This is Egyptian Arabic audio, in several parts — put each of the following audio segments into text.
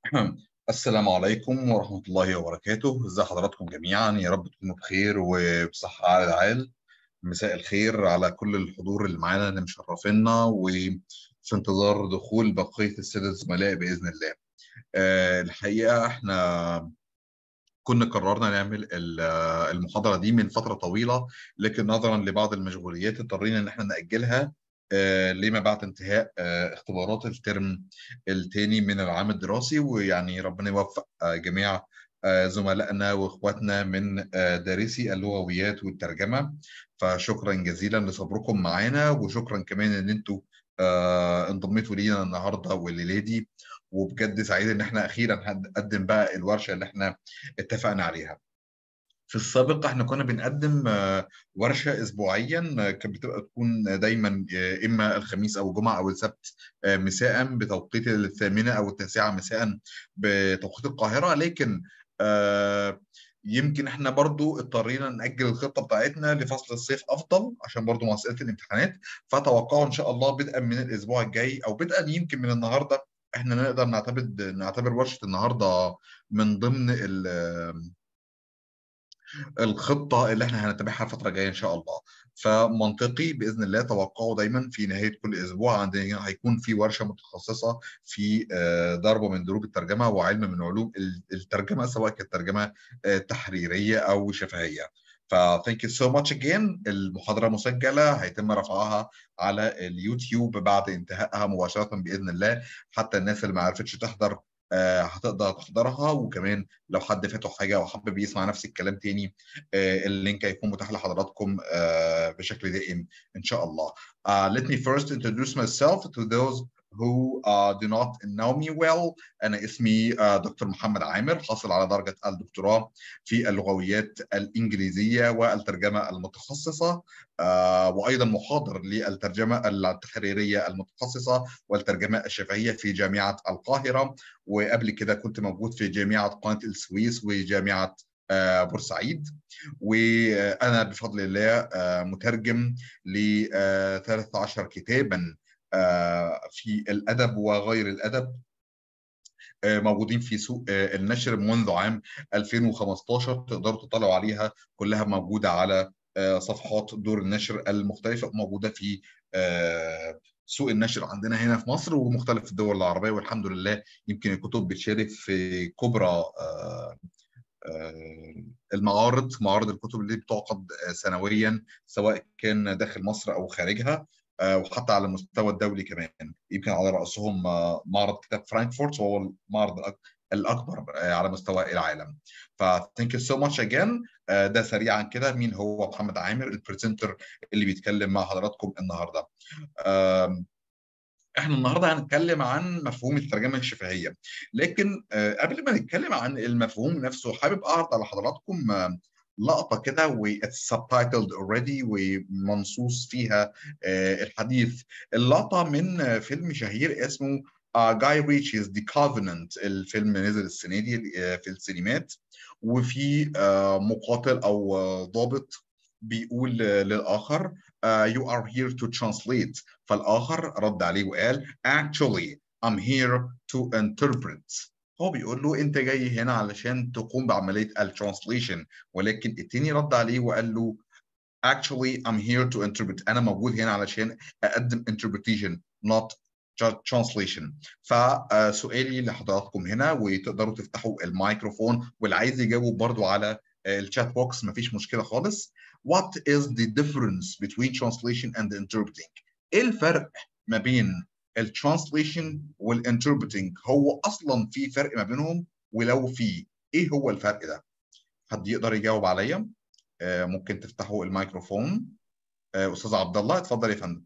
السلام عليكم ورحمة الله وبركاته ازي حضراتكم جميعا يا رب تكونوا بخير وبصحة على العال مساء الخير على كل الحضور اللي معانا اللي مشرفينا وفي انتظار دخول بقية السادة الزملاء بإذن الله آه، الحقيقة احنا كنا قررنا نعمل ال- المحاضرة دي من فترة طويلة لكن نظرا لبعض المشغوليات اضطرينا ان احنا نأجلها آه، لما بعد انتهاء آه، اختبارات الترم الثاني من العام الدراسي ويعني ربنا يوفق آه، جميع آه، زملائنا واخواتنا من آه، دارسي اللغويات والترجمة فشكرا جزيلا لصبركم معانا وشكرا كمان ان انتوا آه، انضميتوا لينا النهارده والليله دي وبجد سعيد ان احنا اخيرا هنقدم بقى الورشه اللي احنا اتفقنا عليها. في السابق احنا كنا بنقدم آه، ورشه اسبوعيا آه، كانت بتبقى تكون دايما آه، اما الخميس او الجمعه او السبت آه، مساء بتوقيت الثامنه او التاسعه مساء بتوقيت القاهره لكن آه، يمكن احنا برضو اضطرينا نأجل الخطة بتاعتنا لفصل الصيف أفضل عشان برضو مسألة الامتحانات فتوقعوا إن شاء الله بدءا من الأسبوع الجاي أو بدءا يمكن من النهاردة احنا نقدر نعتبر نعتبر ورشة النهاردة من ضمن ال- الخطة اللي احنا هنتبعها الفترة الجاية إن شاء الله فمنطقي بإذن الله توقعوا دايما في نهاية كل أسبوع عندنا هيكون في ورشة متخصصة في آه، ضرب من ضروب الترجمة وعلم من علوم ال- الترجمة سواء كانت ترجمة آه، تحريرية أو شفهية ف thank you so much again المحاضرة مسجلة هيتم رفعها على اليوتيوب بعد انتهائها مباشرة بإذن الله حتى الناس اللي ما عرفتش تحضر آه، هتقدر تحضرها وكمان لو حد فاته حاجه او حابب يسمع نفس الكلام تاني آه، اللينك هيكون متاح لحضراتكم آه، بشكل دائم ان شاء الله. Uh, let me first introduce myself to those who uh, do not know me well. أنا اسمي uh, دكتور محمد عامر حاصل على درجة الدكتوراه في اللغويات الإنجليزية والترجمة المتخصصة uh, وأيضا محاضر للترجمة التحريرية المتخصصة والترجمة الشفهية في جامعة القاهرة وقبل كده كنت موجود في جامعة قناة السويس وجامعة آه، بورسعيد وأنا بفضل الله آه، مترجم ل 13 كتابا آه، في الأدب وغير الأدب آه، موجودين في سوق آه، النشر منذ عام 2015 تقدروا تطلعوا عليها كلها موجودة على آه، صفحات دور النشر المختلفة موجودة في آه، سوق النشر عندنا هنا في مصر ومختلف الدول العربية والحمد لله يمكن الكتب بتشارك في كبرى آه، آه، المعارض معارض الكتب اللي بتعقد آه، سنويا سواء كان داخل مصر او خارجها آه، وحتى على المستوى الدولي كمان يمكن على راسهم آه، معرض كتاب فرانكفورت وهو المعرض الأك- الاكبر آه، على مستوى العالم ف thank you so much again آه، ده سريعا كده مين هو محمد عامر البرزنتر اللي بيتكلم مع حضراتكم النهارده آم، احنا النهارده هنتكلم عن مفهوم الترجمه الشفهيه لكن آه، قبل ما نتكلم عن المفهوم نفسه حابب اعرض على حضراتكم آه، لقطه كده و it's subtitled already ومنصوص فيها آه، الحديث اللقطه من آه، فيلم شهير اسمه جاي ريتشيز The Covenant الفيلم نزل السنه دي آه، في السينمات وفي آه، مقاتل او آه، ضابط بيقول آه، للاخر آه، you are here to translate فالآخر رد عليه وقال actually I'm here to interpret هو بيقول له أنت جاي هنا علشان تقوم بعملية الترانسليشن ولكن التاني رد عليه وقال له actually I'm here to interpret أنا موجود هنا علشان أقدم interpretation not just translation فسؤالي لحضراتكم هنا وتقدروا تفتحوا الميكروفون واللي عايز يجاوب برضو على الشات بوكس مفيش مشكلة خالص What is the difference between translation and interpreting؟ ايه الفرق ما بين الترانسليشن والانتربريتنج هو اصلا في فرق ما بينهم ولو في ايه هو الفرق ده حد يقدر يجاوب عليا آه ممكن تفتحوا الميكروفون آه استاذ عبد الله اتفضل يا فندم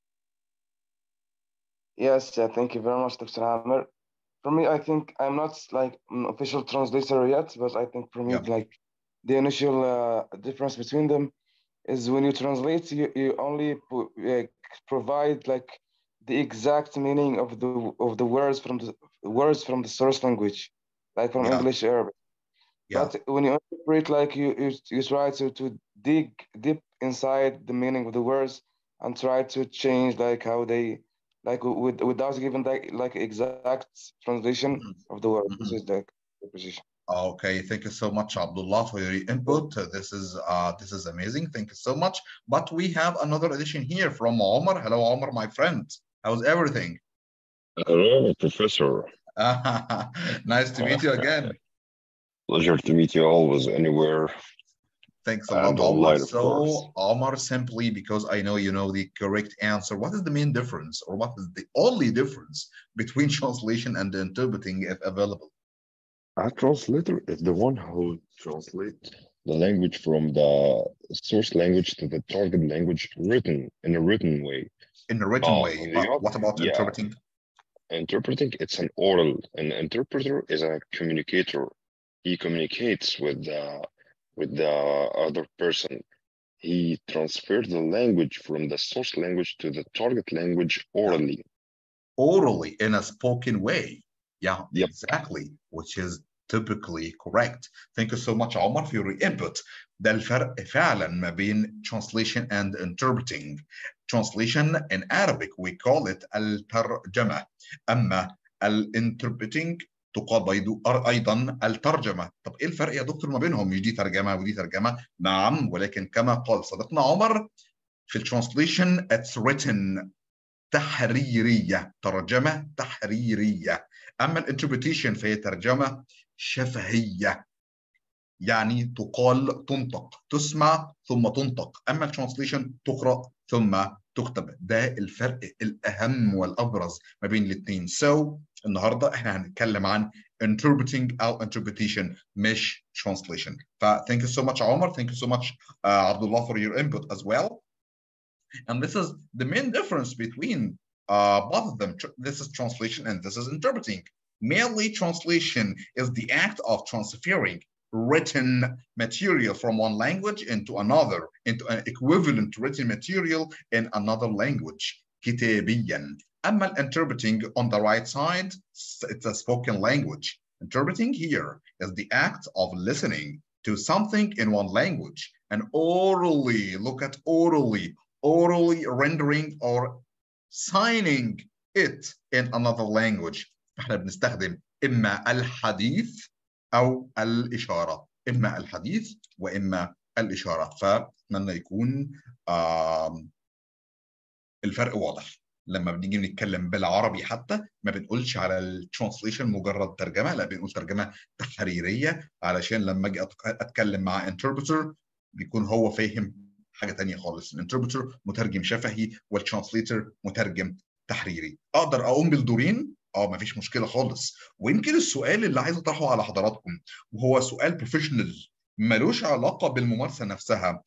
Yes, yeah, thank you very much, Dr. Hammer. For me, I think I'm not like an official translator yet, but I think for me, Yeah. like the initial uh, difference between them is when you translate, you, you only pu- uh, provide like the exact meaning of the of the words from the words from the source language, like from Yeah. English, Arabic. Yeah. But when you interpret, like you you, you try to to dig deep inside the meaning of the words and try to change like how they like with, without giving that like exact translation Mhm. of the word. This Mhm. is the preposition. Okay, thank you so much, Abdullah, for your input. Uh, This is uh, this is amazing. Thank you so much. But we have another addition here from Omar. Hello, Omar, my friend. How's everything? Hello, Professor. nice to meet you again. Pleasure to meet you always, anywhere. Thanks a lot, And Omar. online, of So, course. Omar, simply because I know you know the correct answer, what is the main difference, or what is the only difference between translation and interpreting, if available? A translator is the one who translates the language from the source language to the target language written in a written way. In a written Oh, way. on the But oth- what about yeah. interpreting? Interpreting, it's an oral. An interpreter is a communicator. He communicates with the with the other person. He transfers the language from the source language to the target language orally. orally in a spoken way. Yeah, Yep. exactly, which is typically correct. Thank you so much, Omar, for your input. ده الفرق فعلا ما بين translation and interpreting. Translation in Arabic we call it الترجمة. أما الانتربريتنج تقال بيض- أيضا الترجمة. طب إيه الفرق يا دكتور ما بينهم؟ مش دي ترجمة ودي ترجمة؟ نعم ولكن كما قال صديقنا عمر في الترانسليشن it's written تحريرية ترجمة تحريرية أما الانتربريتيشن فهي ترجمة شفهية يعني تقال تنطق تسمع ثم تنطق أما الترانسليشن تقرأ ثم تكتب ده الفرق الأهم والأبرز ما بين الاثنين so النهاردة احنا هنتكلم عن interpreting أو interpretation مش translation ف thank you so much عمر thank you so much uh, Abdullah for your input as well and this is the main difference between uh, both of them. Tr- This is translation and this is interpreting. Mainly, translation is the act of transferring written material from one language into another, into an equivalent written material in another language. كتابيا. أما interpreting on the right side, s- it's a spoken language. Interpreting here is the act of listening to something in one language and orally, look at orally, orally rendering or signing it in another language احنا بنستخدم اما الحديث او الاشاره اما الحديث واما الاشاره فاتمنى يكون آم، الفرق واضح لما بنيجي نتكلم بالعربي حتى ما بنقولش على الترانسليشن مجرد ترجمه لا بنقول ترجمه تحريريه علشان لما اجي أتك- اتكلم مع انتربرتر بيكون هو فاهم حاجه تانية خالص الانتربرتر مترجم شفهي والترانسليتر مترجم تحريري اقدر اقوم بالدورين اه مفيش مشكله خالص ويمكن السؤال اللي عايز اطرحه على حضراتكم وهو سؤال بروفيشنال ملوش علاقه بالممارسه نفسها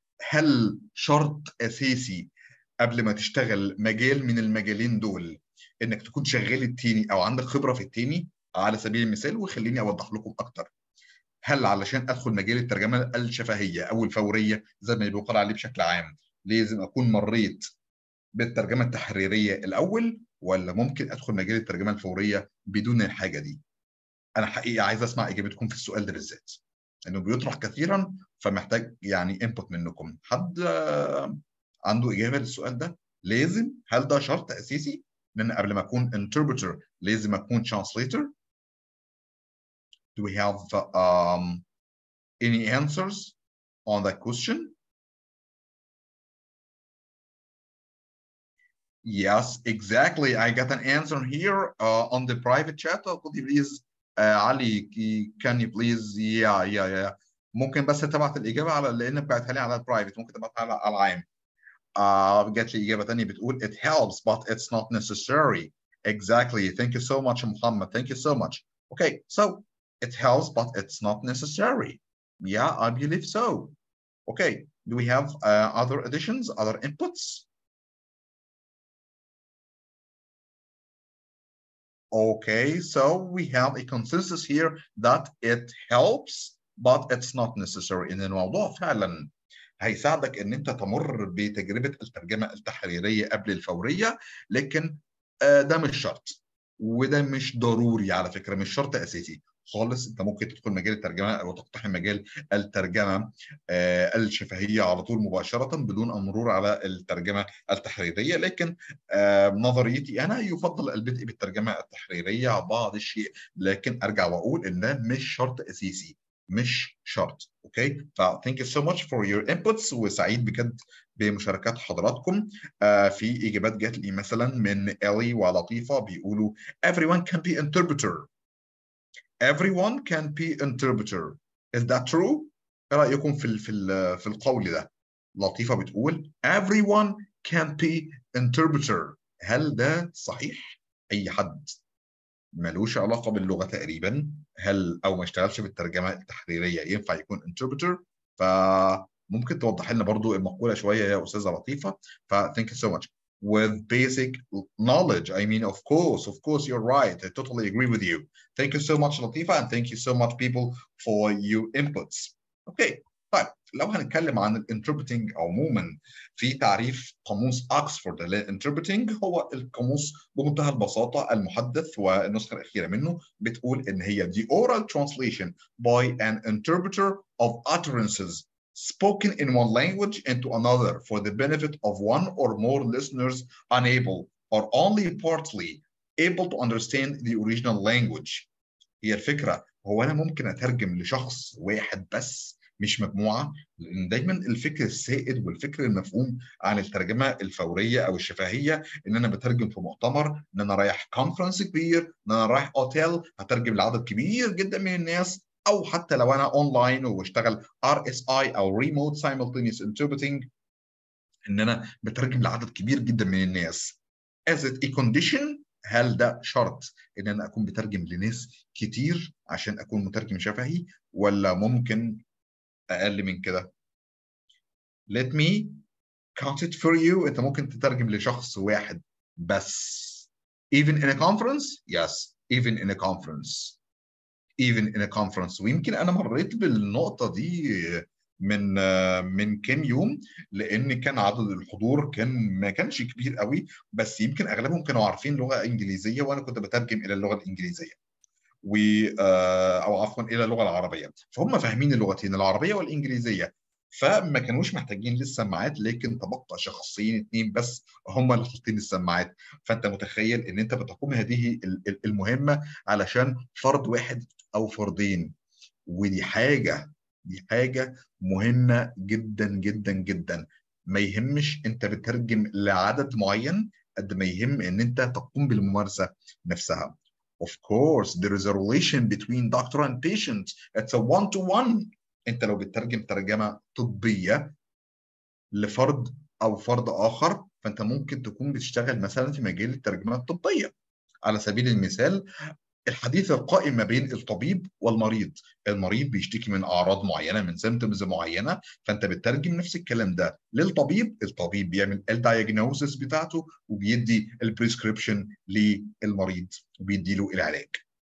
هل شرط اساسي قبل ما تشتغل مجال من المجالين دول انك تكون شغال التاني او عندك خبره في التاني على سبيل المثال وخليني اوضح لكم اكتر هل علشان ادخل مجال الترجمه الشفهيه او الفوريه زي ما بيقال عليه بشكل عام لازم اكون مريت بالترجمه التحريريه الاول ولا ممكن ادخل مجال الترجمه الفوريه بدون الحاجه دي انا حقيقه عايز اسمع اجابتكم في السؤال ده بالذات انه بيطرح كثيرا فمحتاج يعني انبوت منكم حد آه، عنده اجابه للسؤال ده لازم هل ده شرط اساسي ان انا قبل ما اكون interpreter لازم اكون translator do we have um, any answers on that question Yes, exactly. I got an answer here uh, on the private chat. Uh, could you please, uh, Ali, c- can you please, yeah, yeah, yeah. ممكن بس تبعت الإجابة على لأن بعتها لي على البرايفت ممكن تبعتها على على العام. آه جات لي إجابة تانية بتقول it helps but it's not necessary. Exactly. Thank you so much, Muhammad. Thank you so much. Okay, so it helps but it's not necessary. Yeah, I believe so. Okay, do we have uh, other additions, other inputs? Okay, so we have a consensus here that it helps but it's not necessary ان الموضوع فعلا هيساعدك ان انت تمر بتجربة الترجمة التحريرية قبل الفورية لكن آه، ده مش شرط وده مش ضروري على فكرة مش شرط اساسي خالص انت ممكن تدخل مجال الترجمه او تقتحم مجال الترجمه آه الشفهيه على طول مباشره بدون المرور على الترجمه التحريريه لكن آه نظريتي انا يفضل البدء بالترجمه التحريريه بعض الشيء لكن ارجع واقول ان ده مش شرط اساسي مش شرط اوكي ف thank you so much for your inputs وسعيد بجد بمشاركات حضراتكم آه في اجابات جات لي مثلا من الي ولطيفه بيقولوا everyone can be interpreter everyone can be interpreter is that true ايه رايكم في ال في ال في القول ده لطيفه بتقول everyone can be interpreter هل ده صحيح اي حد ملوش علاقه باللغه تقريبا هل او ما اشتغلش بالترجمه التحريريه ينفع يكون interpreter فممكن توضح لنا برضو المقوله شويه يا استاذه لطيفه ف thank you so much with basic knowledge I mean of course of course you're right I totally agree with you thank you so much لطيفه and thank you so much people for your inputs okay طيب لو هنتكلم عن الانتربريتنج عموما في تعريف قاموس اوكسفورد للانتربريتنج هو القاموس بمنتهى البساطه المحدث والنسخه الاخيره منه بتقول ان هي the oral translation by an interpreter of utterances spoken in one language into another for the benefit of one or more listeners unable or only partly able to understand the original language هي الفكره هو انا ممكن اترجم لشخص واحد بس مش مجموعه لان دايما الفكر السائد والفكر المفهوم عن الترجمه الفوريه او الشفهيه ان انا بترجم في مؤتمر ان انا رايح كونفرنس كبير ان انا رايح اوتيل هترجم لعدد كبير جدا من الناس او حتى لو انا اونلاين وبشتغل ار اس اي او ريموت سايمultaneous انتربريتنج ان انا بترجم لعدد كبير جدا من الناس as it a condition هل ده شرط ان انا اكون بترجم لناس كتير عشان اكون مترجم شفهي ولا ممكن اقل من كده let me count it for you انت ممكن تترجم لشخص واحد بس even in a conference yes even in a conference even in a conference ويمكن انا مريت بالنقطه دي من من كام يوم لان كان عدد الحضور كان ما كانش كبير قوي بس يمكن اغلبهم كانوا عارفين لغه انجليزيه وانا كنت بترجم الى اللغه الانجليزيه و او عفوا الى اللغه العربيه فهم فاهمين اللغتين العربيه والانجليزيه فما كانوش محتاجين للسماعات لكن تبقى شخصين اثنين بس هم اللي حاطين السماعات فانت متخيل ان انت بتقوم هذه المهمه علشان فرد واحد او فردين ودي حاجه دي حاجه مهمه جدا جدا جدا ما يهمش انت بتترجم لعدد معين قد ما يهم ان انت تقوم بالممارسه نفسها Of course, there is a relation between doctor and patient. It's a one-to-one. انت لو بتترجم ترجمه طبيه لفرد او فرد اخر فانت ممكن تكون بتشتغل مثلا في مجال الترجمه الطبيه. على سبيل المثال الحديث القائم ما بين الطبيب والمريض المريض بيشتكي من اعراض معينه من سيمتومز معينه فانت بتترجم نفس الكلام ده للطبيب الطبيب بيعمل الدايجنوزس بتاعته وبيدي البريسكريبشن للمريض وبيدي له العلاج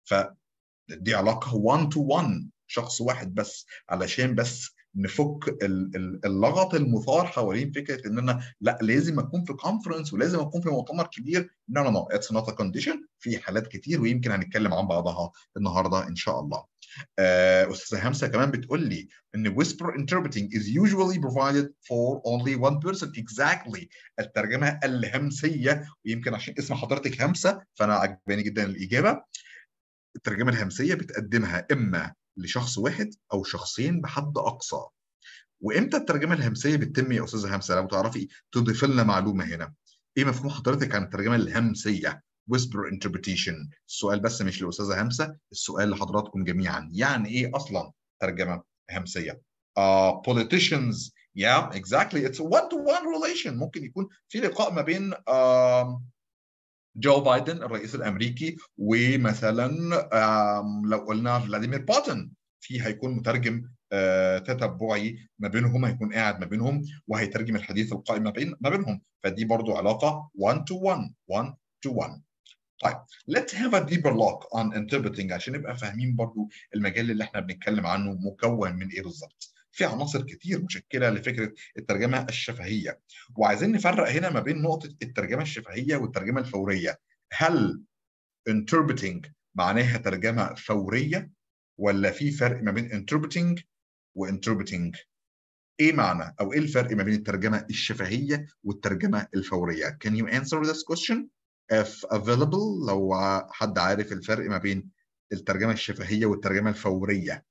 فدي علاقه 1 تو 1 شخص واحد بس علشان بس نفك اللغط المثار حوالين فكره ان انا لا لازم اكون في كونفرنس ولازم اكون في مؤتمر كبير نو نو نو اتس نوت ا كونديشن في حالات كتير ويمكن هنتكلم عن بعضها النهارده ان شاء الله. استاذه همسه كمان بتقول لي ان whisper interpreting is usually provided for only one person exactly الترجمه الهمسيه ويمكن عشان اسم حضرتك همسه فانا عجباني جدا الاجابه. الترجمه الهمسيه بتقدمها اما لشخص واحد او شخصين بحد اقصى وامتى الترجمه الهمسيه بتتم يا استاذه همسه لو تعرفي تضيف لنا معلومه هنا ايه مفهوم حضرتك عن الترجمه الهمسيه whisper interpretation السؤال بس مش لاستاذه همسه السؤال لحضراتكم جميعا يعني ايه اصلا ترجمه همسيه uh, politicians yeah exactly it's a one to one relation ممكن يكون في لقاء ما بين uh, جو بايدن الرئيس الامريكي ومثلا لو قلنا فلاديمير بوتين في هيكون مترجم تتبعي ما بينهم هيكون قاعد ما بينهم وهيترجم الحديث القائم ما بين ما بينهم فدي برضو علاقه 1 to 1 1 to 1 طيب let's have a deeper look on interpreting عشان نبقى فاهمين برضو المجال اللي احنا بنتكلم عنه مكون من ايه بالظبط في عناصر كتير مشكله لفكره الترجمه الشفهيه وعايزين نفرق هنا ما بين نقطه الترجمه الشفهيه والترجمه الفوريه هل interpreting معناها ترجمه فوريه ولا في فرق ما بين interpreting و interpreting ايه معنى او ايه الفرق ما بين الترجمه الشفهيه والترجمه الفوريه can you answer this question if available لو حد عارف الفرق ما بين الترجمه الشفهيه والترجمه الفوريه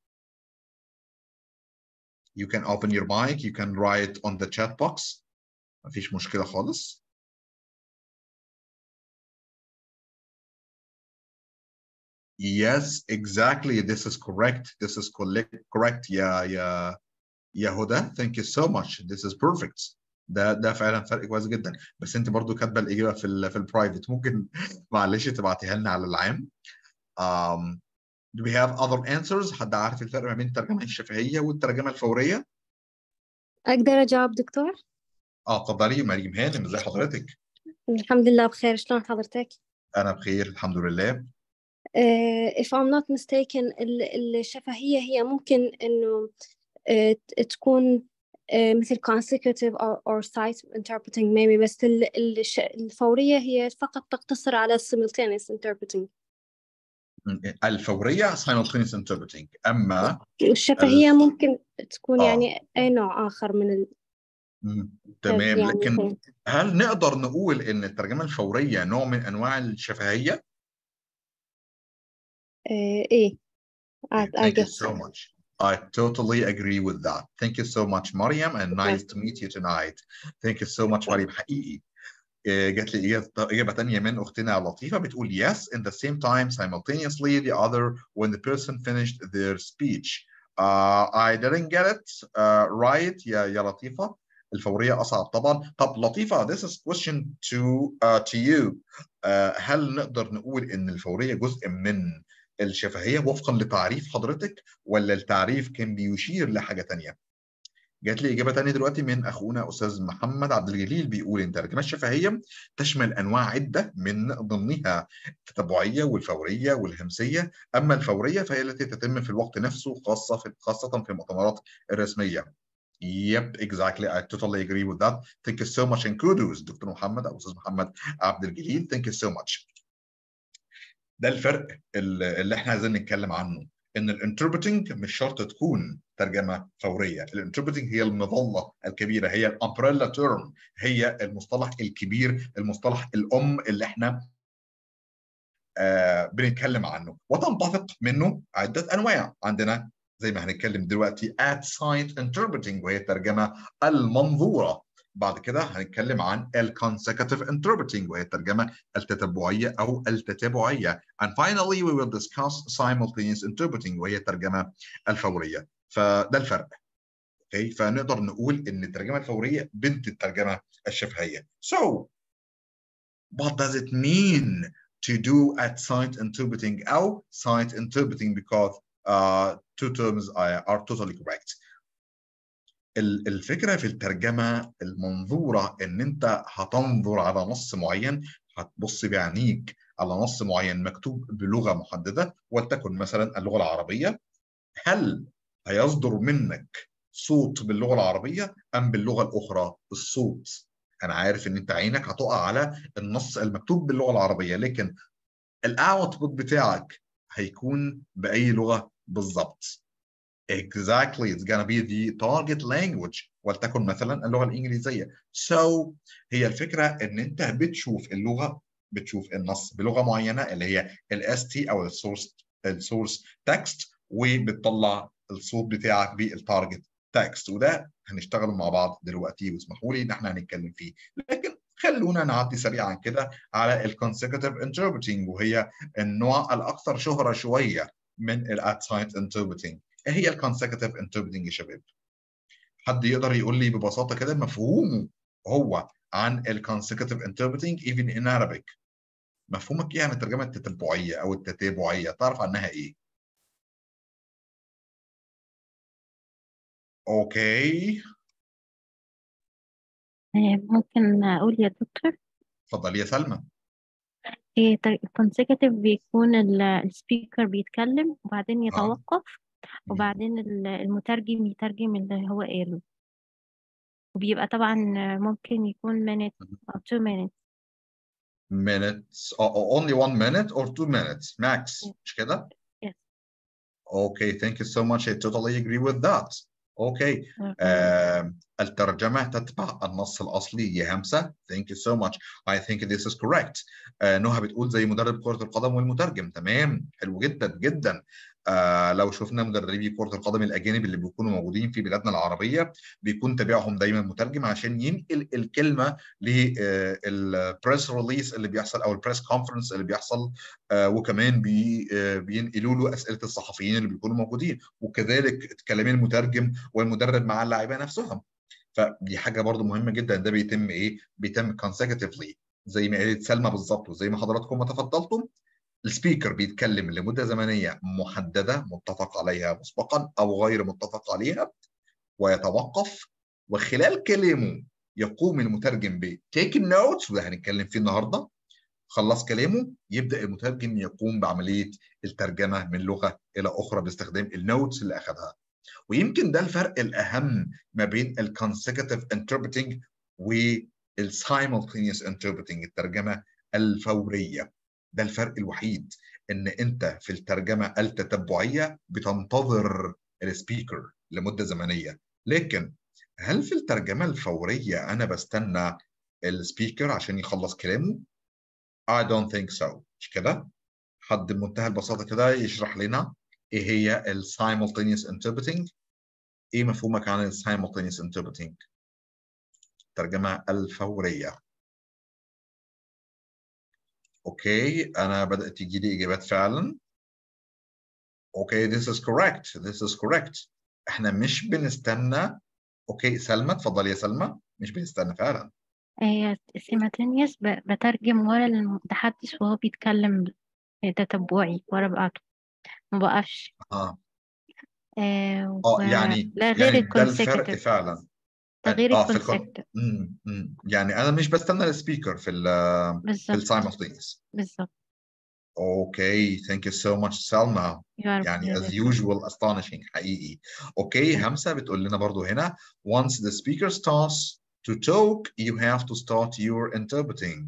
you can open your mic you can write on the chat box مفيش مشكله خالص Yes, exactly. This is correct. This is correct. Correct. Yeah, yeah. يا هدى thank you so much this is perfect ده ده فعلا فرق كويس جدا بس انت برضو كاتبه الاجابه في ال في البرايفت ممكن معلش تبعتيها لنا على العام um, do we have other answers حد عارف الفرق ما بين الترجمه الشفهيه والترجمه الفوريه أقدر أجاوب دكتور؟ اه اتفضلي مريم هانم ازي حضرتك الحمد لله بخير شلون حضرتك؟ انا بخير الحمد لله Uh, if I'm not mistaken ال- الشفهية هي ممكن إنه uh, تكون uh, مثل consecutive or, or site interpreting maybe بس ال- الش- الفورية هي فقط تقتصر على simultaneous interpreting الفوريه simultaneous interpreting اما الشفهية ممكن تكون آه. يعني أي نوع آخر من ال مم، تمام يعني لكن مثل- هل نقدر نقول ان الترجمه الفوريه نوع من انواع الشفهيه uh, إيه I, I Thank you guess so much. I totally agree with that. Thank you so much, Mariam, and nice to meet you tonight. Thank you so much, Mariam. حقيقي آه، جات لي إجابة إجابة تانية من أختنا لطيفة بتقول yes in the same time simultaneously the other when the person finished their speech. Uh, I didn't get it uh, right يا يا لطيفة. الفورية أصعب طبعا. طب لطيفة this is question to uh, to you. Uh, هل نقدر نقول إن الفورية جزء من الشفهية وفقا لتعريف حضرتك ولا التعريف كان بيشير لحاجة تانية؟ جات لي إجابة تانية دلوقتي من أخونا أستاذ محمد عبد الجليل بيقول إن الترجمة الشفهية تشمل أنواع عدة من ضمنها التتبعية والفورية والهمسية، أما الفورية فهي التي تتم في الوقت نفسه خاصة في خاصة في المؤتمرات الرسمية. Yep, exactly. I totally agree with that. Thank you so much and kudos دكتور محمد أو أستاذ محمد عبد الجليل. Thank you so much. ده الفرق اللي اللي احنا عايزين نتكلم عنه ان الانتربريتنج مش شرط تكون ترجمه فوريه الانتربريتنج هي المظله الكبيره هي الامبريلا تيرم هي المصطلح الكبير المصطلح الام اللي احنا آه بنتكلم عنه وتنطلق منه عده انواع عندنا زي ما هنتكلم دلوقتي at site interpreting وهي الترجمه المنظوره بعد كده هنتكلم عن ال consecutive interpreting وهي الترجمة التتبعية أو التتابعية and finally we will discuss simultaneous interpreting وهي الترجمة الفورية فده الفرق اوكي فنقدر نقول ان الترجمة الفورية بنت الترجمة الشفهية so what does it mean to do at site interpreting أو site interpreting because uh, two terms are, are totally correct ال- الفكره في الترجمه المنظوره ان انت هتنظر على نص معين هتبص بعينيك على نص معين مكتوب بلغه محدده ولتكن مثلا اللغه العربيه هل هيصدر منك صوت باللغه العربيه ام باللغه الاخرى الصوت انا عارف ان انت عينك هتقع على النص المكتوب باللغه العربيه لكن الاوتبوت بتاعك هيكون باي لغه بالظبط Exactly, it's gonna be the target language ولتكن مثلا اللغة الإنجليزية. So هي الفكرة إن أنت بتشوف اللغة بتشوف النص بلغة معينة اللي هي ال ST أو السورس السورس تكست وبتطلع الصوت بتاعك بالتارجت تكست وده هنشتغل مع بعض دلوقتي واسمحوا لي إن احنا هنتكلم فيه. لكن خلونا نعدي سريعا كده على ال consecutive interpreting وهي النوع الأكثر شهرة شوية من ال at site interpreting. ايه هي الكونسيكتيف انتربريتنج يا شباب؟ حد يقدر يقول لي ببساطه كده مفهومه هو عن الكونسيكتيف انتربريتنج even in Arabic مفهومك ايه عن الترجمه التتبعيه او التتابعيه؟ تعرف عنها ايه؟ اوكي ممكن أقول يا دكتور اتفضلي يا سلمى إيه consecutive بيكون السبيكر بيتكلم وبعدين يتوقف وبعدين ال- المترجم يترجم اللي هو قاله وبيبقى طبعا ممكن يكون minute أو two minutes minutes or or only one minute or two minutes max Yes. مش كده؟ Yes. Okay, thank you so much. I totally agree with that. Okay. آه الترجمة تتبع النص الأصلي يا همسة. Thank you so much. I think this is correct. آه نهى بتقول زي مدرب كرة القدم والمترجم. تمام. حلو جدا جدا. آه لو شفنا مدربي كرة القدم الأجانب اللي بيكونوا موجودين في بلادنا العربية بيكون تابعهم دايما مترجم عشان ينقل الكلمة للبريس ريليس اللي بيحصل أو البريس كونفرنس اللي بيحصل آه وكمان بي آه بينقلوا له أسئلة الصحفيين اللي بيكونوا موجودين وكذلك كلامي المترجم والمدرب مع اللاعيبة نفسهم. فدي حاجة برضو مهمة جدا ده بيتم إيه؟ بيتم consecutively زي ما قالت سلمى بالظبط وزي ما حضراتكم ما تفضلتم السبيكر بيتكلم لمدة زمنية محددة متفق عليها مسبقا أو غير متفق عليها ويتوقف وخلال كلامه يقوم المترجم ب taking notes وده هنتكلم فيه النهارده خلص كلامه يبدأ المترجم يقوم بعملية الترجمة من لغة إلى أخرى باستخدام النوتس اللي أخذها ويمكن ده الفرق الأهم ما بين ال consecutive interpreting وال simultaneous interpreting الترجمة الفورية ده الفرق الوحيد ان انت في الترجمه التتبعيه بتنتظر السبيكر لمده زمنيه لكن هل في الترجمه الفوريه انا بستنى السبيكر عشان يخلص كلامه I don't think so مش كده حد بمنتهى البساطه كده يشرح لنا ايه هي ال simultaneous interpreting ايه مفهومك عن ال simultaneous interpreting الترجمه الفوريه اوكي انا بدات تجي لي اجابات فعلا اوكي this is correct this is correct احنا مش بنستنى اوكي سلمى اتفضلي يا سلمى مش بنستنى فعلا هي سيماتينيوس بترجم ورا المتحدث وهو بيتكلم تتبعي ورا بعضه ما بقفش اه آه اه يعني لا غير يعني ده الفرق الكونسيكتيف فعلا ده غير اه في الكون الكونسيكتيف مم، مم. يعني انا مش بستنى السبيكر في ال في بالظبط السايمultaneous بالظبط اوكي ثانك يو سو ماتش سلمى you are يعني as very usual astonishing حقيقي اوكي همسة بتقول لنا برضو هنا once the speaker starts to talk you have to start your interpreting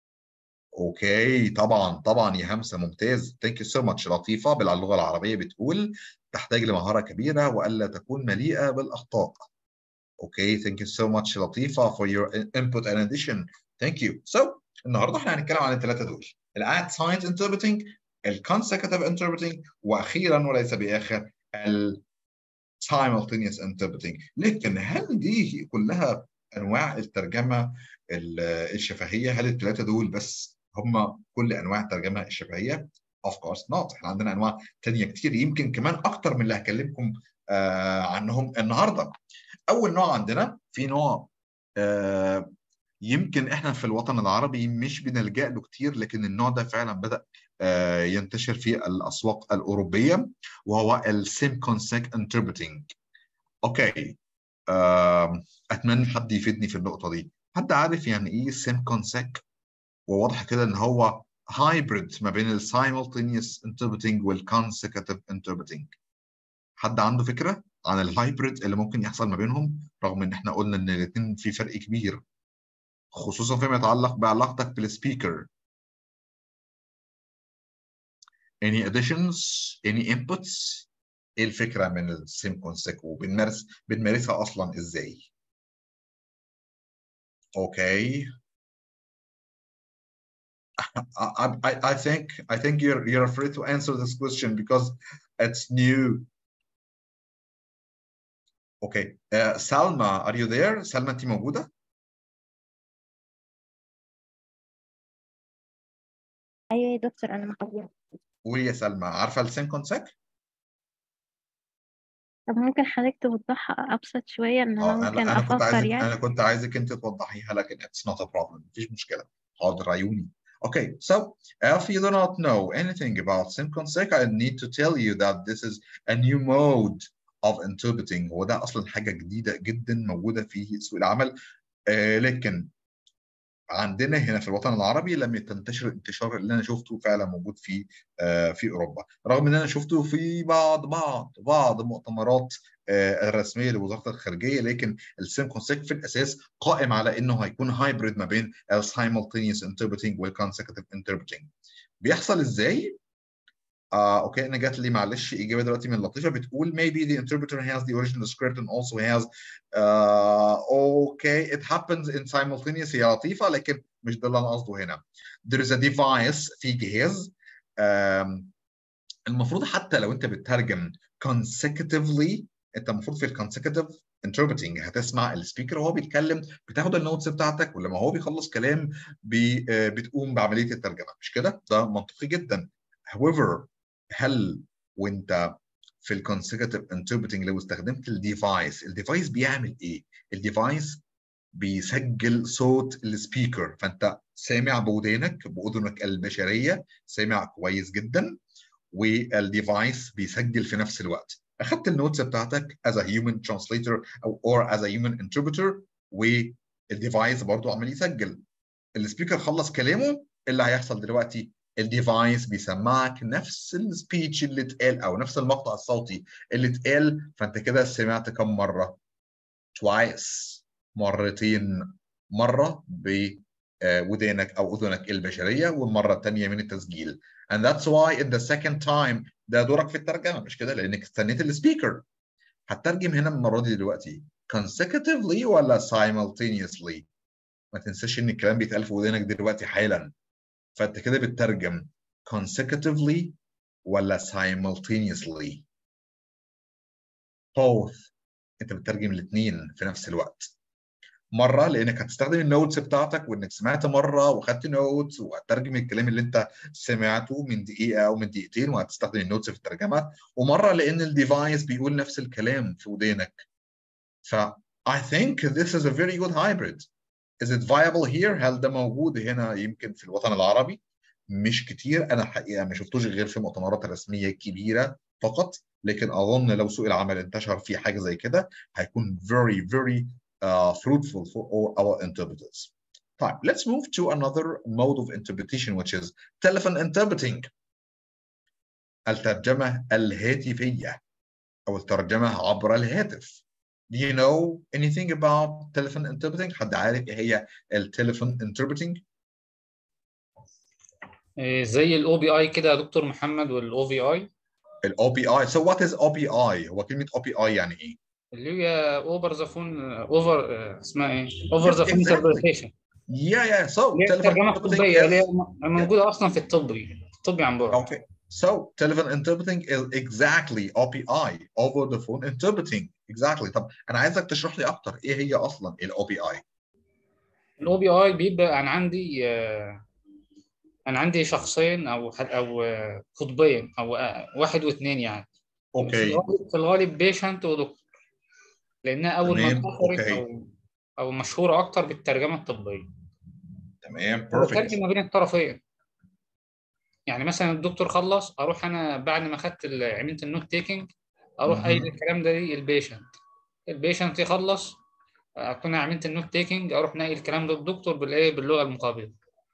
اوكي طبعا طبعا يا همسة ممتاز ثانك يو سو ماتش لطيفة باللغة العربية بتقول تحتاج لمهارة كبيرة وألا تكون مليئة بالأخطاء اوكي ثانك يو سو ماتش لطيفة for your input and addition thank you so النهارده احنا هنتكلم عن الثلاثة دول ال at science interpreting ال consecutive interpreting واخيرا وليس باخر ال simultaneous interpreting لكن هل دي كلها انواع الترجمه ال- الشفهيه هل الثلاثه دول بس هم كل انواع الترجمه الشفهيه of course not احنا عندنا انواع تانية كتير يمكن كمان اكتر من اللي هكلمكم آه عنهم النهارده اول نوع عندنا في نوع آه يمكن احنا في الوطن العربي مش بنلجأ له كتير لكن النوع ده فعلا بدأ آه ينتشر في الاسواق الاوروبيه وهو السيمكونسيك انتربريتنج اوكي آه اتمنى حد يفيدني في النقطه دي حد عارف يعني ايه سيمكونسيك وواضح كده ان هو هايبريد ما بين السايمultaneous interpreting والconsecutive interpreting حد عنده فكره عن الهايبريد اللي ممكن يحصل ما بينهم رغم ان احنا قلنا ان الاثنين في فرق كبير خصوصا فيما يتعلق بعلاقتك بالسبيكر any additions any inputs ايه الفكره من السيمكونسيك وبنمارس بنمارسها اصلا ازاي اوكي I, I, I think I think you're you're afraid to answer this question because it's new. Okay. Uh, Salma, are you there? Salma انت موجودة؟ ايوه يا دكتور انا محاضرة قولي يا سلمى عارفة السيمكونسيك؟ طب ممكن حضرتك توضحها ابسط شوية ان اه انا انا ممكن انا كنت افكر عايزك يعني انا كنت عايزك انت توضحيها لكن it's not a problem مفيش مشكلة حاضر عيوني Okay, so if you do not know anything about SimConsec, I need to tell you that this is a new mode of interpreting وده أصلا حاجة جديدة جدا موجودة في سوق العمل آه لكن عندنا هنا في الوطن العربي لم تنتشر الانتشار اللي انا شفته فعلا موجود في آه في اوروبا رغم ان انا شفته في بعض بعض بعض المؤتمرات آه الرسميه لوزاره الخارجيه لكن السيم كونسيك في الاساس قائم على انه هيكون هايبريد ما بين السايمultaneous interpreting والconsecutive interpreting بيحصل ازاي؟ آه اوكي انا جات لي معلش اجابه دلوقتي من لطيفه بتقول maybe the interpreter has the original script and also has uh, okay it happens in simultaneous يا لطيفه لكن مش ده اللي انا قصده هنا there is a device في جهاز um, المفروض حتى لو انت بتترجم consecutively انت المفروض في الكونسيكتيف interpreting هتسمع السبيكر وهو بيتكلم بتاخد النوتس بتاعتك ولما هو بيخلص كلام بي بتقوم بعمليه الترجمه مش كده؟ ده منطقي جدا. however هل وانت في الكونسيكتيف interpreting لو استخدمت الديفايس الديفايس بيعمل ايه؟ الديفايس بيسجل صوت السبيكر فانت سامع بودانك باذنك البشريه سامع كويس جدا والديفايس بيسجل في نفس الوقت اخذت النوتس بتاعتك as a human translator او or as a human interpreter والديفايس برضو عمال يسجل السبيكر خلص كلامه اللي هيحصل دلوقتي الديفايس بيسمعك نفس السبيتش اللي اتقال او نفس المقطع الصوتي اللي اتقال فانت كده سمعت كم مره twice مرتين مره بودانك او اذنك البشريه والمره الثانيه من التسجيل and that's why in the second time ده دورك في الترجمه مش كده لانك استنيت السبيكر هترجم هنا المره دي دلوقتي consecutively ولا simultaneously ما تنساش ان الكلام بيتقال في ودانك دلوقتي حالا فانت كده بتترجم consecutively ولا simultaneously both انت بتترجم الاثنين في نفس الوقت مره لانك هتستخدم النوتس بتاعتك وانك سمعت مره واخدت نوتس وهتترجم الكلام اللي انت سمعته من دقيقه او من دقيقتين وهتستخدم النوتس في الترجمه ومره لان الديفايس بيقول نفس الكلام في ودانك ف I think this is a very good hybrid. Is it viable here؟ هل ده موجود هنا يمكن في الوطن العربي؟ مش كتير انا الحقيقه ما شفتوش غير في مؤتمرات رسميه كبيره فقط لكن اظن لو سوق العمل انتشر فيه حاجه زي كده هيكون very very uh, fruitful for all our interpreters. طيب let's move to another mode of interpretation which is telephone interpreting. الترجمة الهاتفية أو الترجمة عبر الهاتف. Do you know anything about telephone interpreting؟ حد عارف إيه هي التليفون interpreting؟ زي الاو بي اي كده يا دكتور محمد والاو في اي الاو بي اي so what is OPI هو كلمة OPI يعني ايه اللي هي اوفر ذا فون اوفر اسمها ايه اوفر ذا فون Exactly. انتربريتيشن yeah yeah so اللي هي telephone الترجمه interpreting الطبيه اللي هي is موجوده اصلا في الطبي الطبي عن بعد okay so telephone interpreting is exactly OPI over the phone interpreting exactly طب انا عايزك تشرح لي اكتر ايه هي اصلا الاو بي اي الاو بي اي بيبقى انا عندي آه، انا عندي شخصين او حد- او آه، قطبين او آه، واحد واثنين يعني في اوكي الغالب في الغالب بيشنت ودكتور لانها اول ما تمام انتشرت اوكي او او مشهوره اكتر بالترجمه الطبيه تمام انا perfect بترجم ما بين الطرفين يعني مثلا الدكتور خلص اروح انا بعد ما خدت ال- عملت النوت تيكينج اروح قايل مهم. الكلام ده للبيشنت البيشنت يخلص اكون عملت النوت تيكينج اروح ناقل الكلام ده للدكتور بالايه باللغه المقابله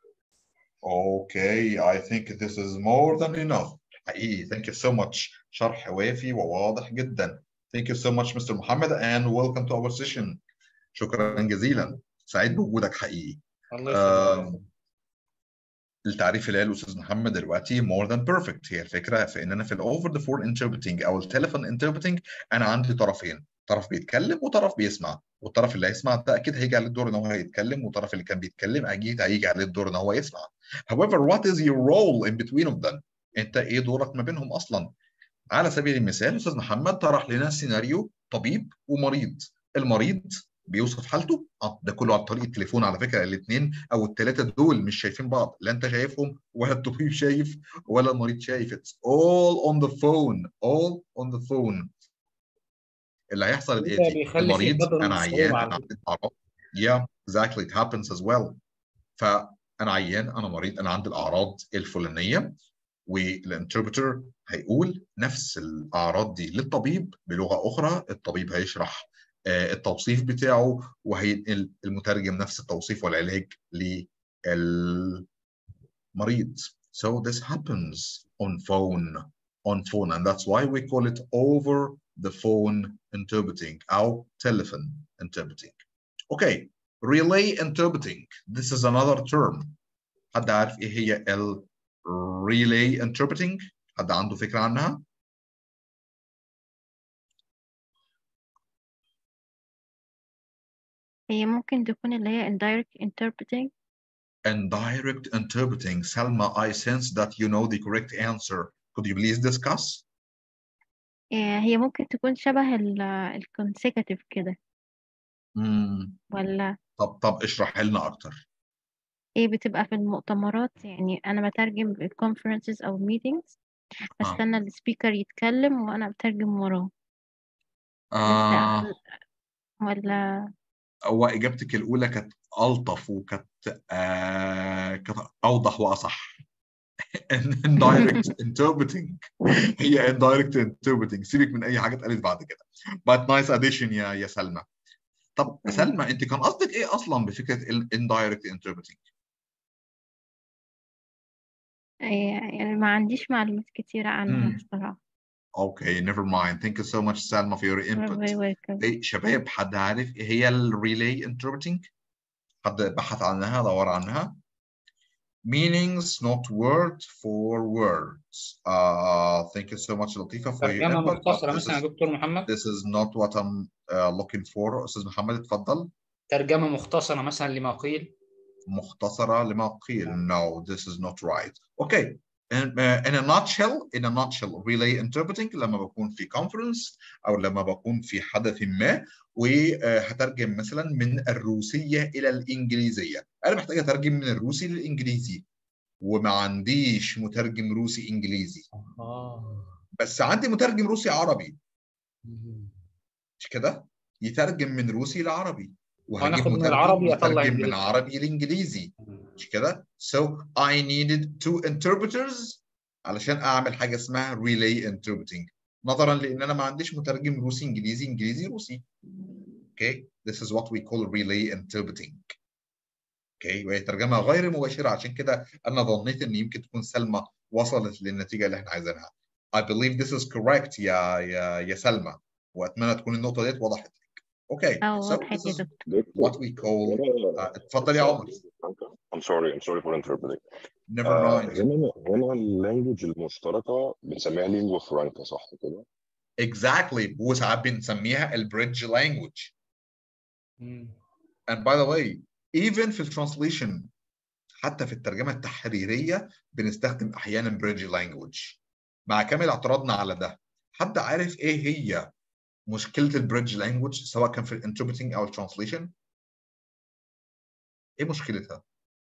Okay, I think this is more than enough. حقيقي thank you so much. شرح وافي وواضح جدا. Thank you so much Mr. Muhammad and welcome to our session. شكرا جزيلا. سعيد بوجودك حقيقي. الله يخليك آم، التعريف اللي قاله الاستاذ محمد دلوقتي more than perfect هي الفكره في ان انا في الاوفر ذا فون انتربريتنج او التليفون انتربريتنج انا عندي طرفين طرف بيتكلم وطرف بيسمع والطرف اللي هيسمع ده اكيد هيجي عليه الدور ان هو يتكلم والطرف اللي كان بيتكلم اكيد هيجي عليه الدور ان هو يسمع however what is your role in between of them انت ايه دورك ما بينهم اصلا على سبيل المثال استاذ محمد طرح لنا سيناريو طبيب ومريض المريض بيوصف حالته آه، ده كله عن طريق التليفون على فكره الاثنين او الثلاثه دول مش شايفين بعض لا انت شايفهم ولا الطبيب شايف ولا المريض شايف it's all on the phone all on the phone اللي هيحصل ده الاتي بيخلي فيه المريض قدر من انا الصعوبة عيان على انا فكرة. عندي الاعراض yeah exactly it happens as well فانا عيان انا مريض انا عندي الاعراض الفلانيه والانتربرتر هيقول نفس الاعراض دي للطبيب بلغه اخرى الطبيب هيشرح آه، التوصيف بتاعه وهينقل المترجم نفس التوصيف والعلاج للمريض so this happens on phone on phone and that's why we call it over the phone interpreting او telephone interpreting okay relay interpreting this is another term حد عارف ايه هي ال relay interpreting حد عنده فكره عنها هي ممكن تكون اللي هي indirect interpreting indirect interpreting Selma I sense that you know the correct answer could you please discuss آه، هي ممكن تكون شبه ال ال consecutive كده مم. ولا طب طب اشرح لنا اكتر ايه بتبقى في المؤتمرات يعني انا بترجم ال conferences او meetings آه. بستنى السبيكر يتكلم وانا بترجم وراه بس آه. ولا هو اجابتك الاولى كانت الطف وكانت آه كانت اوضح واصح indirect interpreting هي indirect interpreting سيبك من اي حاجه اتقالت بعد كده but nice addition يا يا سلمى طب مم. سلمى انت كان قصدك ايه اصلا بفكره ال indirect interpreting إيه، يعني ما عنديش معلومات كتيرة عنها مم. بصراحة اوكي never mind thank you so much سلمى for your You're input very welcome ايه شباب حد عارف ايه هي الريلي interpreting حد بحث عنها دور عنها meanings not word for words uh, thank you so much لطيفة for your ترجمة input but مختصرة this مثلا يا is دكتور محمد this is not what I'm uh, looking for أستاذ محمد اتفضل ترجمة مختصرة مثلا لما قيل مختصرة لما قيل no this is not right okay in, uh, in a nutshell in a nutshell relay interpreting لما بكون في conference أو لما بكون في حدث ما وهترجم مثلا من الروسية إلى الإنجليزية أنا محتاج أترجم من الروسي للإنجليزي وما عنديش مترجم روسي إنجليزي آه بس عندي مترجم روسي عربي مش كده يترجم من روسي لعربي وهجيب وهناخد من مترجم العربي أطلع يترجم من إنجليزي. عربي لإنجليزي مش كده so I needed two interpreters علشان أعمل حاجة اسمها relay interpreting نظرا لأن أنا ما عنديش مترجم روسي إنجليزي إنجليزي روسي okay this is what we call relay interpreting اوكي وهي ترجمه غير مباشره عشان كده انا ظنيت ان يمكن تكون سلمى وصلت للنتيجه اللي احنا عايزينها I believe this is correct يا يا يا سلمى واتمنى تكون النقطه ديت وضحت لك اوكي اه so وضحت this يا is دكتور what we call هنا uh, اتفضل يا عمر I'm sorry I'm sorry for interpreting never آه، mind هنا هنا اللانجوج المشتركة بنسميها لينجوا فرانكا صح كده؟ exactly وساعات بنسميها البريدج language مم. and by the way even في الترانسليشن حتى في الترجمه التحريريه بنستخدم احيانا بريدج language مع كامل اعتراضنا على ده حد عارف ايه هي مشكله البريدج لانجوج سواء كان في الانتربريتنج او الترانسليشن ايه مشكلتها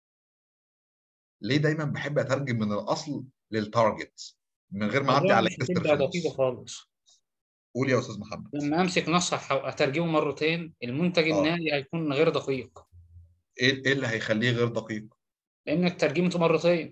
ليه دايما بحب اترجم من الاصل للتارجت من غير ما اعدي والله على مش كاستر بتبقى في دقيقة النص خالص قول يا استاذ محمد لما امسك نص أح- اترجمه مرتين المنتج اه النهائي هيكون غير دقيق ايه إيه اللي هيخليه غير دقيق لانك ترجمته مرتين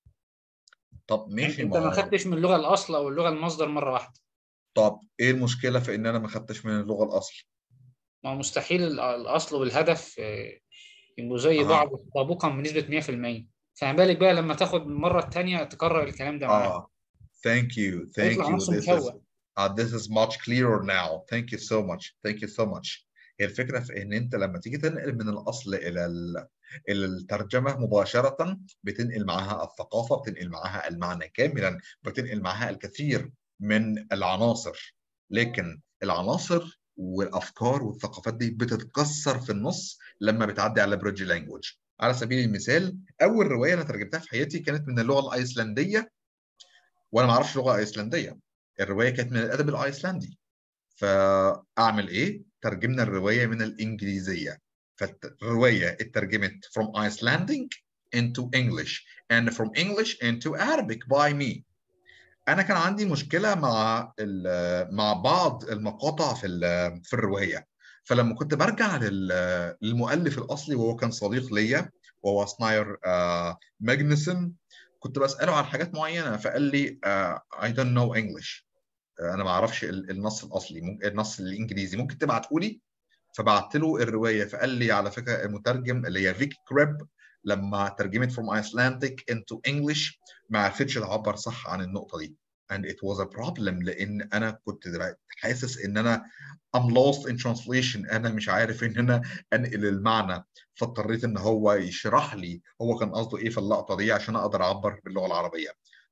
طب يعني ماشي انت ما ما هو خدتش من اللغه الاصل او اللغه المصدر مره واحده طب ايه المشكله في ان انا ما خدتش من اللغه الاصل ما هو مستحيل ال- الاصل والهدف آه، يبقوا زي اه بعض تطابقا بنسبه 100% فما بالك بقى لما تاخد المره الثانيه تكرر الكلام ده معاه اه thank you thank هيطلع you نص this is مشوه uh, this is much clearer now thank you so much thank you so much هي الفكره في ان انت لما تيجي تنقل من الاصل الى ال... الى الترجمه مباشره بتنقل معاها الثقافه بتنقل معاها المعنى كاملا بتنقل معاها الكثير من العناصر لكن العناصر والافكار والثقافات دي بتتكسر في النص لما بتعدي على بريدج لانجوج على سبيل المثال اول روايه انا ترجمتها في حياتي كانت من اللغه الايسلنديه وانا ما اعرفش لغه ايسلنديه الروايه كانت من الادب الايسلندي فاعمل ايه ترجمنا الروايه من الانجليزيه فالروايه اترجمت from Icelandic into English and from English into Arabic by me انا كان عندي مشكله مع ال- مع بعض المقاطع في ال- في الروايه فلما كنت برجع لل- للمؤلف الاصلي وهو كان صديق ليا وهو سناير آه، ماجنسون كنت بساله عن حاجات معينه فقال لي آه، I don't know English آه، انا ما اعرفش ال- النص الاصلي ممكن النص الانجليزي ممكن تبعته لي فبعت له الروايه فقال لي على فكره المترجم اللي هي فيكي كريب لما ترجمت from Icelandic into English ما عرفتش تعبر صح عن النقطه دي and it was a problem لان انا كنت دلوقتي حاسس ان انا I'm lost in translation انا مش عارف ان انا انقل المعنى فاضطريت ان هو يشرح لي هو كان قصده ايه في اللقطه دي عشان اقدر اعبر باللغه العربيه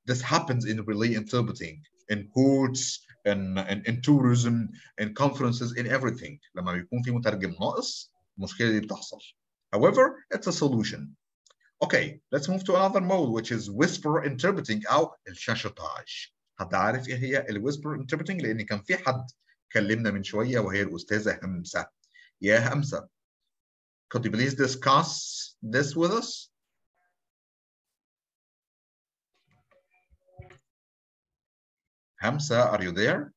this happens in relay interpreting in courts in, in, in tourism in conferences in everything لما بيكون في مترجم ناقص المشكله دي بتحصل however it's a solution okay let's move to another mode which is whisper interpreting او الشاشتاج حد عارف ايه هي الويسبر interpreting لان كان في حد كلمنا من شويه وهي الاستاذه همسه يا همسه could you please discuss this with us Hamza, are you there?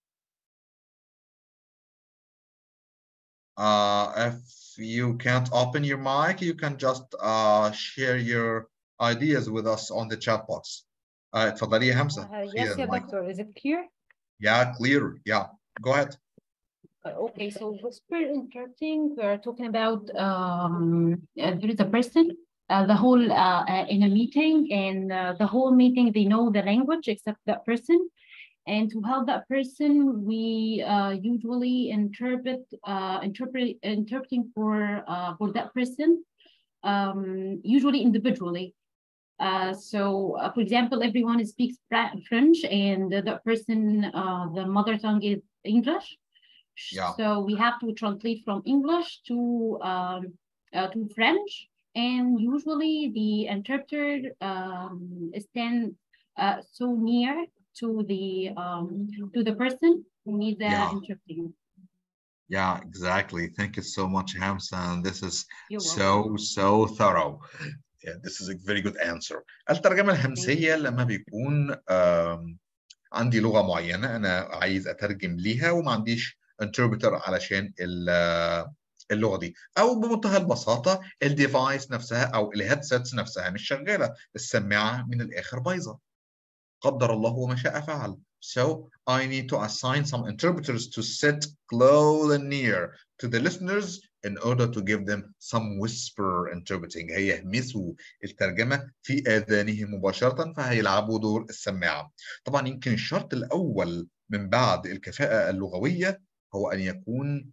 Uh, if you can't open your mic, you can just uh, share your ideas with us on the chat box. Uh, اتفضلي يا همسة. Uh, yes, Share yeah, mic. doctor. Is it clear? Yeah, clear. Yeah, go ahead. Uh, okay, so whisper interpreting, we are talking about um, uh, there is a person, uh, the whole uh, uh, in a meeting, and uh, the whole meeting they know the language except that person. And to help that person, we uh, usually interpret uh, interpret interpreting for uh, for that person, um, usually individually. Uh, so, uh, for example, everyone speaks Fra- French, and uh, that person, uh, the mother tongue is English. Yeah. So we have to translate from English to um, uh, to French, and usually the interpreter um, stands uh, so near to the um, to the person who needs the Yeah. interpreting. Yeah, exactly. Thank you so much, Hamza. And this is You're so, welcome. so thorough. Yeah, this is a very good answer. الترجمة الهمسية لما بيكون آم، عندي لغة معينة أنا عايز أترجم ليها وما عنديش انتربريتر علشان ال- اللغة دي أو بمنتهى البساطة الديفايس نفسها أو الهيدسيتس نفسها مش شغالة السماعة من الآخر بايظة قدر الله وما شاء فعل So I need to assign some interpreters to sit close and near to the listeners in order to give them some whisper interpreting هيهمسوا الترجمة في آذانهم مباشرة فهيلعبوا دور السماعة طبعا يمكن الشرط الأول من بعد الكفاءة اللغوية هو أن يكون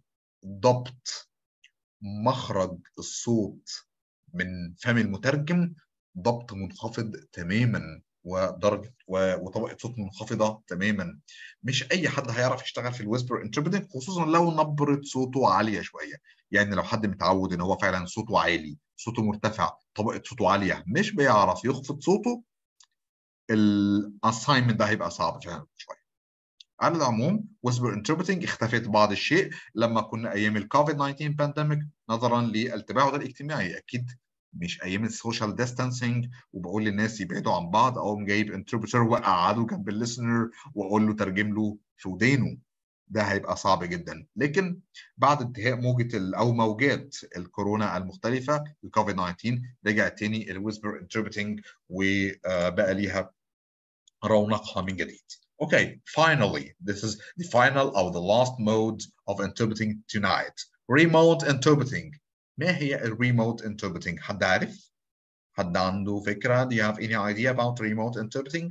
ضبط مخرج الصوت من فم المترجم ضبط منخفض تماما ودرجه و- وطبقه صوت منخفضه تماما مش اي حد هيعرف يشتغل في الويسبر انتربريتنج خصوصا لو نبره صوته عاليه شويه يعني لو حد متعود ان هو فعلا صوته عالي صوته مرتفع طبقه صوته عاليه مش بيعرف يخفض صوته الاساينمنت ده هيبقى صعب فعلا شويه على العموم ويسبر انتربريتنج اختفت بعض الشيء لما كنا ايام الكوفيد 19 بانديميك نظرا للتباعد الاجتماعي اكيد مش ايام السوشيال ديستانسينج وبقول للناس يبعدوا عن بعض اقوم جايب انتربريتر واقعده جنب الليسنر واقول له ترجم له في ودانه ده هيبقى صعب جدا لكن بعد انتهاء موجه ال- او موجات الكورونا المختلفه الكوفيد 19 رجعت تاني الويسبر انتربريتنج وبقى ليها رونقها من جديد. Okay, finally, this is the final or the last mode of interpreting tonight. Remote interpreting. ما هي ال remote interpreting؟ حد عارف؟ حد عنده فكرة؟ Do you have any idea about remote interpreting?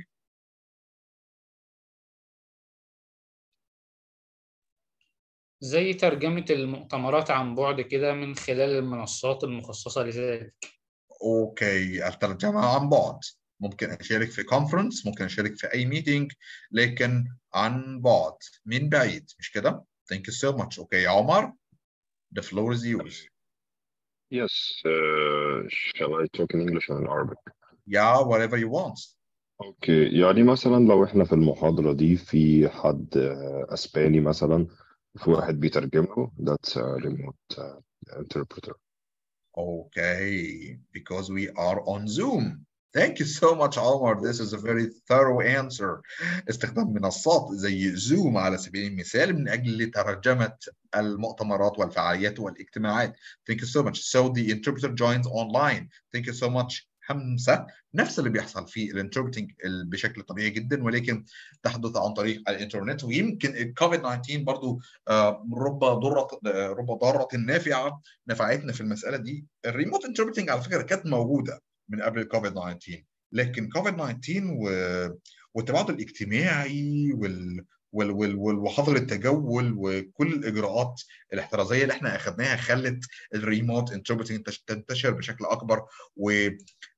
زي ترجمة المؤتمرات عن بعد كده من خلال المنصات المخصصة لذلك اوكي الترجمة عن بعد ممكن اشارك في conference ممكن اشارك في اي meeting لكن عن بعد من بعيد مش كده؟ Thank you so much. Okay, عمر, the floor is yours. Yes, uh, shall I talk in English or in Arabic? Yeah, whatever you want. اوكي يعني مثلا لو احنا في المحاضرة دي في حد آه، اسباني مثلا في واحد بيترجم له that's a remote uh, interpreter Okay, because we are on Zoom. Thank you so much, Omar. This is a very thorough answer. استخدام منصات زي زوم على سبيل المثال من أجل ترجمة المؤتمرات والفعاليات والاجتماعات. Thank you so much. So the interpreter joins online. Thank you so much. همسة نفس اللي بيحصل في الانتربريتنج بشكل طبيعي جدا ولكن تحدث عن طريق الانترنت ويمكن الكوفيد 19 برضو آه، رب ضرة آه، رب ضارة نافعة نفعتنا في المسألة دي الريموت انتربريتنج على فكرة كانت موجودة من قبل الكوفيد 19 لكن كوفيد 19 و... والتباعد الاجتماعي وال... وال... وال... وال... وحظر التجول وكل الاجراءات الاحترازيه اللي احنا اخذناها خلت الريموت انتربريتنج تنتشر بشكل اكبر و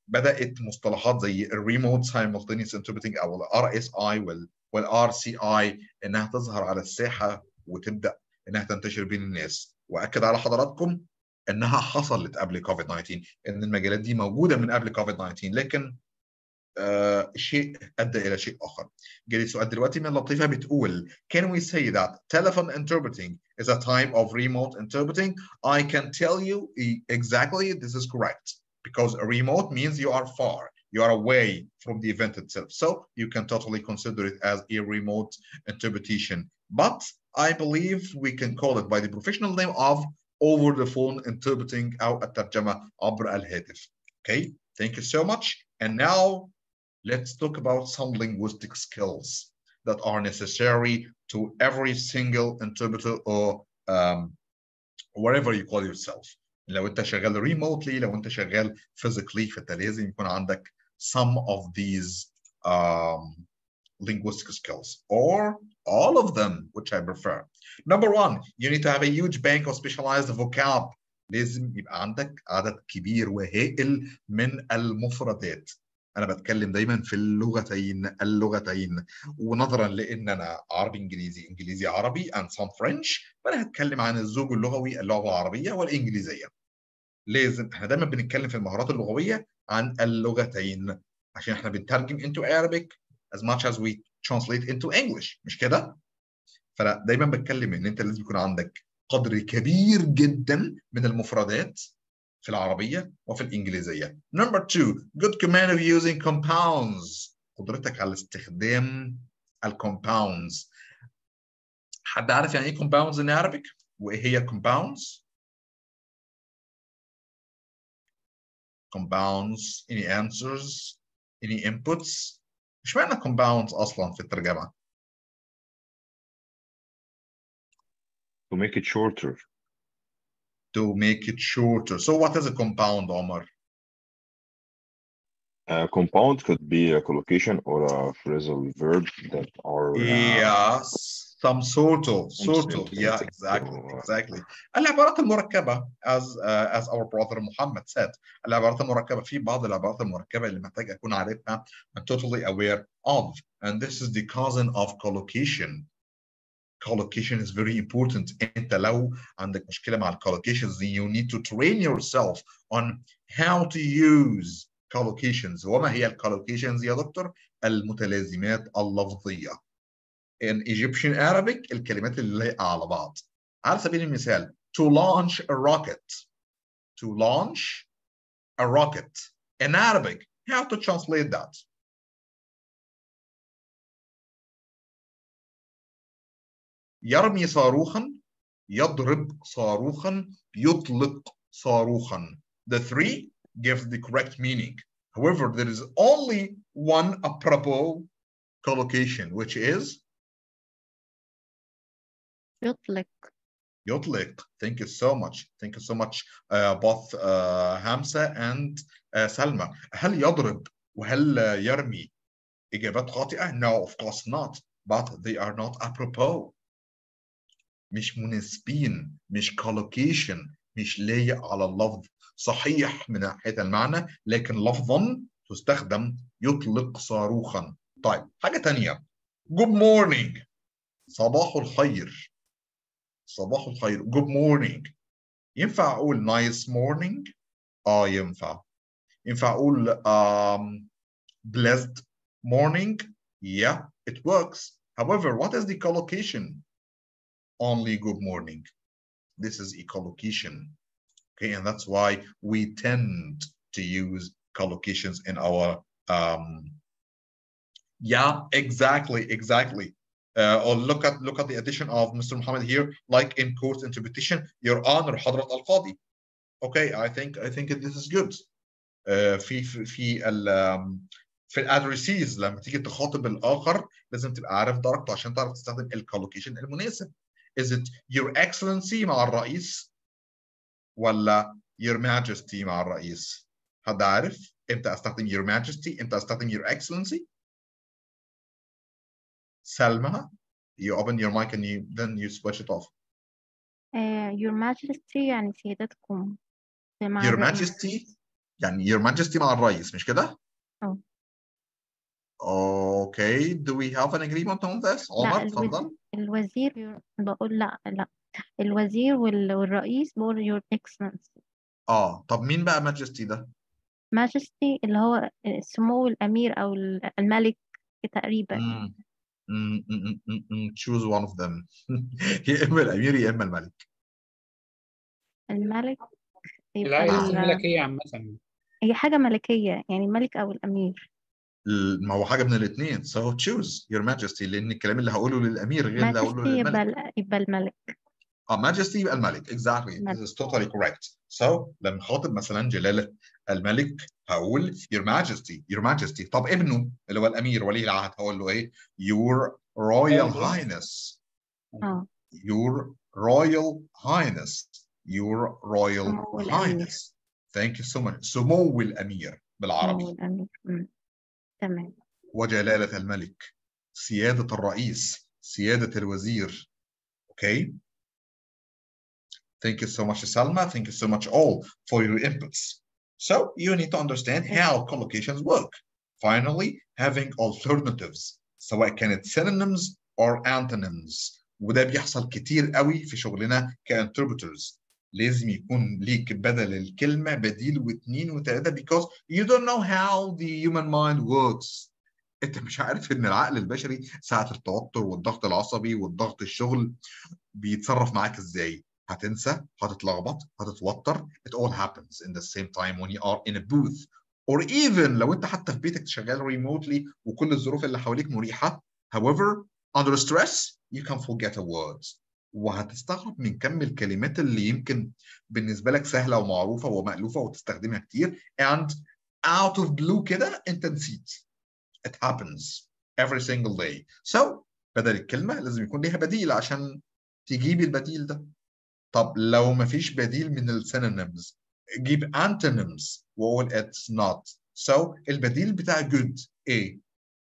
بدات مصطلحات زي الريموت سايمultaneous انتربريتنج او الار اس اي والار سي اي انها تظهر على الساحه وتبدا انها تنتشر بين الناس واكد على حضراتكم انها حصلت قبل كوفيد 19 ان المجالات دي موجوده من قبل كوفيد 19 لكن آه شيء ادى الى شيء اخر. جالي سؤال دلوقتي من لطيفه بتقول Can we say that telephone interpreting is a type of remote interpreting? I can tell you exactly this is correct because a remote means you are far. You are away from the event itself. So you can totally consider it as a remote interpretation. But I believe we can call it by the professional name of over the phone interpreting أو الترجمة عبر الهاتف. Okay, thank you so much. And now let's talk about some linguistic skills that are necessary to every single interpreter or um, whatever you call yourself. لو انت شغال remotely لو انت شغال physically فانت لازم يكون عندك some of these um, linguistic skills or all of them which I prefer. Number one, you need to have a huge bank of specialized vocab. لازم يبقى عندك عدد كبير وهائل من المفردات. انا بتكلم دايما في اللغتين اللغتين ونظرا لان انا عربي انجليزي انجليزي عربي and some French فانا هتكلم عن الزوج اللغوي اللغه العربيه والانجليزيه. لازم احنا دايما بنتكلم في المهارات اللغويه عن اللغتين عشان احنا بنترجم into Arabic as much as we translate into English مش كده؟ فانا دايما بتكلم ان انت لازم يكون عندك قدر كبير جدا من المفردات في العربيه وفي الانجليزيه. Number two, good command of using compounds. قدرتك على استخدام الكومباوندز. حد عارف يعني ايه compounds in Arabic؟ وايه هي compounds؟ compounds, any answers, any inputs؟ مش معنى compounds اصلا في الترجمه؟ To make it shorter. To make it shorter. So what is a compound, Omar? A compound could be a collocation or a phrasal verb that are. uh, Yes, some sort of, sort of. something Yeah, to- exactly, to- exactly. العبارات المركبة as uh, as our brother Muhammad said العبارات المركبة في بعض العبارات المركبة اللي محتاج أكون عارفها and totally aware of and this is the cousin of collocation. Collocation is very important. أنت لو عندك مشكلة مع collocations you need to train yourself on how to use collocations. وما هي collocations يا دكتور؟ المتلازمات اللفظية. in Egyptian Arabic الكلمات اللي لايقة على بعض. على سبيل المثال to launch a rocket. To launch a rocket. In Arabic, how to translate that? يرمي صاروخا يضرب صاروخا يطلق صاروخا. The three give the correct meaning. However, there is only one apropos collocation, which is يطلق يطلق. Thank you so much. Thank you so much, uh, both uh, Hamza and uh, Salma. هل يضرب وهل uh, يرمي إجابات خاطئة؟ No, of course not. But they are not apropos. مش مناسبين، مش collocation، مش لايق على اللفظ. صحيح من ناحية المعنى، لكن لفظا تستخدم يطلق صاروخا. طيب، حاجة تانية. Good morning. صباح الخير. صباح الخير good morning ينفع اقول nice morning اه ينفع ينفع اقول um, blessed morning yeah it works however what is the collocation only good morning this is a collocation okay and that's why we tend to use collocations in our um yeah exactly exactly uh, or look at look at the addition of Mr. Muhammad here, like in court interpretation, Your Honor, حضرة القاضي. Okay, I think I think this is good. Uh, في في في ال um, في الادريسيز لما تيجي تخاطب الاخر لازم تبقى عارف درجته عشان تعرف تستخدم الكولوكيشن المناسب. Is it Your Excellency مع الرئيس ولا Your Majesty مع الرئيس؟ حد عارف امتى استخدم Your Majesty؟ امتى استخدم Your Excellency؟ Salma, you open your mic and you then you switch it off. آه, Your Majesty يعني سيادتكم مع Your الرئيس Majesty, يعني your majesty مع الرئيس مش كده؟ اه Okay, do we have an agreement on this? لا عمر الوزير اتفضل. الوزير يور- بقول لا لا الوزير وال- والرئيس بقول your excellency اه طب مين بقى majesty ده؟ majesty اللي هو سمو الأمير أو الملك تقريبا مم. مم، مم، مم، مم. Choose one of them. يا إما الأمير يا إما الملك. الملك يبقى العائلة ال- الملكية عامة هي حاجة ملكية يعني الملك أو الأمير ال- ما هو حاجة من الاثنين. So choose your majesty لأن الكلام اللي هقوله للأمير غير اللي هقوله majesty يبقى للملك. ال- يبقى الملك اه majesty يبقى الملك. Exactly. This الملك is totally correct. So لما خاطب مثلا جلالة الملك هقول your majesty your majesty. طب ابنه اللي هو الأمير ولي العهد هقول له إيه؟ Your royal highness. اه Your royal highness. Your royal سمو الأمير highness. Thank you so much. سمو الأمير سمو بالعربي الأمير مم. تمام وجلالة الملك سيادة الرئيس سيادة الوزير Okay Thank you so much Salma Thank you so much all for your inputs So you need to understand how collocations work Finally having alternatives سواء كانت synonyms or antonyms وده بيحصل كتير قوي في شغلنا كانتربرترز لازم يكون ليك بدل الكلمة بديل واثنين وثلاثة because you don't know how the human mind works انت مش عارف ان العقل البشري ساعة التوتر والضغط العصبي والضغط الشغل بيتصرف معاك ازاي هتنسى هتتلخبط هتتوتر it all happens in the same time when you are in a booth or even لو انت حتى في بيتك شغال remotely وكل الظروف اللي حواليك مريحة however under stress you can forget a word وهتستغرب من كم الكلمات اللي يمكن بالنسبة لك سهلة ومعروفة ومألوفة وتستخدمها كتير and out of blue كده انت نسيت it happens every single day so بدل الكلمة لازم يكون ليها بديل عشان تجيب البديل ده طب لو ما فيش بديل من السينونيمز جيب antonyms وقول it's not so البديل بتاع good ايه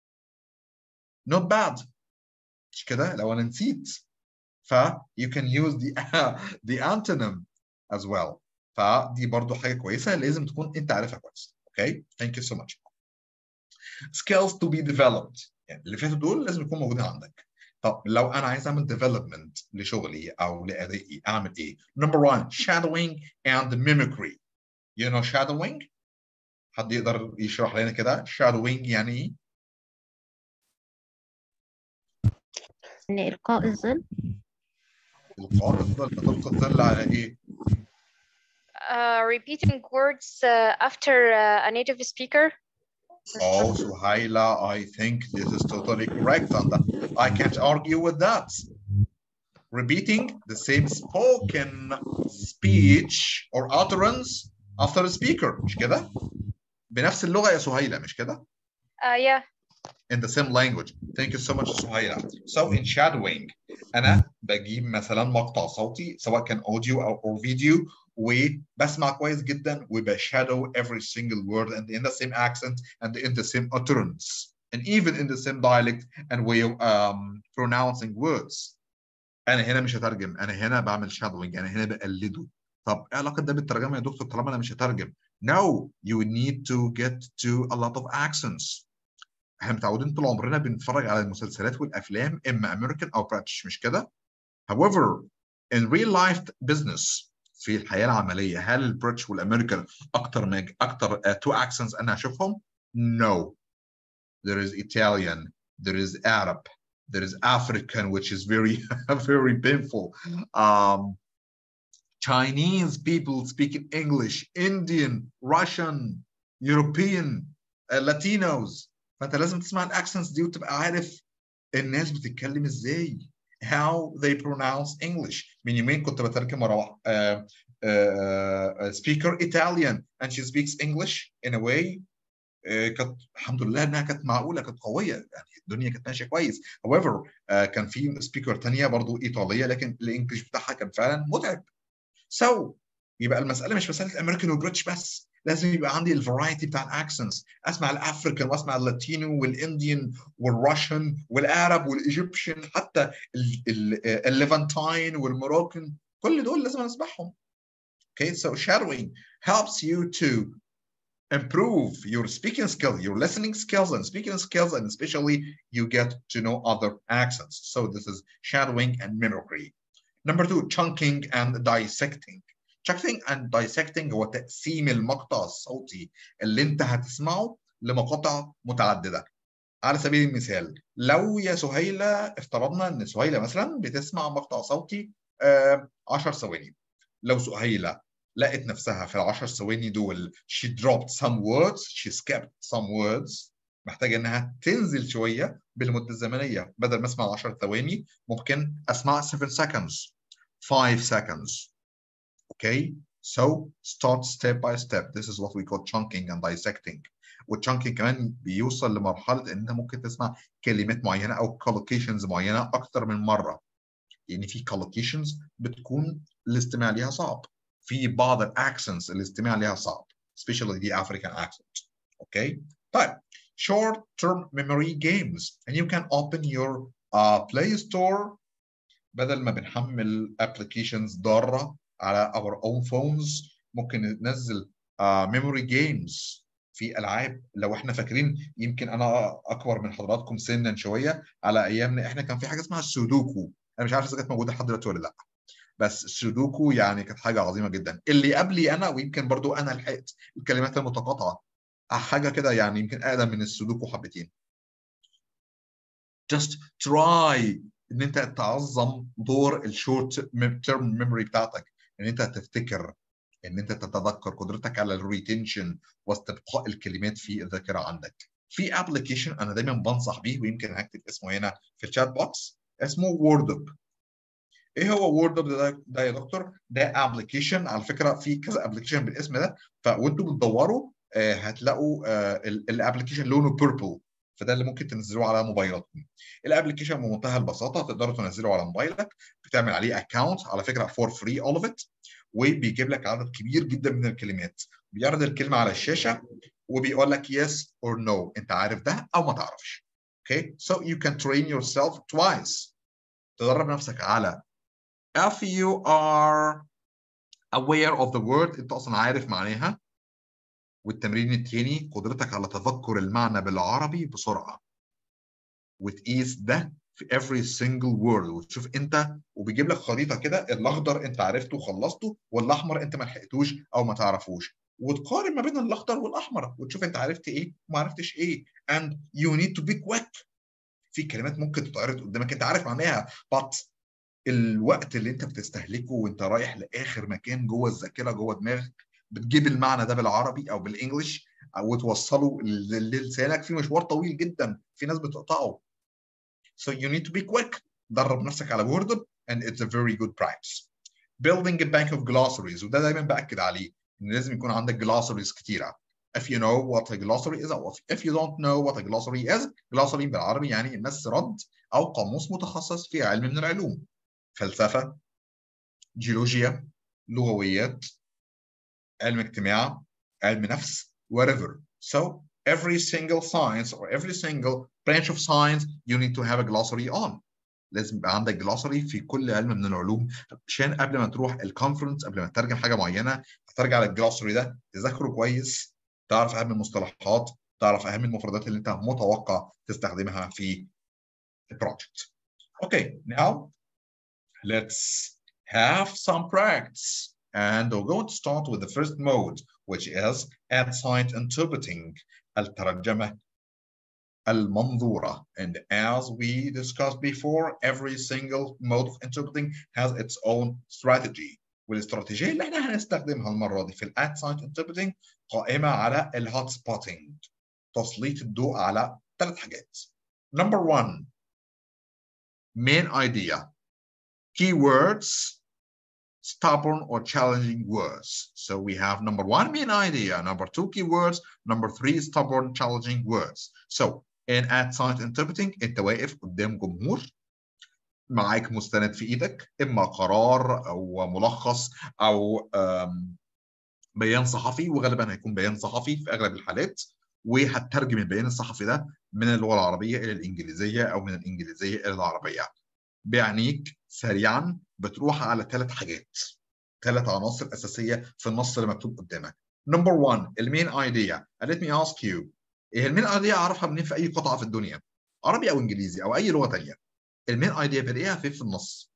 not bad مش كده لو انا نسيت ف you can use the the antonym as well فدي برضو حاجة كويسة لازم تكون انت عارفها كويس okay thank you so much skills to be developed يعني اللي فاتوا دول لازم يكون موجودين عندك طب لو انا عايز اعمل development لشغلي او لادائي اعمل ايه number one shadowing and mimicry you know shadowing حد يقدر يشرح لنا كده shadowing يعني ايه إن إلقاء الظل القاء الظل تلقى الظل على ايه Uh, repeating words uh, after uh, a native speaker. Oh, Suhaila, I think this is totally correct, and I can't argue with that. Repeating the same spoken speech or utterance after a speaker, مش كده؟ بنفس اللغة يا سهيلة مش كده؟ Uh, yeah. In the same language. Thank you so much, سهيلة. So in shadowing, أنا بجيب مثلا مقطع صوتي سواء كان audio أو or video وبسمع كويس جدا وبشادو every single word and in the same accent and in the same utterance and even in the same dialect and way of um, pronouncing words انا هنا مش هترجم انا هنا بعمل shadowing انا هنا بقلده طب ايه علاقه ده بالترجمه يا دكتور طالما انا مش هترجم no you need to get to a lot of accents احنا متعودين طول عمرنا بنتفرج على المسلسلات والافلام اما امريكان او بريتش مش كده however in real life business في الحياه العمليه هل البريتش والامريكان اكتر من اكتر uh, two accents انا اشوفهم no there is Italian there is Arab there is African which is very very painful um, Chinese people speaking English Indian Russian European uh, Latinos فانت لازم تسمع الاكسنتس دي وتبقى عارف الناس بتتكلم ازاي how they pronounce English من يومين كنت بترجم ورا واحد uh, uh, speaker Italian and she speaks English in a way uh, كانت الحمد لله انها كانت معقوله كانت قويه يعني الدنيا كانت ماشيه كويس however uh, كان في سبيكر ثانيه برضو ايطاليه لكن الانجليش بتاعها كان فعلا متعب so يبقى المساله مش مساله امريكان وبريتش بس لازم يبقى عندي الفرايتي بتاع الاكسنتس اسمع الافريكان واسمع اللاتينو والانديان والروشن والارب والايجيبشن حتى الليفانتاين والموروكان كل دول لازم اسمعهم okay so shadowing helps you to improve your speaking skills, your listening skills and speaking skills, and especially you get to know other accents. So this is shadowing and mimicry. Number two, chunking and dissecting. chunking and dissecting هو تقسيم المقطع الصوتي اللي انت هتسمعه لمقاطع متعددة. على سبيل المثال لو يا سهيلة افترضنا ان سهيلة مثلا بتسمع مقطع صوتي آه 10 ثواني. لو سهيلة لقت نفسها في العشر ثواني دول she dropped some words she skipped some words محتاجة إنها تنزل شوية بالمدة الزمنية بدل ما أسمع 10 ثواني ممكن أسمع 7 seconds 5 seconds okay so start step by step this is what we call chunking and dissecting والchunking كمان بيوصل لمرحلة إن أنت ممكن تسمع كلمات معينة أو collocations معينة أكتر من مرة يعني في collocations بتكون الاستماع ليها صعب في بعض الاكسنتس الاستماع لها صعب especially the African accent okay طيب short term memory games and you can open your uh, play store بدل ما بنحمل applications ضارة على our own phones ممكن ننزل uh, memory games في العاب لو احنا فاكرين يمكن انا اكبر من حضراتكم سنا شويه على ايامنا احنا كان في حاجه اسمها السودوكو انا مش عارف اذا كانت موجوده لحد دلوقتي ولا لا بس السودوكو يعني كانت حاجه عظيمه جدا اللي قبلي انا ويمكن برضو انا لحقت الكلمات المتقاطعه حاجه كده يعني يمكن اقدم من السودوكو حبتين just try ان انت تعظم دور الشورت تيرم ميموري بتاعتك ان انت تفتكر ان انت تتذكر قدرتك على الريتنشن واستبقاء الكلمات في الذاكره عندك في ابلكيشن انا دايما بنصح بيه ويمكن هكتب اسمه هنا في الشات بوكس اسمه ووردب ايه هو وورد ده, ده يا دكتور؟ ده ابلكيشن على فكره في كذا ابلكيشن بالاسم ده فوانتوا بتدوروا آه هتلاقوا آه الابلكيشن لونه بيربل فده اللي ممكن تنزلوه على موبايلاتكم. الابلكيشن بمنتهى البساطه تقدروا تنزله على موبايلك بتعمل عليه اكونت على فكره فور فري اول اوف ات وبيجيب لك عدد كبير جدا من الكلمات بيعرض الكلمه على الشاشه وبيقول لك yes or no انت عارف ده او ما تعرفش. Okay so you can train yourself twice تدرب نفسك على if you are aware of the word انت اصلا عارف معناها والتمرين الثاني قدرتك على تذكر المعنى بالعربي بسرعه وتقيس ده في every single word وتشوف انت وبيجيب لك خريطه كده الاخضر انت عرفته وخلصته والاحمر انت ما لحقتوش او ما تعرفوش وتقارن ما بين الاخضر والاحمر وتشوف انت عرفت ايه وما عرفتش ايه and you need to be quick في كلمات ممكن تتعرض قدامك انت عارف معناها but الوقت اللي انت بتستهلكه وانت رايح لاخر مكان جوه الذاكره جوه دماغك بتجيب المعنى ده بالعربي او بالانجلش وتوصله للسانك في مشوار طويل جدا في ناس بتقطعه so you need to be quick درب نفسك على ووردب and it's a very good practice building a bank of glossaries وده دايما باكد عليه ان لازم يكون عندك glossaries كتيره if you know what a glossary is or if you don't know what a glossary is glossary بالعربي يعني مس رد او قاموس متخصص في علم من العلوم فلسفه جيولوجيا لغويات علم اجتماع علم نفس whatever so every single science or every single branch of science you need to have a glossary on لازم يبقى عندك glossary في كل علم من العلوم عشان قبل ما تروح الكونفرنس قبل ما تترجم حاجه معينه ترجع للجلوسري ده تذاكره كويس تعرف اهم المصطلحات تعرف اهم المفردات اللي انت متوقع تستخدمها في البروجكت. Okay, now let's have some practice. And we're going to start with the first mode, which is ad site interpreting, الترجمة المنظورة. And as we discussed before, every single mode of interpreting has its own strategy. والاستراتيجية اللي احنا هنستخدمها المرة دي في الاد سايت انتربريتنج قائمة على الهوت سبوتنج تسليط الضوء على ثلاث حاجات. Number one, main idea, keywords, stubborn or challenging words. So we have number one, main idea, number two, keywords, number three, stubborn, challenging words. So in ad site interpreting انت واقف قدام جمهور معاك مستند في ايدك اما قرار او ملخص او بيان صحفي وغالبا هيكون بيان صحفي في اغلب الحالات وهتترجم البيان الصحفي ده من اللغه العربيه الى الانجليزيه او من الانجليزيه الى العربيه. بيعنيك سريعا بتروح على ثلاث حاجات ثلاث عناصر اساسيه في النص اللي مكتوب قدامك. number one المين idea and let me ask you ايه المين idea اعرفها منين في اي قطعه في الدنيا عربي او انجليزي او اي لغه ثانيه المين idea بلاقيها فين في النص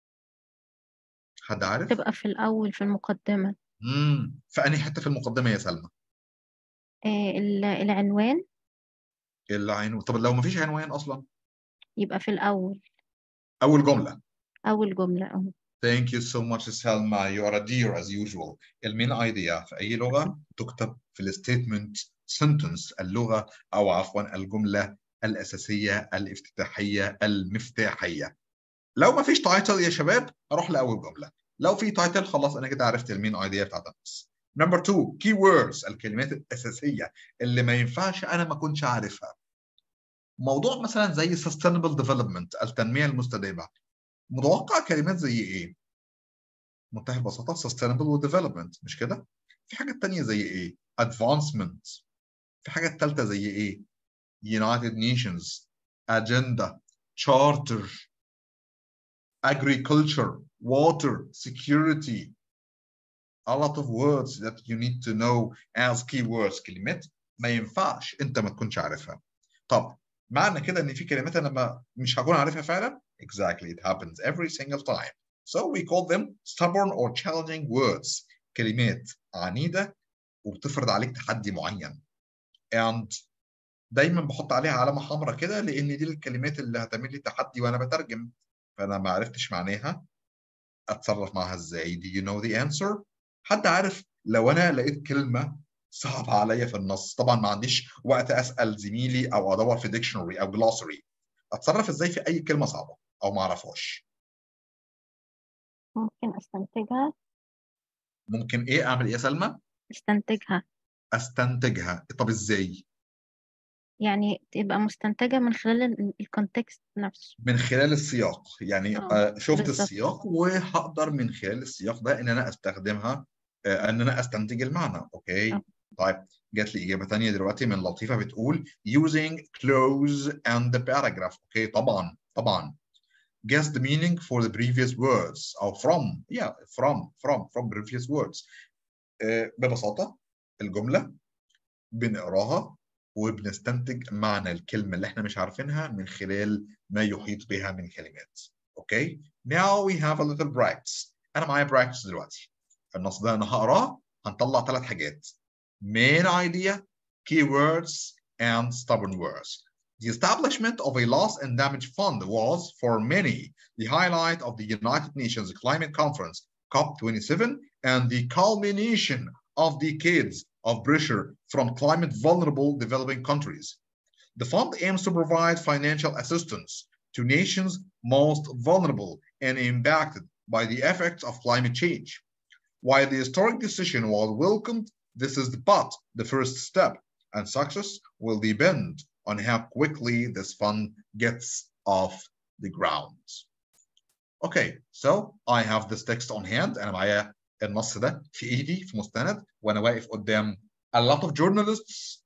حد عارف تبقى في الأول في المقدمة امم في انهي حته في المقدمه يا سلمى آه، ال- العنوان العنوان طب لو ما فيش عنوان اصلا يبقى في الأول اول جمله أول جملة أهو Thank you so much Selma you are a dear as usual المين idea في اي لغه تكتب في الستيتمنت sentence اللغه او عفوا الجمله الاساسيه الافتتاحيه المفتاحيه لو ما فيش تايتل يا شباب اروح لاول جمله لو في تايتل خلاص انا كده عرفت المين ايديا بتاعت النص نمبر 2 كي ووردز الكلمات الاساسيه اللي ما ينفعش انا ما كنتش عارفها موضوع مثلا زي sustainable development التنميه المستدامه متوقع كلمات زي ايه منتهى البساطه sustainable و development مش كده في حاجات تانية زي ايه advancement في حاجات ثالثه زي ايه United Nations agenda charter agriculture, water, security, a lot of words that you need to know as keywords كلمات ما ينفعش انت ما تكونش عارفها. طب معنى كده ان في كلمات انا ما مش هكون عارفها فعلا؟ Exactly, it happens every single time. So we call them stubborn or challenging words. كلمات عنيدة وبتفرض عليك تحدي معين. And دايما بحط عليها علامة حمراء كده لان دي الكلمات اللي هتعمل لي تحدي وانا بترجم. فانا ما عرفتش معناها اتصرف معاها ازاي do you know the answer حد عارف لو انا لقيت كلمه صعبه عليا في النص طبعا ما عنديش وقت اسال زميلي او ادور في ديكشنري او جلوسري اتصرف ازاي في اي كلمه صعبه او ما اعرفهاش ممكن أستنتجها ممكن ايه اعمل ايه يا سلمى أستنتجها استنتجها طب ازاي يعني تبقى مستنتجة من خلال الكونتكست نفسه من خلال السياق يعني اه آه، شفت بالظبط السياق وهقدر من خلال السياق ده ان انا استخدمها آه، ان انا استنتج المعنى اوكي اه طيب جات لي اجابه ثانيه دلوقتي من لطيفه بتقول using clause and the paragraph اوكي طبعا طبعا guess the meaning for the previous words او from yeah from from from previous words آه، ببساطه الجمله بنقراها وبنستنتج معنى الكلمة اللي احنا مش عارفينها من خلال ما يحيط بها من كلمات. اوكي؟ Now we have a little practice. أنا معايا practice دلوقتي. النص ده أنا هقراه هنطلع ثلاث حاجات. Main idea, keywords, and stubborn words. The establishment of a loss and damage fund was, for many, the highlight of the United Nations Climate Conference, COP27, and the culmination of decades of pressure from climate vulnerable developing countries. The fund aims to provide financial assistance to nations most vulnerable and impacted by the effects of climate change. While the historic decision was welcomed, this is but the first step, and success will depend on how quickly this fund gets off the ground. Okay, so I have this text on hand أنا معايا النص ده في ايدي في مستند وانا واقف قدام a lot of journalists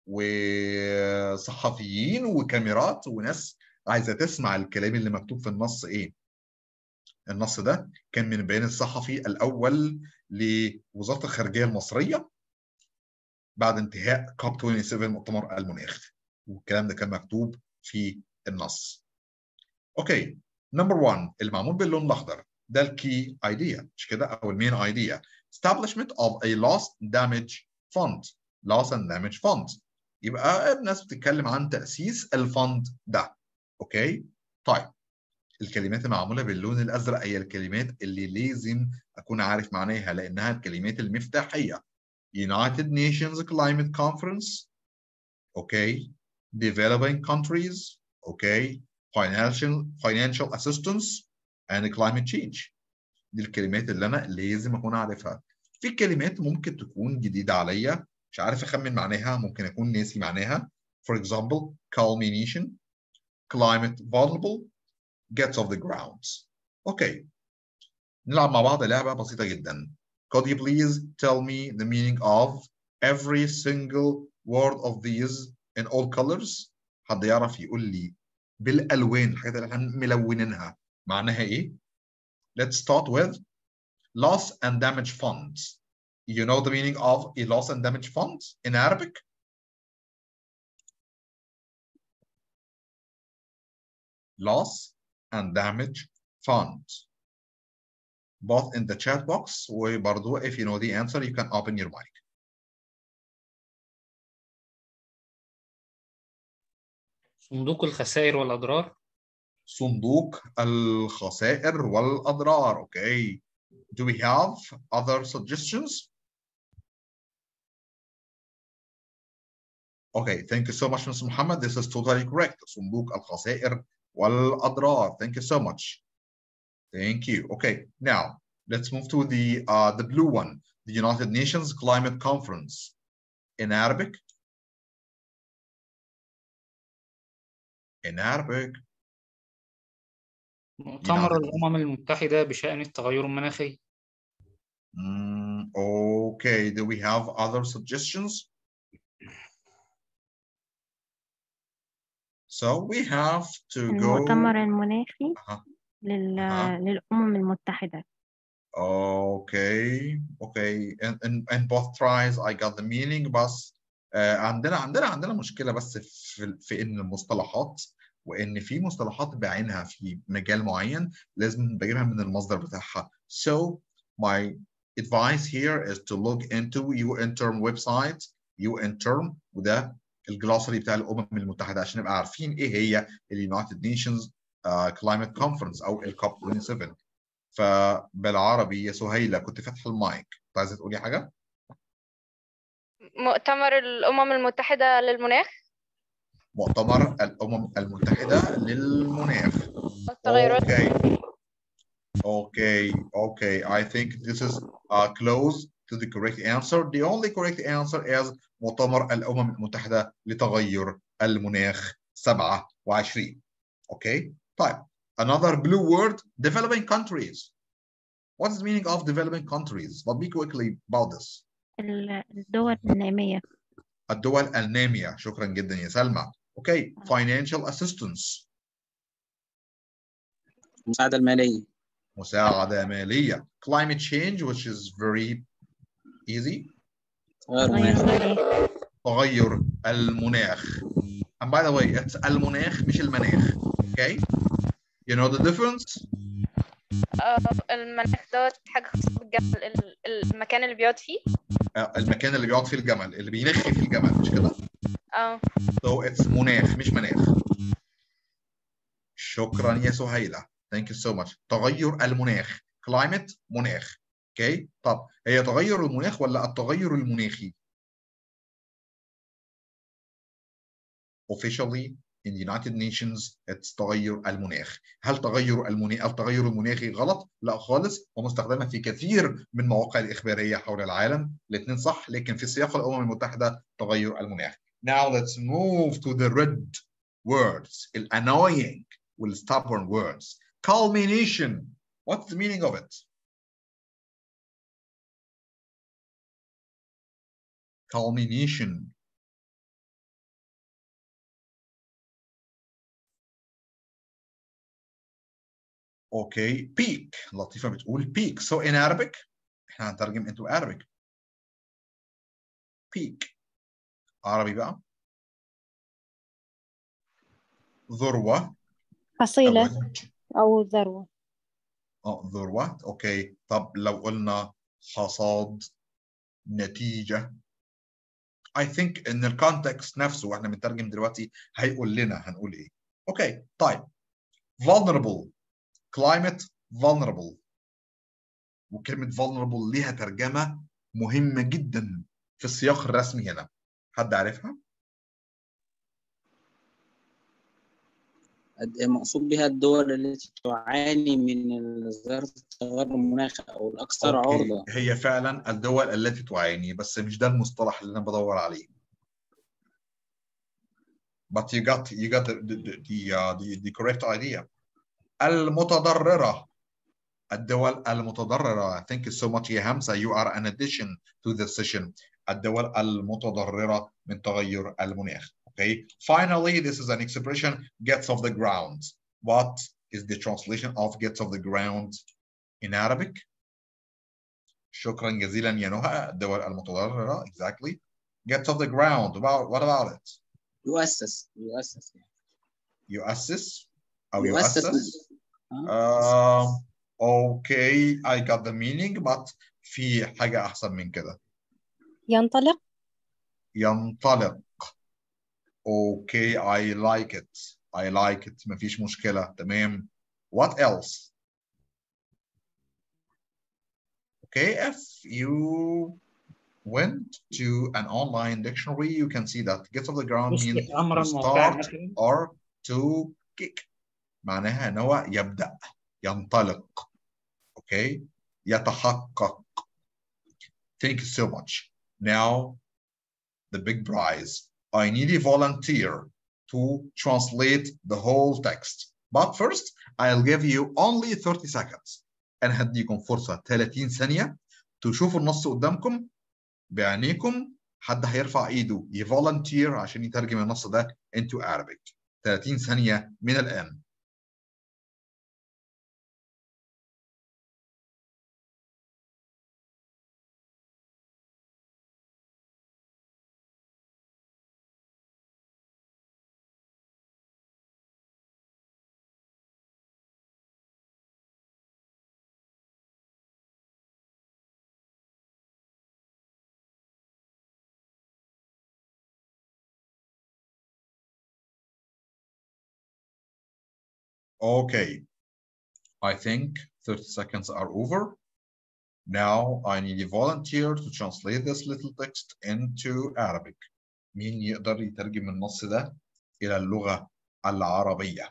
وصحفيين وكاميرات وناس عايزه تسمع الكلام اللي مكتوب في النص ايه النص ده كان من بيان الصحفي الاول لوزاره الخارجيه المصريه بعد انتهاء كوب 27 مؤتمر المناخ والكلام ده كان مكتوب في النص اوكي نمبر 1 المعمول باللون الاخضر ده الكي ايديا مش كده او المين ايديا establishment of a loss damage fund loss and damage fund يبقى الناس بتتكلم عن تأسيس الفند ده اوكي طيب الكلمات المعمولة باللون الأزرق هي الكلمات اللي لازم أكون عارف معناها لأنها الكلمات المفتاحية United Nations Climate Conference okay developing countries okay financial financial assistance and climate change دي الكلمات اللي انا لازم اكون عارفها في كلمات ممكن تكون جديده عليا مش عارف اخمن معناها ممكن اكون ناسي معناها for example culmination climate vulnerable gets off the ground اوكي نلعب مع بعض لعبه بسيطه جدا could you please tell me the meaning of every single word of these in all colors حد يعرف يقول لي بالالوان الحاجات اللي احنا ملونينها معناها ايه Let's start with loss and damage funds. You know the meaning of a loss and damage fund in Arabic? Loss and damage fund. Both in the chat box وبرضو if you know the answer you can open your mic. صندوق الخسائر والأضرار صندوق الخسائر والأضرار. Okay. Do we have other suggestions? Okay, thank you so much, Mr. Muhammad. This is totally correct. صندوق الخسائر والأضرار. Thank you so much. Thank you. Okay, now let's move to the uh, the blue one, the United Nations Climate Conference in Arabic. In Arabic. مؤتمر الأمم المتحدة بشأن التغير المناخي Mm, okay, do we have other suggestions? So we have to go. المؤتمر المناخي أها. لل... أها. للأمم المتحدة Okay, okay. In, in, in both tries I got the meaning بس آه عندنا عندنا عندنا مشكلة بس في في إن المصطلحات وإن في مصطلحات بعينها في مجال معين لازم بجيبها من المصدر بتاعها. So my advice here is to look into UN term website UN term وده الجلوسري بتاع الأمم المتحدة عشان نبقى عارفين إيه هي ال United Nations uh, Climate Conference أو ال COP 27 فبالعربي يا سهيلة كنت فاتحة المايك كنت عايزة تقولي حاجة؟ مؤتمر الأمم المتحدة للمناخ مؤتمر الأمم المتحدة للمناخ والتغيرات Okay. Okay, okay. I think this is uh, close to the correct answer. The only correct answer is مؤتمر الأمم المتحدة لتغير المناخ 27. Okay. طيب. Another blue word, developing countries. What is the meaning of developing countries? But be quickly about this. ال- الدول النامية الدول النامية. شكرا جدا يا سلمى. Okay. Financial assistance. المساعدة المالية مساعدة مالية. Climate change, which is very easy. تغير تغير المناخ المناخ تغير المناخ. And by the way, it's المناخ مش المناخ. Okay? You know the difference? آه، المناخ دوت حاجة خاصة بالجبل ال- المكان اللي بيقعد فيه آه، المكان اللي بيقعد فيه الجمل اللي بينخ فيه الجمل مش كده؟ اه So it's مناخ مش مناخ. شكرا يا سهيلة. Thank you so much. تغير المناخ. Climate مناخ. Okay? طب هي تغير المناخ ولا التغير المناخي؟ Officially in the United Nations it's تغير المناخ. هل تغير المناخ التغير المناخي غلط؟ لا خالص ومستخدمة في كثير من مواقع الإخبارية حول العالم. الاثنين صح لكن في سياق الأمم المتحدة تغير المناخ. Now let's move to the red words, the annoying will stubborn words. Culmination. What's the meaning of it? Culmination. Okay, peak. لطيفة بتقول peak. So in Arabic, احنا هنترجم into Arabic. Peak. عربي بقى. ذروة فصيلة أو أو ذروة اه ذروة اوكي طب لو قلنا حصاد نتيجة I think ان الكونتكست نفسه واحنا بنترجم دلوقتي هيقول لنا هنقول ايه اوكي طيب vulnerable climate vulnerable وكلمة vulnerable ليها ترجمة مهمة جدا في السياق الرسمي هنا حد عارفها؟ مقصود بها الدول التي تعاني من ظاهرة التغير المناخي أو الأكثر أوكي. عرضة هي فعلا الدول التي تعاني بس مش ده المصطلح اللي انا بدور عليه but you got you got the the the, uh, the, the correct idea المتضررة الدول المتضررة thank you so much يا همسة you are an addition to the session الدول المتضررة من تغير المناخ okay finally this is an expression gets off the ground what is the translation of gets off the ground in Arabic شكرا جزيلا يا نهى الدول المتضررة exactly get off the ground about what about it يؤسس يؤسس يؤسس أو يؤسس يؤسس آه. uh, okay I got the meaning but في حاجة أحسن من كده ينطلق ينطلق okay I like it I like it مفيش مشكلة تمام what else okay if you went to an online dictionary you can see that get off the ground means يسبق امرا to موقعا start مثلا or to kick معناها ان هو يبدأ ينطلق okay يتحقق thank you so much now the big prize I need a volunteer to translate the whole text but first I'll give you only 30 seconds انا هديكم فرصة 30 ثانية تشوفوا النص قدامكم بعينيكم حد هيرفع ايده يفولنتير عشان يترجم النص ده into Arabic 30 ثانية من الآن Okay, I think 30 seconds are over. Now I need a volunteer to translate this little text into Arabic. مين يقدر يترجم النص ده إلى اللغة العربية؟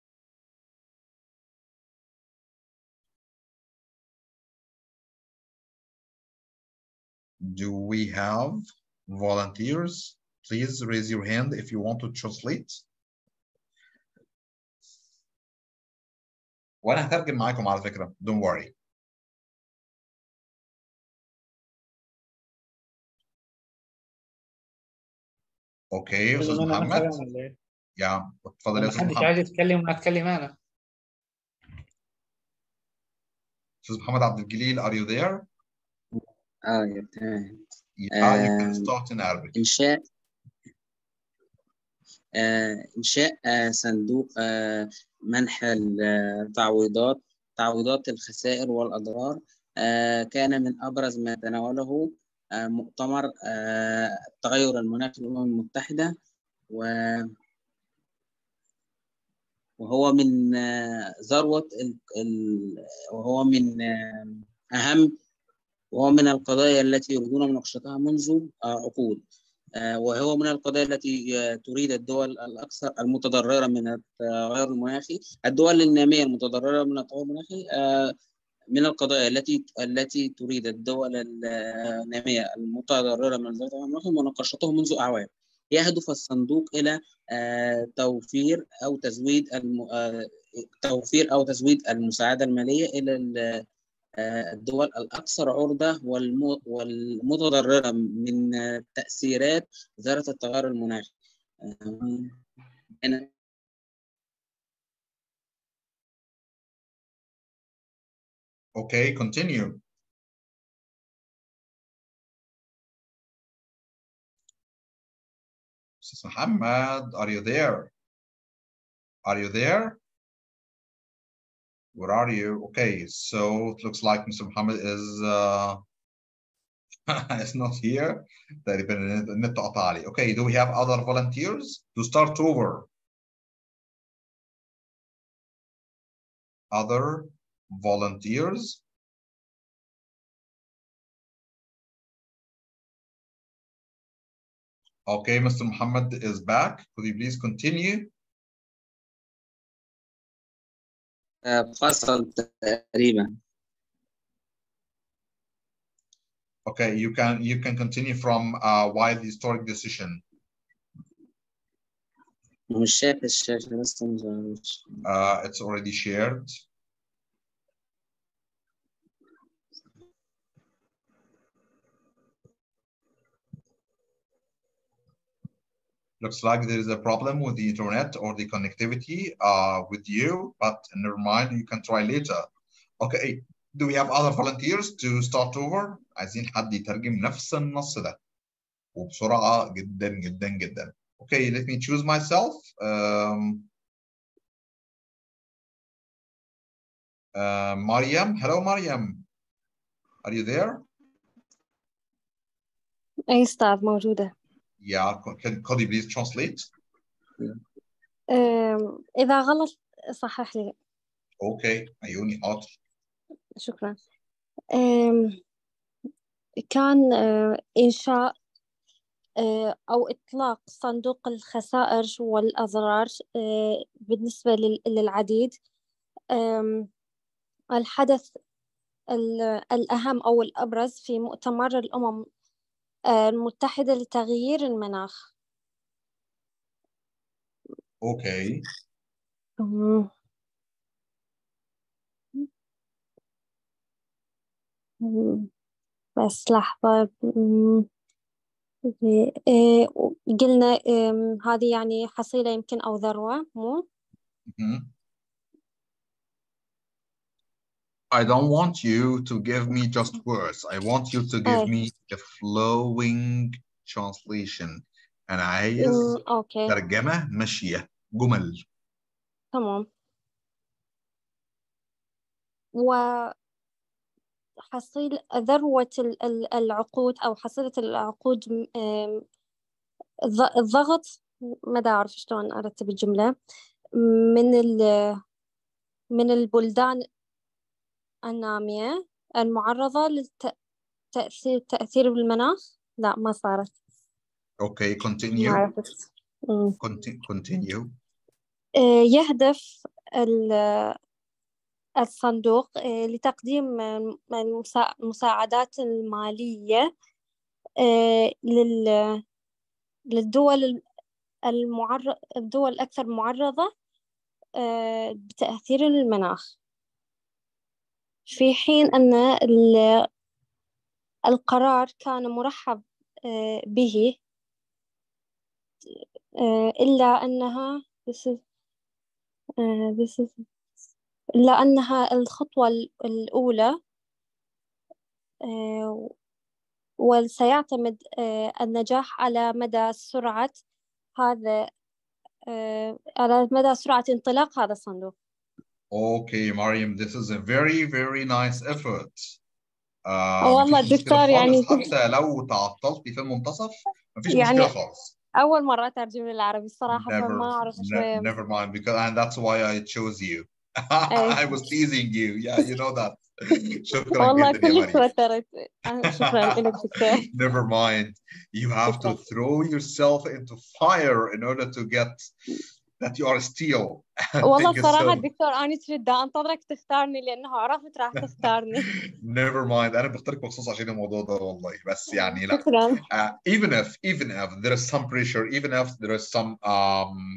Do we have volunteers? Please raise your hand if you want to translate. وانا هترجم معاكم على فكرة don't worry اوكي استاذ لازم انا محمد مثلا ولا ايه؟ يا اتفضل يا ما استاذ حدش محمد عايز يتكلم وانا اتكلم انا استاذ محمد عبد الجليل are you there اه تمام yeah you can آه، start in Arabic إنشاء آه، إنشاء آه، صندوق آه، منح التعويضات تعويضات الخسائر والأضرار آه، كان من أبرز ما تناوله آه، مؤتمر آه، التغير المناخي للأمم المتحدة و- وهو من آه، ذروة ال- ال- وهو من آه، أهم وهو من القضايا التي يريدون مناقشتها منذ آه، عقود آه، وهو من القضايا التي آه، تريد الدول الأكثر المتضررة من التغير المناخي الدول النامية المتضررة من التغير المناخي آه، من القضايا التي التي تريد الدول النامية المتضررة من التغير المناخي مناقشته منذ أعوام يهدف الصندوق إلى آه، توفير أو تزويد الم... آه، توفير أو تزويد المساعدة المالية إلى ال- آه، الدول الأكثر عرضة والم- والمتضررة من آه، تأثيرات ظاهرة التغير المناخي آه، أنا okay continue استاذ محمد are you there are you there where are you okay so it looks like Mr. Muhammad is uh, is not here تقريبا النت النت قطع عليه okay do we have other volunteers to start over other volunteers okay Mr. Muhammad is back could you please continue آه، فصل تقريبا Okay, you can you can continue from uh, why the historic decision. مش شايف الشاشة لسه مظهرش Uh, it's already shared. Looks like there is a problem with the internet or the connectivity uh, with you, but never mind, you can try later. Okay, Do we have other volunteers to start over? عايزين حد يترجم نفس النص ده وبسرعة جدا جدا جدا. Okay, let me choose myself. Um, uh, Mariam, hello Mariam. Are you there? أي أستاذ موجودة Yeah, can, could you please translate? أم، إذا غلط صحح لي Okay, عيوني حاضر. شكرا أم، كان آه، إنشاء آه، أو إطلاق صندوق الخسائر والأضرار آه، بالنسبة لل- للعديد أم، الحدث ال- الأهم أو الأبرز في مؤتمر الأمم آه، المتحدة لتغيير المناخ Okay. أم، أم، بس لحظة أم، إيه، قلنا أم، هذه يعني حصيلة يمكن أو ذروة مو Mhm. I don't want you to give me just words. I want you to give أي me a flowing translation. أنا عايز أم، أوكي ترجمة ماشية جمل. تمام وحصيل ذروة ال- ال- العقود أو حصيلة العقود م- أم، الض- الضغط ما دا أعرف شلون أرتب الجملة من ال- من البلدان النامية المعرضة للتأثير تأثير بالمناخ لا ما صارت Okay, ما continue. عرفت أم. Conti- continue. آه، يهدف ال- الصندوق آه، لتقديم آه، المسا- المساعدات المالية آه، لل- للدول المعرض الدول الأكثر معرضة آه، بتأثير المناخ في حين أن ال- القرار كان مرحب آه، به آه، إلا أنها this is, آه، this is, إلا أنها الخطوة ال- الأولى آه، وسيعتمد آه، النجاح على مدى سرعة هذا آه، على مدى سرعة انطلاق هذا الصندوق Okay, Mariam, this is a very, very nice effort. آه والله مفيش مشكلة الدكتور يعني خالص حتى لو تعطلتي في المنتصف مفيش يعني مشكلة خالص. أول مرة أترجم للعربي الصراحة Never, فما أعرف ne- شوية never mind, because and that's why I chose you. أي I was teasing you. Yeah, you know that. شكرا والله جدا يا كلش مريم. توترت آه، شكرا لك دكتور Never mind. You have to شكرا throw yourself into fire in order to get that you are steel. والله Thank you الصراحة so الدكتور أنا كنت دا أنتظرك تختارني لأنه عرفت راح تختارني Never mind. أنا بختارك مخصوص عشان الموضوع ده والله بس يعني لا. شكرا Uh, even if even if there is some pressure, even if there is some um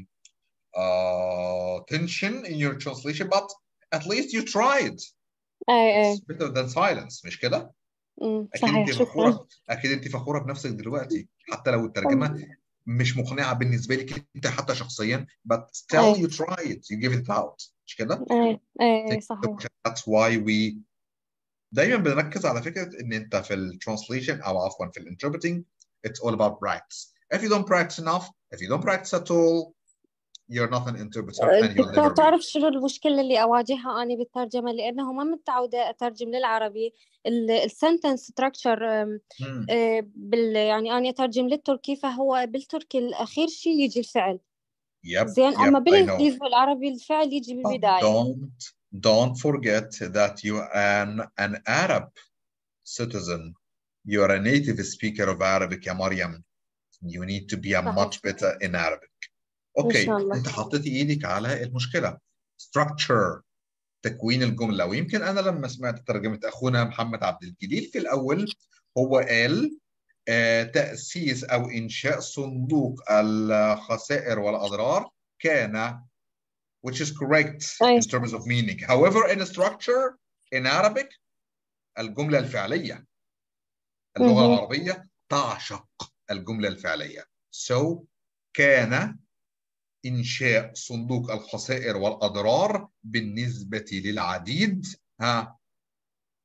uh tension in your translation, but at least you tried. أي It's أي better than silence مش كده؟ أمم، اكيد صحيح انت شكرا فخوره اكيد انت فخوره بنفسك دلوقتي حتى لو الترجمه مش مقنعه بالنسبه لك انت حتى شخصيا but still أي you tried you give it out مش كده؟ أي أي Thank أي you so صحيح much. That's why we دايما بنركز على فكره ان انت في الترانسليشن او عفوا في الانتربريتنج it's all about practice if you don't practice enough if you don't practice at all you're not an interpreter and you'll دكتور never be تعرف شنو المشكلة اللي أواجهها أنا بالترجمة لأنه ما متعودة أترجم للعربي السنتنس ستراكشر Hmm. بال يعني أنا أترجم للتركي فهو بالتركي الأخير شيء يجي الفعل yep زين yep أما I know بالإنجليزي والعربي الفعل يجي but بالبداية don't don't forget that you are an an Arab citizen you are a native speaker of Arabic يا مريم you need to be a صحيح much better in Arabic إن اوكي شاء الله انت حطيتي ايدك على المشكله structure تكوين الجمله ويمكن انا لما سمعت ترجمه اخونا محمد عبد الجليل في الاول هو قال آه، تاسيس او انشاء صندوق الخسائر والاضرار كان which is correct أي in terms of meaning however in structure in Arabic الجمله الفعليه اللغه مهم. العربيه تعشق الجمله الفعليه so كان إنشاء صندوق الخسائر والأضرار بالنسبة للعديد ها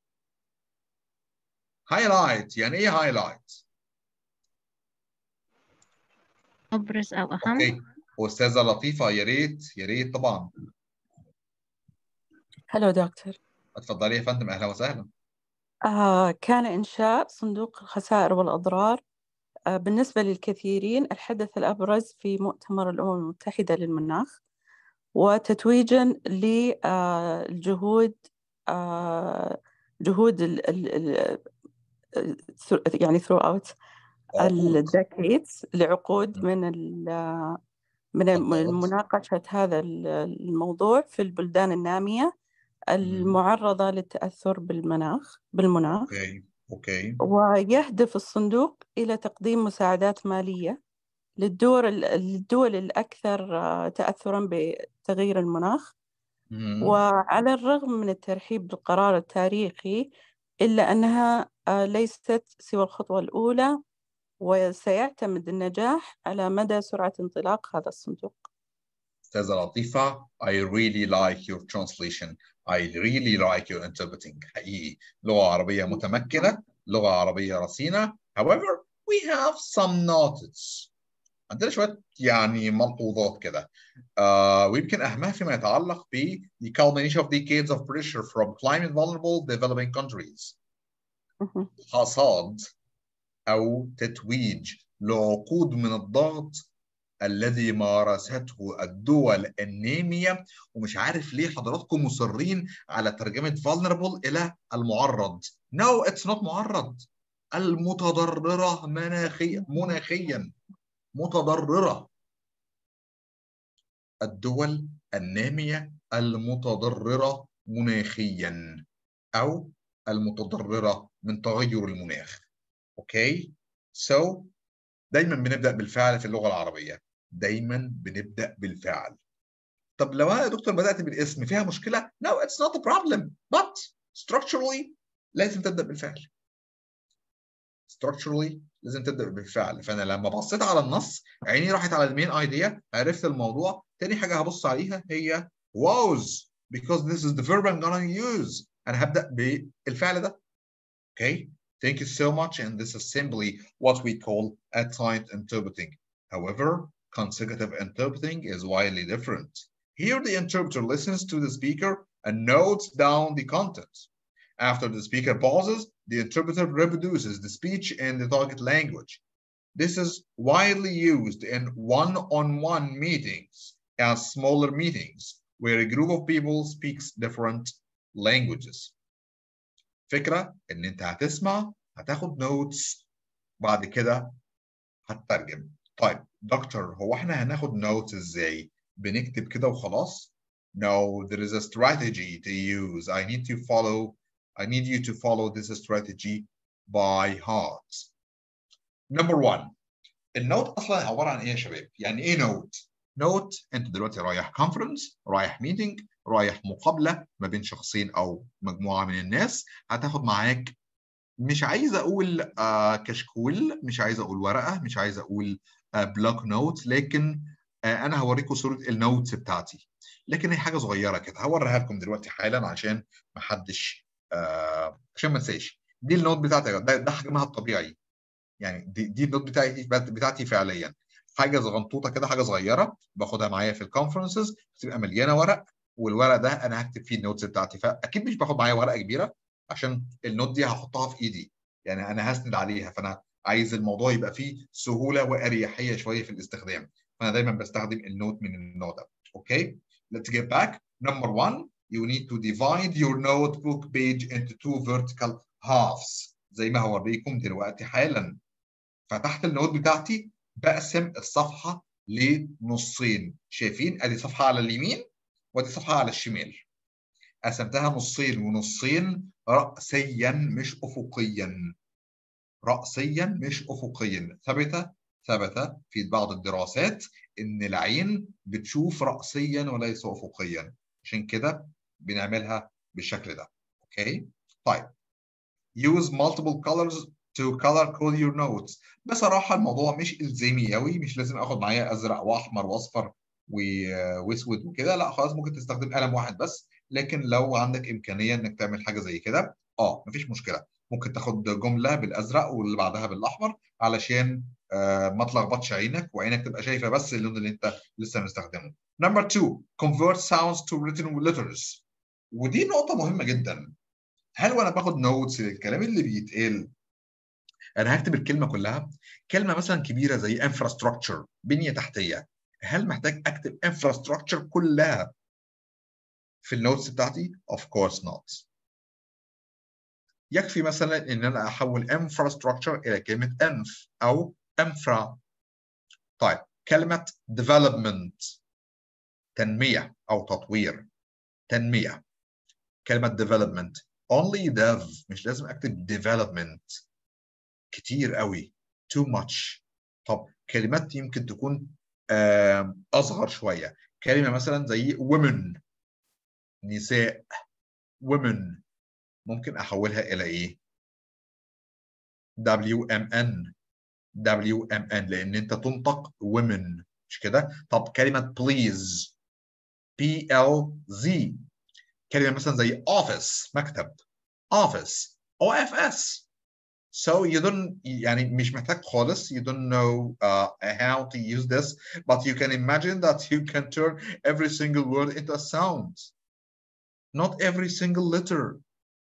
highlight يعني ايه highlight أبرز أو أهم اوكي استاذه لطيفه يا ريت يا ريت طبعا هلو دكتور اتفضلي يا فندم اهلا وسهلا آه كان إنشاء صندوق الخسائر والأضرار آه بالنسبة للكثيرين الحدث الأبرز في مؤتمر الأمم المتحدة للمناخ وتتويجا للجهود آه جهود ال ال ال يعني throughout عقود الديكيدز لعقود م. من ال- من اتفضلت مناقشة هذا ال- الموضوع في البلدان النامية م. المعرضة للتأثر بالمناخ بالمناخ اوكي اوكي ويهدف الصندوق إلى تقديم مساعدات مالية للدول الدول الأكثر آه، تأثرا بتغيير المناخ م. وعلى الرغم من الترحيب بالقرار التاريخي إلا أنها آه، ليست سوى الخطوة الأولى وسيعتمد النجاح على مدى سرعة انطلاق هذا الصندوق استاذه لطيفه I really like your translation I really like your interpreting حقيقي لغه عربيه متمكنه لغه عربيه رصينه however we have some notes عندنا شويه يعني ملحوظات كده آه ويمكن اهمها فيما يتعلق ب the culmination of decades of pressure from climate vulnerable developing countries مهم. حصاد او تتويج لعقود من الضغط الذي مارسته الدول النامية ومش عارف ليه حضراتكم مصرين على ترجمة vulnerable إلى المعرض no it's not معرض المتضررة مناخيا مناخيا متضررة الدول النامية المتضررة مناخيا أو المتضررة من تغير المناخ اوكي so دايما بنبدأ بالفعل في اللغة العربية دايما بنبدأ بالفعل طب لو انا يا دكتور بدأت بالاسم فيها مشكلة no it's not a problem but structurally لازم تبدأ بالفعل structurally لازم تبدأ بالفعل فأنا لما بصيت على النص عيني راحت على المين ايديا عرفت الموضوع تاني حاجة هبص عليها هي was because this is the verb I'm gonna use أنا هبدأ بالفعل ده okay Thank you so much. And this is simply what we call at-timed interpreting. However, consecutive interpreting is widely different. Here, the interpreter listens to the speaker and notes down the content. After the speaker pauses, the interpreter reproduces the speech in the target language. This is widely used in one-on-one meetings and smaller meetings where a group of people speaks different languages. فكرة إن أنت هتسمع هتاخد نوتس بعد كده هتترجم. طيب دكتور هو احنا هناخد نوتس ازاي؟ بنكتب كده وخلاص؟ No, there is a strategy to use. I need to follow, I need you to follow this strategy by heart. Number one, النوت اصلا عباره عن ايه يا شباب؟ يعني ايه نوت؟ نوت انت دلوقتي رايح كونفرنس، رايح ميتنج، رايح مقابله ما بين شخصين او مجموعه من الناس، هتاخد معاك مش عايز اقول آه كشكول، مش عايز اقول ورقه، مش عايز اقول آه بلوك نوت، لكن آه انا هوريكم صوره النوتس بتاعتي. لكن هي حاجه صغيره كده، هوريها لكم دلوقتي حالا عشان ما حدش آه عشان ما انساش. دي النوت بتاعتي ده, ده حجمها الطبيعي. يعني دي دي النوت بتاعتي بتاعتي فعليا حاجه صغنطوطه كده حاجه صغيره باخدها معايا في الكونفرنسز بتبقى مليانه ورق والورق ده انا هكتب فيه النوتس بتاعتي فاكيد مش باخد معايا ورقه كبيره عشان النوت دي هحطها في ايدي يعني انا هسند عليها فانا عايز الموضوع يبقى فيه سهوله واريحيه شويه في الاستخدام فانا دايما بستخدم النوت من النوع ده اوكي let's get back number one you need to divide your notebook page into two vertical halves زي ما هوريكم دلوقتي حالا فتحت النوت بتاعتي بقسم الصفحه لنصين شايفين ادي صفحه على اليمين وادي صفحه على الشمال قسمتها نصين ونصين رأسيا مش افقيا رأسيا مش افقيا ثبت ثبت في بعض الدراسات ان العين بتشوف رأسيا وليس افقيا عشان كده بنعملها بالشكل ده اوكي طيب use multiple colors to color code your notes بصراحة الموضوع مش إلزامي قوي مش لازم آخد معايا أزرق وأحمر وأصفر وأسود وكده لا خلاص ممكن تستخدم قلم واحد بس لكن لو عندك إمكانية إنك تعمل حاجة زي كده أه مفيش مشكلة ممكن تاخد جمله بالازرق واللي بعدها بالاحمر علشان آه، ما تلخبطش عينك وعينك تبقى شايفه بس اللون اللي انت لسه مستخدمه. نمبر 2 convert sounds to written letters ودي نقطه مهمه جدا. هل وانا باخد نوتس للكلام اللي بيتقال انا هكتب الكلمه كلها كلمه مثلا كبيره زي infrastructure بنيه تحتيه هل محتاج اكتب infrastructure كلها في النوتس بتاعتي of course not يكفي مثلا ان انا احول infrastructure الى كلمه انف او infra طيب كلمه development تنميه او تطوير تنميه كلمه development only dev مش لازم اكتب development كتير قوي too much طب كلمات يمكن تكون آه، اصغر شويه كلمه مثلا زي women نساء women ممكن احولها الى ايه WMN WMN لان انت تنطق women مش كده طب كلمه please PLZ كلمه مثلا زي office مكتب office OFS So you don't يعني مش محتاج خالص you don't know uh, how to use this but you can imagine that you can turn every single word into a sound not every single letter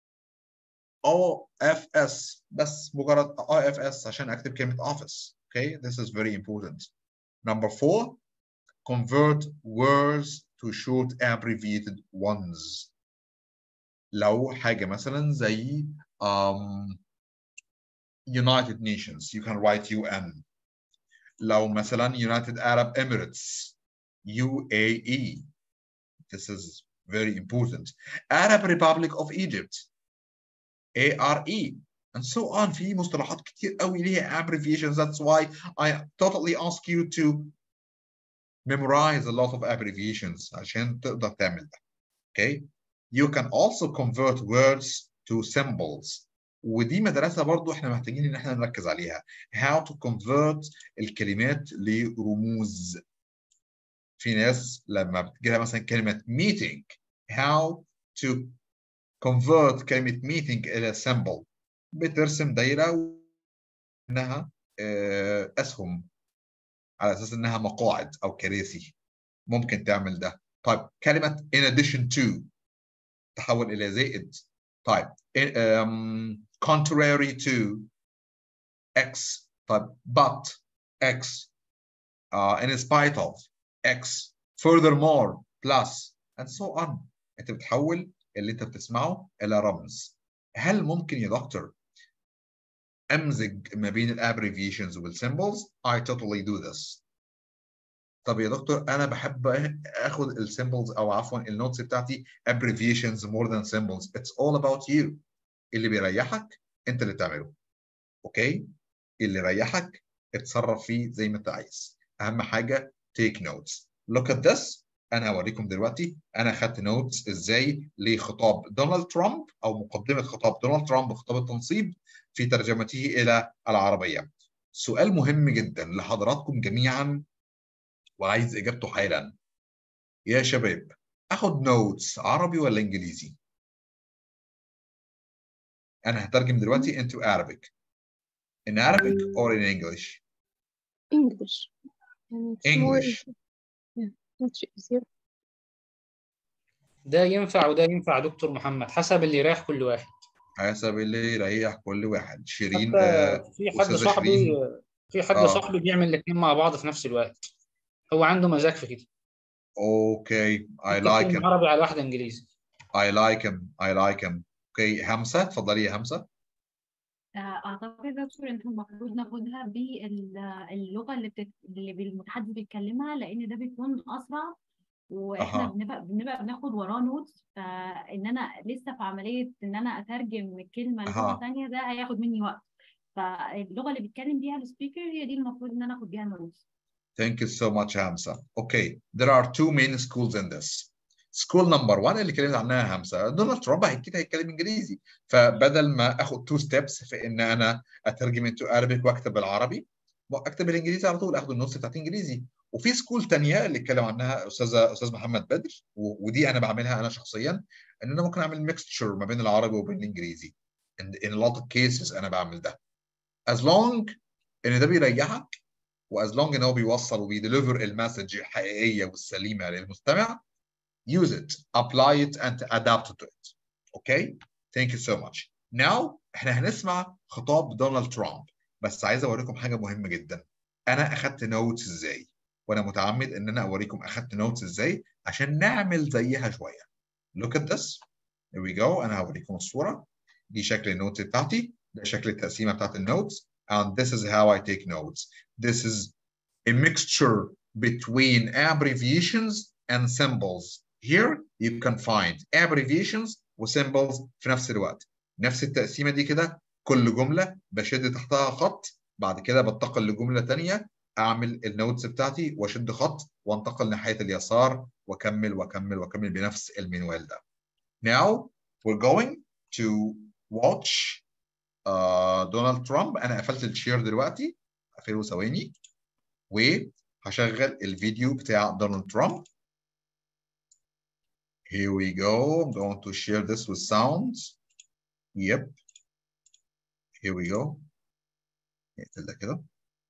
OFS بس مجرد OFS عشان اكتب كلمة office okay this is very important number four convert words to short abbreviated ones لو حاجة مثلا زي um, United Nations you can write UN لو مثلا United Arab Emirates UAE this is very important Arab Republic of Egypt ARE and so on في مصطلحات كتير قوي ليها abbreviations that's why I totally ask you to memorize a lot of abbreviations عشان تقدر تعمل ده okay you can also convert words to symbols ودي مدرسة برضو احنا محتاجين ان احنا نركز عليها how to convert الكلمات لرموز في ناس لما بتجيلها مثلا كلمة meeting how to convert كلمة meeting إلى symbol بترسم دايرة إنها أسهم على أساس إنها مقاعد أو كراسي ممكن تعمل ده طيب كلمة in addition to تحول إلى زائد طيب um, contrary to x طيب but x uh, in spite of x furthermore plus and so on انت بتحول اللي انت بتسمعه الى رمز هل ممكن يا دكتور امزج ما بين الابريفيشنز والسيمبلز I totally do this طب يا دكتور انا بحب اخد السيمبلز او عفوا النوتس بتاعتي abbreviations more than symbols it's all about you اللي بيريحك انت اللي تعمله اوكي اللي يريحك اتصرف فيه زي ما انت عايز اهم حاجه take notes look at this انا هوريكم دلوقتي انا خدت نوتس ازاي لخطاب دونالد ترامب او مقدمه خطاب دونالد ترامب خطاب التنصيب في ترجمته الى العربيه سؤال مهم جدا لحضراتكم جميعا وعايز اجابته حالا يا شباب اخد نوتس عربي ولا انجليزي انا هترجم دلوقتي into Arabic in Arabic or in English English يعني it's more English yeah, much easier ده ينفع وده ينفع دكتور محمد حسب اللي يريح كل واحد حسب اللي يريح كل واحد شيرين حتى آه في حد استاذه صاحبي شيرين في حد اه صاحبي بيعمل الاثنين مع بعض في نفس الوقت هو عنده مزاج في كده اوكي I واحدة like him عربي على واحدة انجليزي I like him I like him اوكي همسه اتفضلي يا همسه أعتقد يا دكتور إن المفروض ناخدها باللغة اللي بتت... اللي المتحدث بيتكلمها لأن ده بيكون أسرع وإحنا اها بنبقى بنبقى بناخد وراه نوتس فإن أنا لسه في عملية إن أنا أترجم الكلمة للغة اها تانية ده هياخد مني وقت فاللغة اللي بيتكلم بيها السبيكر هي دي المفروض إن أنا آخد بيها نوتس Thank you so much همسه اوكي there are two main schools in this سكول نمبر 1 اللي اتكلمت عنها همسه دونالد ترامب اكيد هيتكلم انجليزي فبدل ما اخد تو ستيبس في ان انا اترجم انتو Arabic واكتب بالعربي واكتب بالانجليزي على طول اخد النص بتاعت انجليزي وفي سكول تانية اللي اتكلم عنها استاذه استاذ محمد بدر و- ودي انا بعملها انا شخصيا ان انا ممكن اعمل ميكستشر ما بين العربي وبين الانجليزي in, in a lot of cases انا بعمل ده as long ان ده بيريحك واز لونج ان هو بيوصل وبيديليفر المسج الحقيقيه والسليمه للمستمع use it apply it and adapt to it okay thank you so much now احنا هنسمع خطاب دونالد ترامب بس عايز اوريكم حاجه مهمه جدا انا اخدت نوتس ازاي وانا متعمد ان انا اوريكم اخدت نوتس ازاي عشان نعمل زيها شويه look at this here we go انا هوريكم الصوره دي شكل النوتس بتاعتي ده شكل التقسيمه بتاعت النوتس and this is how I take notes this is a mixture between abbreviations and symbols here you can find abbreviations وسيمبلز في نفس الوقت نفس التقسيمه دي كده كل جمله بشد تحتها خط بعد كده بنتقل لجمله ثانيه اعمل النوتس بتاعتي واشد خط وانتقل ناحيه اليسار واكمل واكمل واكمل بنفس المنوال ده. Now we're going to watch دونالد uh, ترامب انا قفلت الشير دلوقتي اقفله ثواني وهشغل الفيديو بتاع دونالد ترامب Here we go. I'm going to share this with sounds. Yep. Here we go. نقفل ده كده.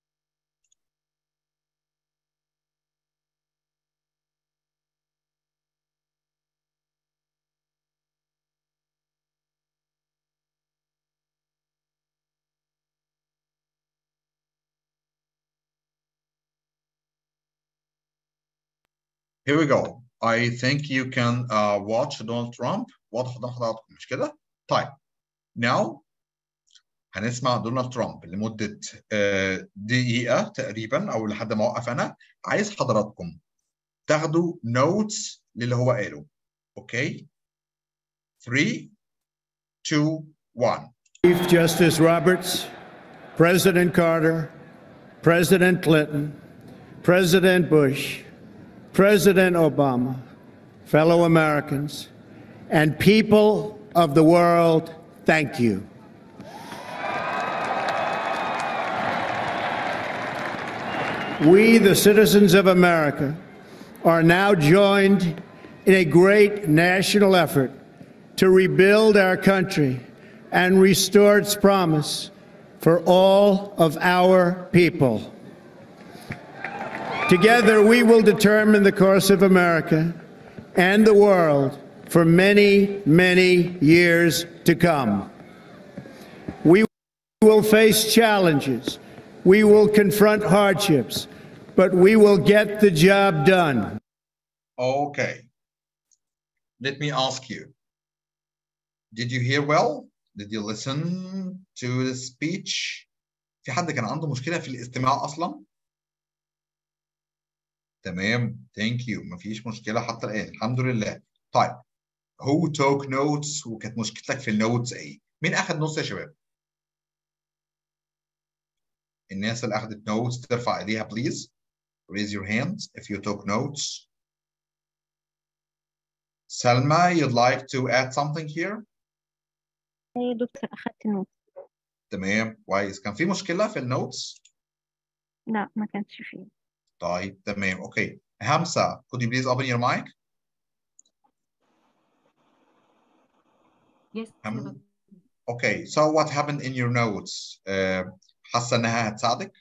Here we go. I think you can uh, watch Donald Trump. واضح ده حضراتكم مش كده؟ طيب. Now هنسمع دونالد ترامب لمدة دقيقة تقريبا أو لحد ما أوقف أنا. عايز حضراتكم تاخدوا نوتس للي هو قاله. أوكي؟ 3 2 1 Chief Justice Roberts, President Carter, President Clinton, President Bush, President Obama, fellow Americans, and people of the world, thank you. We, the citizens of America, are now joined in a great national effort to rebuild our country and restore its promise for all of our people. Together, we will determine the course of America and the world for many, many years to come. We will face challenges, we will confront hardships, but we will get the job done. Okay. Let me ask you Did you hear well? Did you listen to the speech? في حد كان عنده مشكلة في الاستماع أصلا؟ تمام ثانك يو مفيش مشكله حتى الان الحمد لله طيب who took notes وكانت مشكلتك في النوتس ايه مين اخذ نوتس يا شباب الناس اللي اخذت نوتس ترفع ايديها please raise your hands if you took notes Salma you'd like to add something here ايه دكتور اخدت نوت تمام كويس كان في مشكله في النوتس لا ما كانش فيه طيب تمام اوكي همسة could you please open your mic Yes. هم... okay so what happened in your notes uh, حاسة انها هتساعدك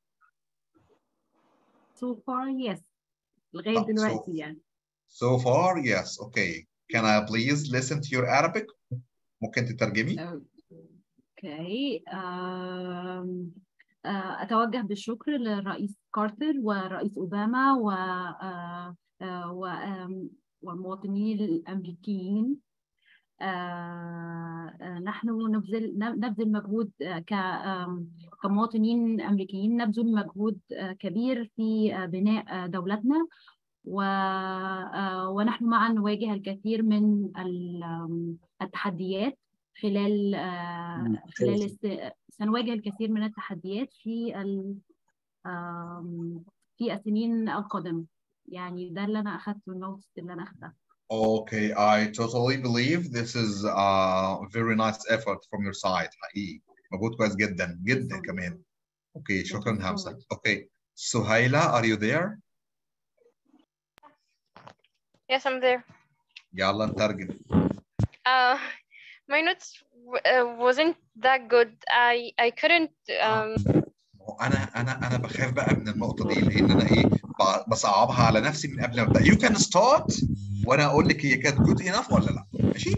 So far, yes. لغاية طب, so, دلوقتي يعني. so far yes okay can I please listen to your Arabic ممكن تترجمي اوكي آم، آه، أتوجه بالشكر للرئيس كارتر والرئيس أوباما و آه، آه، و- آم، والمواطنين الأمريكيين آه، آه، نحن نبذل نبذل مجهود آه، ك آم، كمواطنين أمريكيين نبذل مجهود آه، كبير في آه، بناء آه، دولتنا و- آه، ونحن معا نواجه الكثير من ال- آم، التحديات خلال آه، خلال الس- سنواجه الكثير من التحديات في ال- آم، في السنين القادمة يعني ده اللي أنا أخدته النوتس اللي أنا أخدتها Okay, I totally believe this is a very nice effort from your side حقيقي مجهود كويس جدا جدا كمان. Okay, شكرا so همسة. much. Okay, Suhaila, are you there? Yes, I'm there. يلا نترجم. Uh, my notes uh, wasn't that good. I I couldn't um, انا انا انا بخاف بقى من النقطه دي لان انا ايه ب- بصعبها على نفسي من قبل ما ابدا يو كان ستارت وانا اقول لك هي كانت جود انف ولا لا ماشي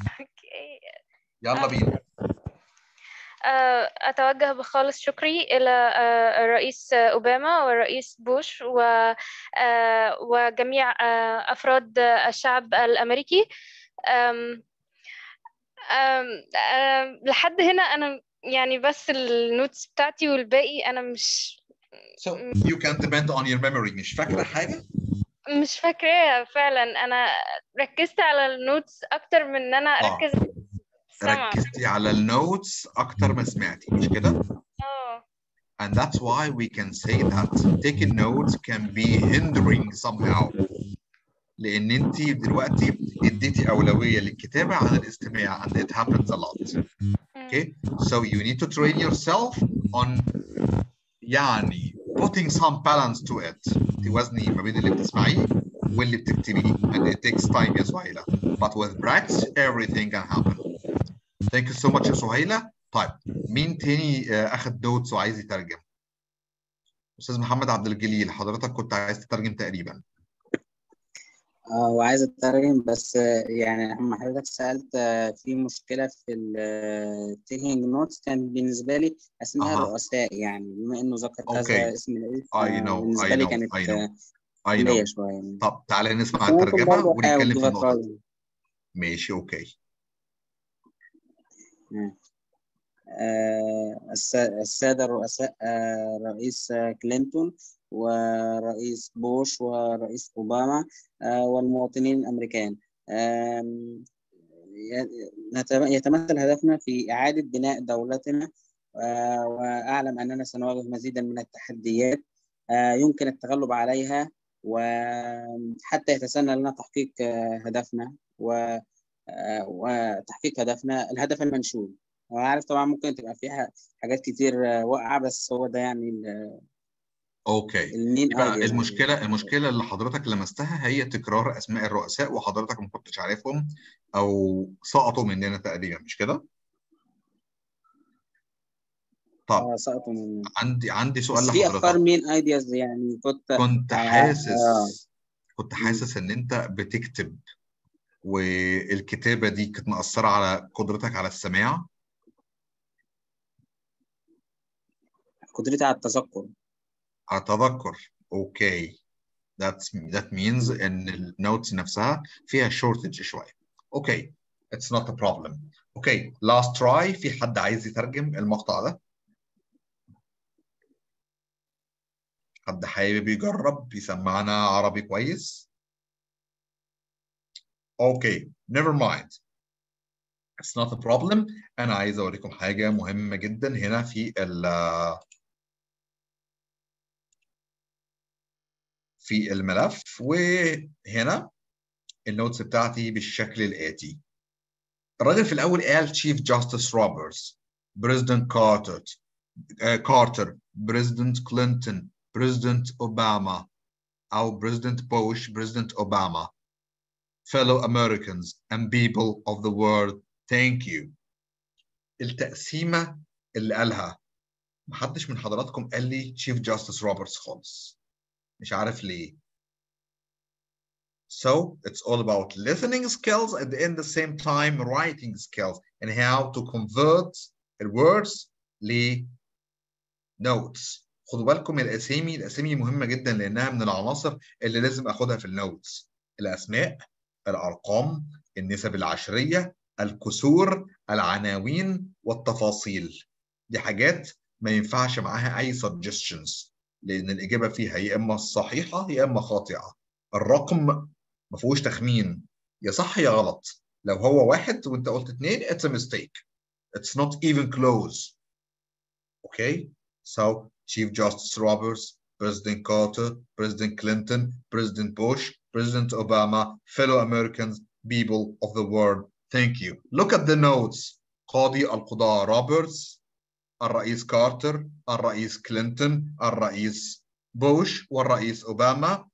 يلا بينا آه، أتوجه بخالص شكري إلى آه، الرئيس أوباما والرئيس بوش و آه، وجميع آه، أفراد الشعب الأمريكي آم، آم، آم، لحد هنا أنا يعني بس النوتس بتاعتي والباقي أنا مش so you can depend on your memory مش فاكره حاجه مش فاكراها فعلا أنا ركزت على النوتس أكتر من إن أنا آه. أركز سمع ركزتي على النوتس اكتر ما سمعتي مش كده اه and that's why we can say that taking notes can be hindering somehow لان انت دلوقتي اديتي اولويه للكتابه عن الاستماع and it happens a lot okay so you need to train yourself on يعني putting some balance to it توازني ما بين اللي بتسمعيه واللي بتكتبيه and it takes time يا سهيلة but with practice everything can happen thank you so much يا سهيلة طيب مين تاني آه، اخد نوتس وعايز يترجم استاذ محمد عبد الجليل حضرتك كنت عايز تترجم تقريبا اه وعايز اترجم بس آه، يعني لما حضرتك سألت آه، في مشكلة في التيكينج نوتس كان بالنسبة لي أسماء أها. الرؤساء يعني بما إنه ذكر كذا أوكي. اسم الرئيس I آه، know بالنسبة I لي know كانت I know آه، I كلية know شوية يعني طب تعالى نسمع ممكن الترجمة برضه ونتكلم أحاول في give a النقطة try. دي ماشي اوكي مم. آه، الس- السادة الرؤساء آه، رئيس آه، كلينتون ورئيس بوش ورئيس أوباما آه، والمواطنين الأمريكان آم، ي- نتم- يتمثل هدفنا في إعادة بناء دولتنا آه، وأعلم أننا سنواجه مزيدا من التحديات آه، يمكن التغلب عليها وحتى يتسنى لنا تحقيق آه، هدفنا و آه، وتحقيق هدفنا الهدف المنشود وعارف طبعا ممكن تبقى فيها حاجات كتير آه، واقعة بس هو ده يعني ال- اوكي المين يبقى ايديا المشكله المشكله اللي حضرتك لمستها هي تكرار اسماء الرؤساء وحضرتك ما كنتش عارفهم او سقطوا مننا تقريبا مش كده؟ طب اه سقطوا من عندي عندي سؤال بس في افكار لحضرتك مين ايدياز يعني كنت كنت آه، حاسس آه. كنت حاسس ان انت بتكتب والكتابه دي كانت مأثره على قدرتك على السماع قدرتي على التذكر على التذكر اوكي that's that means ان النوتس نفسها فيها شورتج شويه اوكي it's not a problem اوكي last try في حد عايز يترجم المقطع ده حد حابب يجرب يسمعنا عربي كويس اوكي never mind it's not a problem انا عايز اوريكم حاجه مهمه جدا هنا في ال في الملف وهنا النوتس بتاعتي بالشكل الآتي الراجل في الأول قال Chief Justice Roberts President Carter uh, Carter President Clinton President Obama أو President Bush President Obama fellow Americans and people of the world thank you التقسيمة اللي قالها محدش من حضراتكم قال لي Chief Justice Roberts خالص مش عارف ليه So it's all about listening skills and in the same time writing skills and how to convert the words ل notes. خدوا بالكم الاسامي الاسامي مهمه جدا لانها من العناصر اللي لازم اخدها في النوتس. الاسماء، الارقام، النسب العشريه، الكسور، العناوين والتفاصيل. دي حاجات ما ينفعش معاها اي suggestions لان الاجابه فيها يا اما صحيحه يا اما خاطئه. الرقم ما فيهوش تخمين يا صح يا غلط لو هو واحد وانت قلت اثنين it's a mistake it's not even close okay so Chief Justice Roberts President Carter President Clinton President Bush President Obama fellow Americans people of the world thank you look at the notes قاضي القضاء روبرتس الرئيس كارتر الرئيس كلينتون الرئيس بوش والرئيس أوباما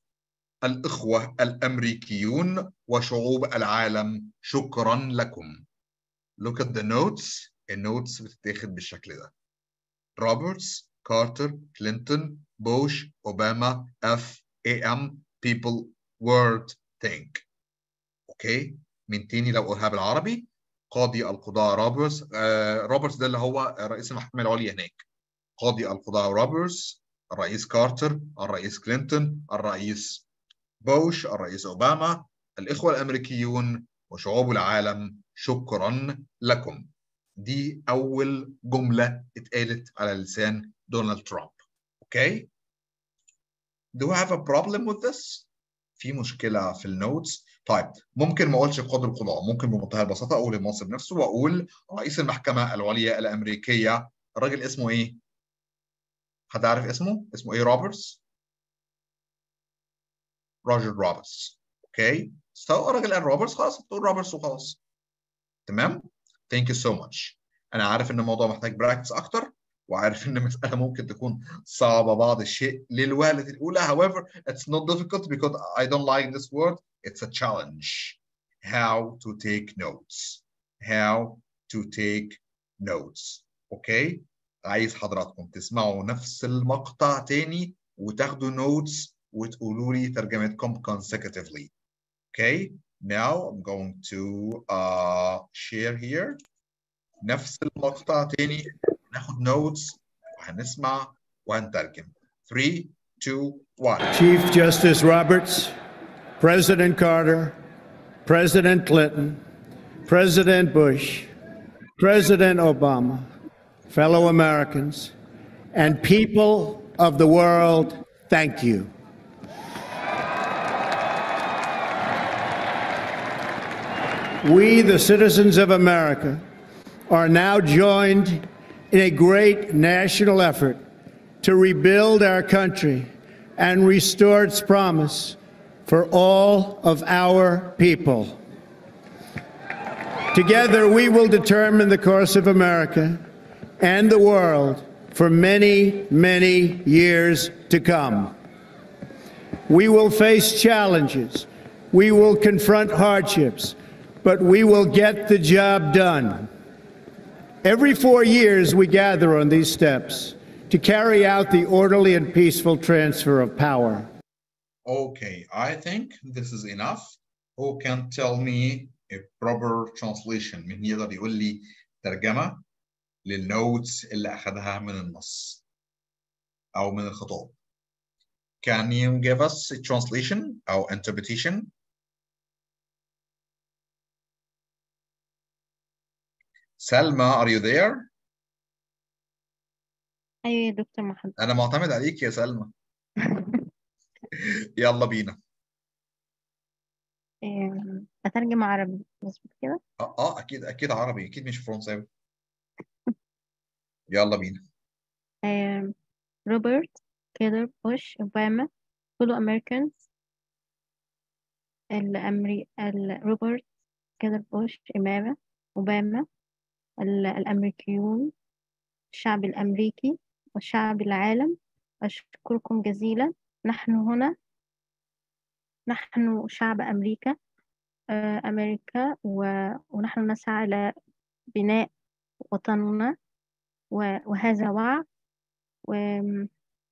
الإخوة الأمريكيون وشعوب العالم شكرا لكم look at the notes النوتس بتتاخد بالشكل ده روبرتس كارتر كلينتون بوش اوباما اف اي ام people word think اوكي من تاني لو قولها بالعربي قاضي القضاء روبرتس آه روبرتس ده اللي هو رئيس المحكمه العليا هناك قاضي القضاء روبرتس الرئيس كارتر الرئيس كلينتون الرئيس بوش الرئيس اوباما الاخوه الامريكيون وشعوب العالم شكرا لكم دي اول جمله اتقالت على لسان دونالد ترامب اوكي Do I have a problem with this؟ في مشكله في النوتس طيب ممكن ما اقولش قاضي القضاء ممكن بمنتهى البساطه اقول المنصب نفسه واقول رئيس المحكمه العليا الامريكيه الراجل اسمه ايه؟ حد عارف اسمه؟ اسمه ايه روبرتس؟ روجر روبرتس اوكي؟ سو الراجل قال روبرتس خلاص تقول روبرتس وخلاص تمام؟ ثانك يو سو ماتش انا عارف ان الموضوع محتاج براكتس اكتر وعارف ان المساله ممكن تكون صعبه بعض الشيء للوهله الاولى however it's not difficult because I don't like this word it's a challenge how to take notes how to take notes اوكي عايز حضراتكم تسمعوا نفس المقطع تاني وتاخدوا notes وتقولوا لي ترجمتكم consecutively okay now I'm going to uh, share here نفس المقطع تاني ناخد notes وهنسمع وهنترجم 3 2 1 Chief Justice Roberts, President Carter, President Clinton, President Bush, President Obama, fellow Americans, and people of the world, thank you. We, the citizens of America, are now joined in a great national effort to rebuild our country and restore its promise for all of our people. Together, we will determine the course of America and the world for many, many years to come. We will face challenges, we will confront hardships, but we will get the job done. Every four years, we gather on these steps to carry out the orderly and peaceful transfer of power. Okay, I think this is enough. Who can tell me a proper translation؟ مين يقدر يقول لي ترجمة للنوتس اللي أخذها من النص أو من الخطاب؟ Can you give us a translation أو interpretation? سلمى are you there؟ أيوة يا دكتور محمد أنا معتمد عليك يا سلمى يلا بينا إيه، أترجم عربي مظبوط كده اه اه اكيد اكيد عربي اكيد مش فرنساوي يلا بينا إيه، روبرت كيلر بوش أوباما كل أمريكانز الأمري ال- روبرت كيلر بوش إمامة أوباما ال- الأمريكيون الشعب الأمريكي والشعب العالم أشكركم جزيلا نحن هنا نحن شعب أمريكا آه، أمريكا و- ونحن نسعى إلى بناء وطننا و- وهذا وعد و-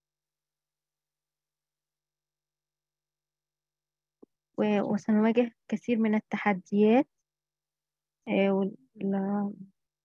و- وسنواجه كثير من التحديات آه، وال-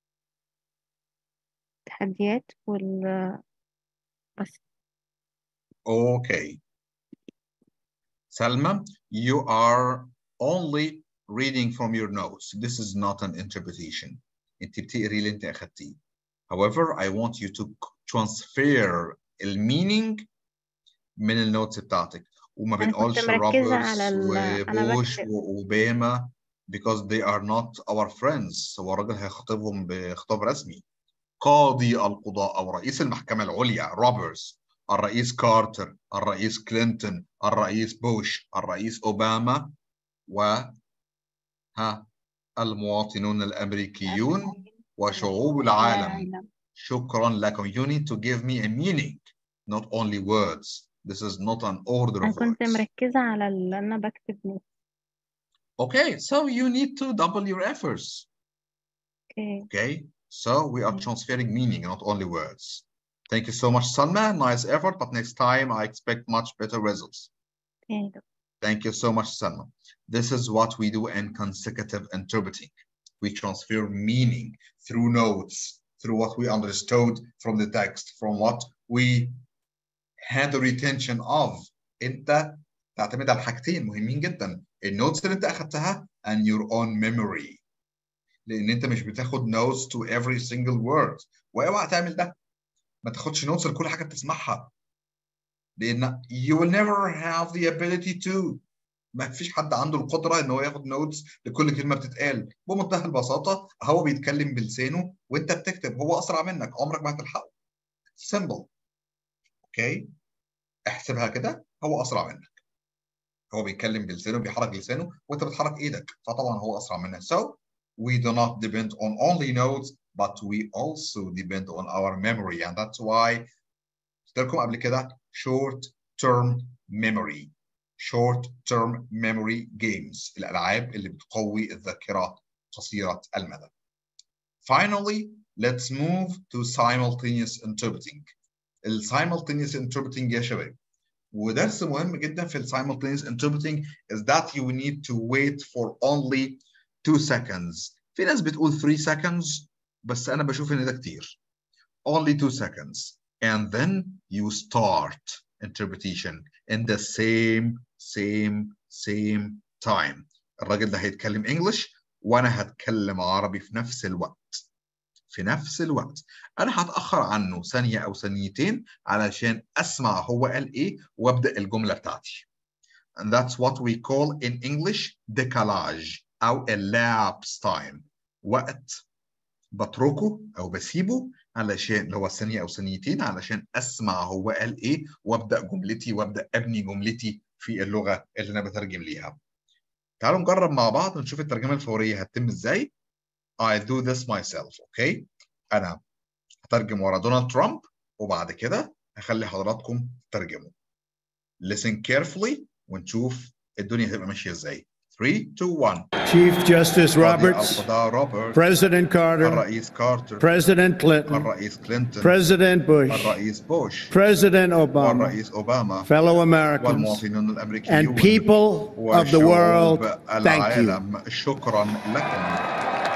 التحديات وال بس Okay. Salma, you are only reading from your notes. This is not an interpretation. انت بتقري اللي انت اخدتيه. However, I want you to transfer المينينج من النوتس بتاعتك وما أنا كنت بنقولش مركزة روبرتس على ال أنا وبوش بكتب واوباما because they are not our friends هو الراجل هيخاطبهم بخطاب رسمي قاضي القضاء او رئيس المحكمه العليا روبرتس الرئيس كارتر الرئيس كلينتون الرئيس بوش الرئيس اوباما و ها المواطنون الامريكيون وشعوب العالم العالم شكرا لكم you need to give me a meaning not only words this is not an order أنا of كنت words مركزة على ال- أنا بكتب نوت okay so you need to double your efforts Okay. Okay, so we are transferring meaning, not only words. Thank you so much, Salma. Nice effort, but next time I expect much better results. Okay. Thank you so much, Salma. This is what we do in consecutive interpreting. We transfer meaning through notes, through what we understood from the text, from what we had the retention of. انت تعتمد على حاجتين مهمين جدا النوتس اللي انت اخدتها and your own memory لان انت مش بتاخد notes to every single word واوعى تعمل ده ما تاخدش notes لكل حاجه بتسمعها لان you will never have the ability to ما فيش حد عنده القدره ان هو ياخد نوتس لكل كلمه بتتقال بمنتهى البساطه هو بيتكلم بلسانه وانت بتكتب هو اسرع منك عمرك ما هتلحقه simple اوكي احسبها كده هو اسرع منك هو بيتكلم بلسانه بيحرك لسانه وانت بتحرك ايدك فطبعا هو اسرع منك so we do not depend on only notes but we also depend on our memory and that's why قلت لكم قبل كده short term memory short term memory games الالعاب اللي بتقوي الذاكره قصيره المدى finally let's move to simultaneous interpreting ال simultaneous interpreting يا شباب ودرس مهم جدا في ال simultaneous interpreting is that you need to wait for only 2 seconds في ناس بتقول 3 seconds بس انا بشوف ان ده كتير only 2 seconds and then you start interpretation in the same same same time الراجل ده هيتكلم انجلش وانا هتكلم عربي في نفس الوقت في نفس الوقت انا هتاخر عنه ثانيه او ثانيتين علشان اسمع هو قال ايه وابدا الجمله بتاعتي and that's what we call in English décalage او elapse time وقت بتركه او بسيبه علشان اللي هو ثانيه او ثانيتين علشان اسمع هو قال ايه وابدا جملتي وابدا ابني جملتي في اللغه اللي انا بترجم ليها تعالوا نجرب مع بعض ونشوف الترجمه الفوريه هتتم ازاي I do this myself اوكي انا هترجم ورا دونالد ترامب وبعد كده هخلي حضراتكم تترجموا listen carefully ونشوف الدنيا هتبقى ماشيه ازاي 3 2 1 Chief Justice قاضي Roberts, القضاء روبرت President Carter, الرئيس كارتر President Clinton, الرئيس كلينتون President Bush, الرئيس بوش President Obama, والرئيس اوباما fellow Americans, والمواطنون الامريكيون and people of the وشعوب world, thank you. العالم شكرا لكم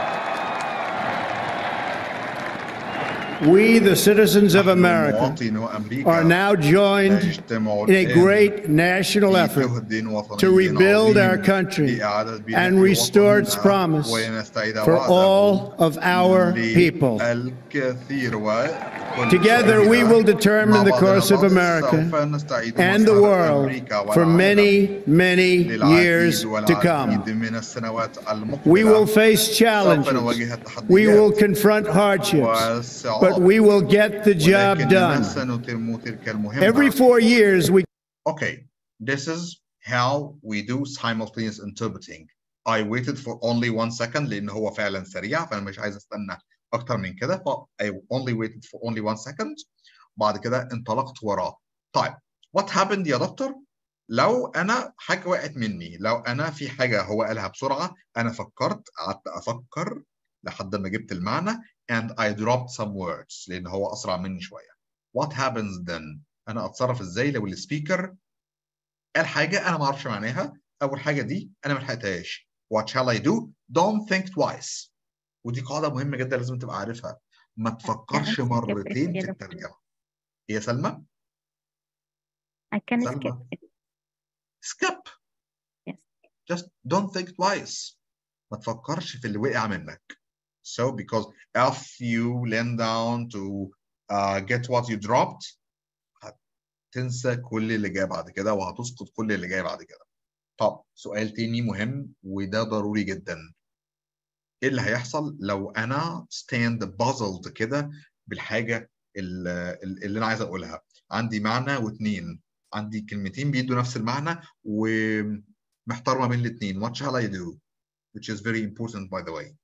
We, the citizens of نحن America, مواطنو أمريكا are now joined نجتمع in a الآن great national في effort جهد وطني to rebuild our عظيم country لإعادة بناء and restore its وطننا promise ونستعيد for وعده all of our people. للكثير وكل Together, we شعوبنا. will determine مع the بعضنا course of البعض America سوف نستعيد and the مسار world أمريكا for والعالم many, many للعديد years to والعديد come. من السنوات We المقبلة will face سوف challenges. نواجه We will التحديات confront hardships, والصعاب but we will get the job ولكننا done. سنتم تلك المهمة Every four years, we Okay, this is how we do simultaneous interpreting. I waited for only one second لأن هو فعلا سريع فأنا مش عايز استنى أكتر من كده ف I only waited for only one second بعد كده انطلقت وراه. طيب what happened يا دكتور؟ لو أنا حاجة وقعت مني، لو أنا في حاجة هو قالها بسرعة أنا فكرت قعدت أفكر لحد ما جبت المعنى and I dropped some words لأن هو أسرع مني شوية. What happens then؟ أنا أتصرف إزاي لو السبيكر قال حاجة أنا ما أعرفش معناها أول حاجة دي أنا ما لحقتهاش What shall I do? Don't think twice ودي قاعدة مهمة جدا لازم تبقى عارفها ما تفكرش skip it مرتين يا في دكتور. الترجمة هي سلمى؟ I can سلمى skip it. skip Yes. just don't think twice ما تفكرش في اللي وقع منك so because if you lean down to uh, get what you dropped هتنسى كل اللي جاي بعد كده وهتسقط كل اللي جاي بعد كده طب سؤال تاني مهم وده ضروري جدا ايه اللي هيحصل لو انا stand puzzled كده بالحاجه ال- ال- اللي انا عايز اقولها عندي معنى واتنين عندي كلمتين بيدوا نفس المعنى ومحتار ما بين الاتنين what shall I do which is very important by the way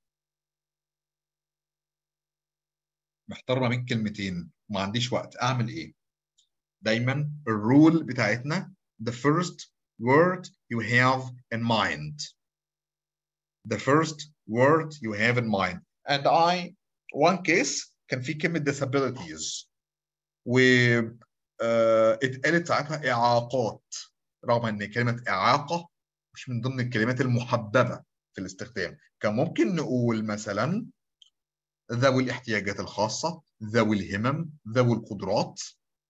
محتار ما بين كلمتين وما عنديش وقت اعمل ايه دايما الرول بتاعتنا the first word you have in mind the first word you have in mind and I one case كان في كلمة disabilities و آه، اتقالت ساعتها إعاقات رغم إن كلمة إعاقة مش من ضمن الكلمات المحببة في الاستخدام كان ممكن نقول مثلا ذوي الاحتياجات الخاصة ذوي الهمم ذوي القدرات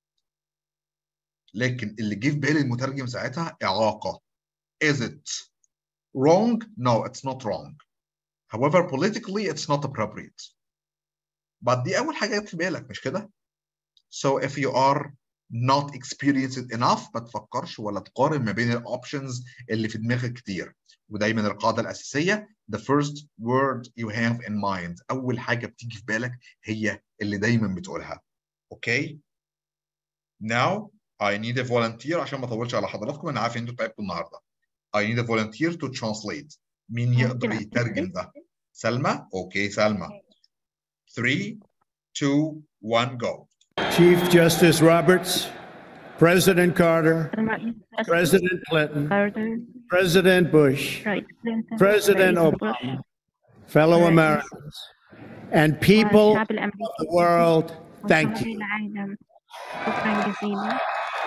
لكن اللي جه في بالي المترجم ساعتها إعاقة is it wrong no it's not wrong however politically it's not appropriate but دي أول حاجة جت في بالك مش كده so if you are not experienced enough ما تفكرش ولا تقارن ما بين الاوبشنز اللي في دماغك كتير ودايما القاعده الاساسيه the first word you have in mind اول حاجه بتيجي في بالك هي اللي دايما بتقولها اوكي now I need a volunteer عشان ما اطولش على حضراتكم انا عارف ان انتوا تعبتوا النهارده I need a volunteer to translate مين يقدر يترجم ده سلمى اوكي سلمى 3 2 1 go Chief Justice Roberts, President Carter, President Clinton, President Bush, President Obama, fellow Americans, and people of the world, thank you. العالم شكرا جزيلا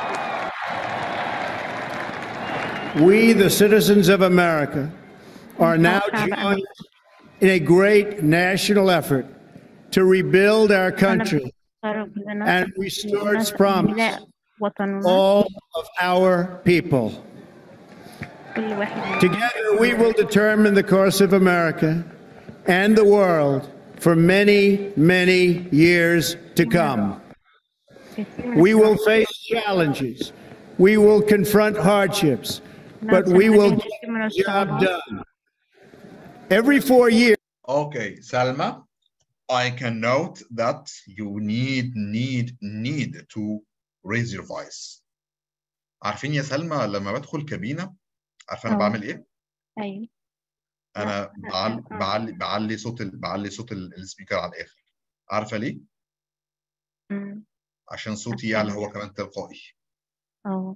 We, the citizens of America, are now joined in a great national effort to rebuild our country and restore its promise وطننا all of our people. كل واحد Together, we will determine the course of America and the world for many, many years to come. We will face challenges. We will confront hardships, but we will get the job done. Every four years, Okay, Salma, I can note that you need, need, need to raise your voice. عارفين يا سلمى لما بدخل كابينة عارفة أنا آه. بعمل إيه؟ ايوه أنا بعلي بعلي بعلي صوت ال... بعلي صوت ال- السبيكر على الآخر. عارفة ليه؟ أمم. عشان صوتي يعلى هو كمان تلقائي. اه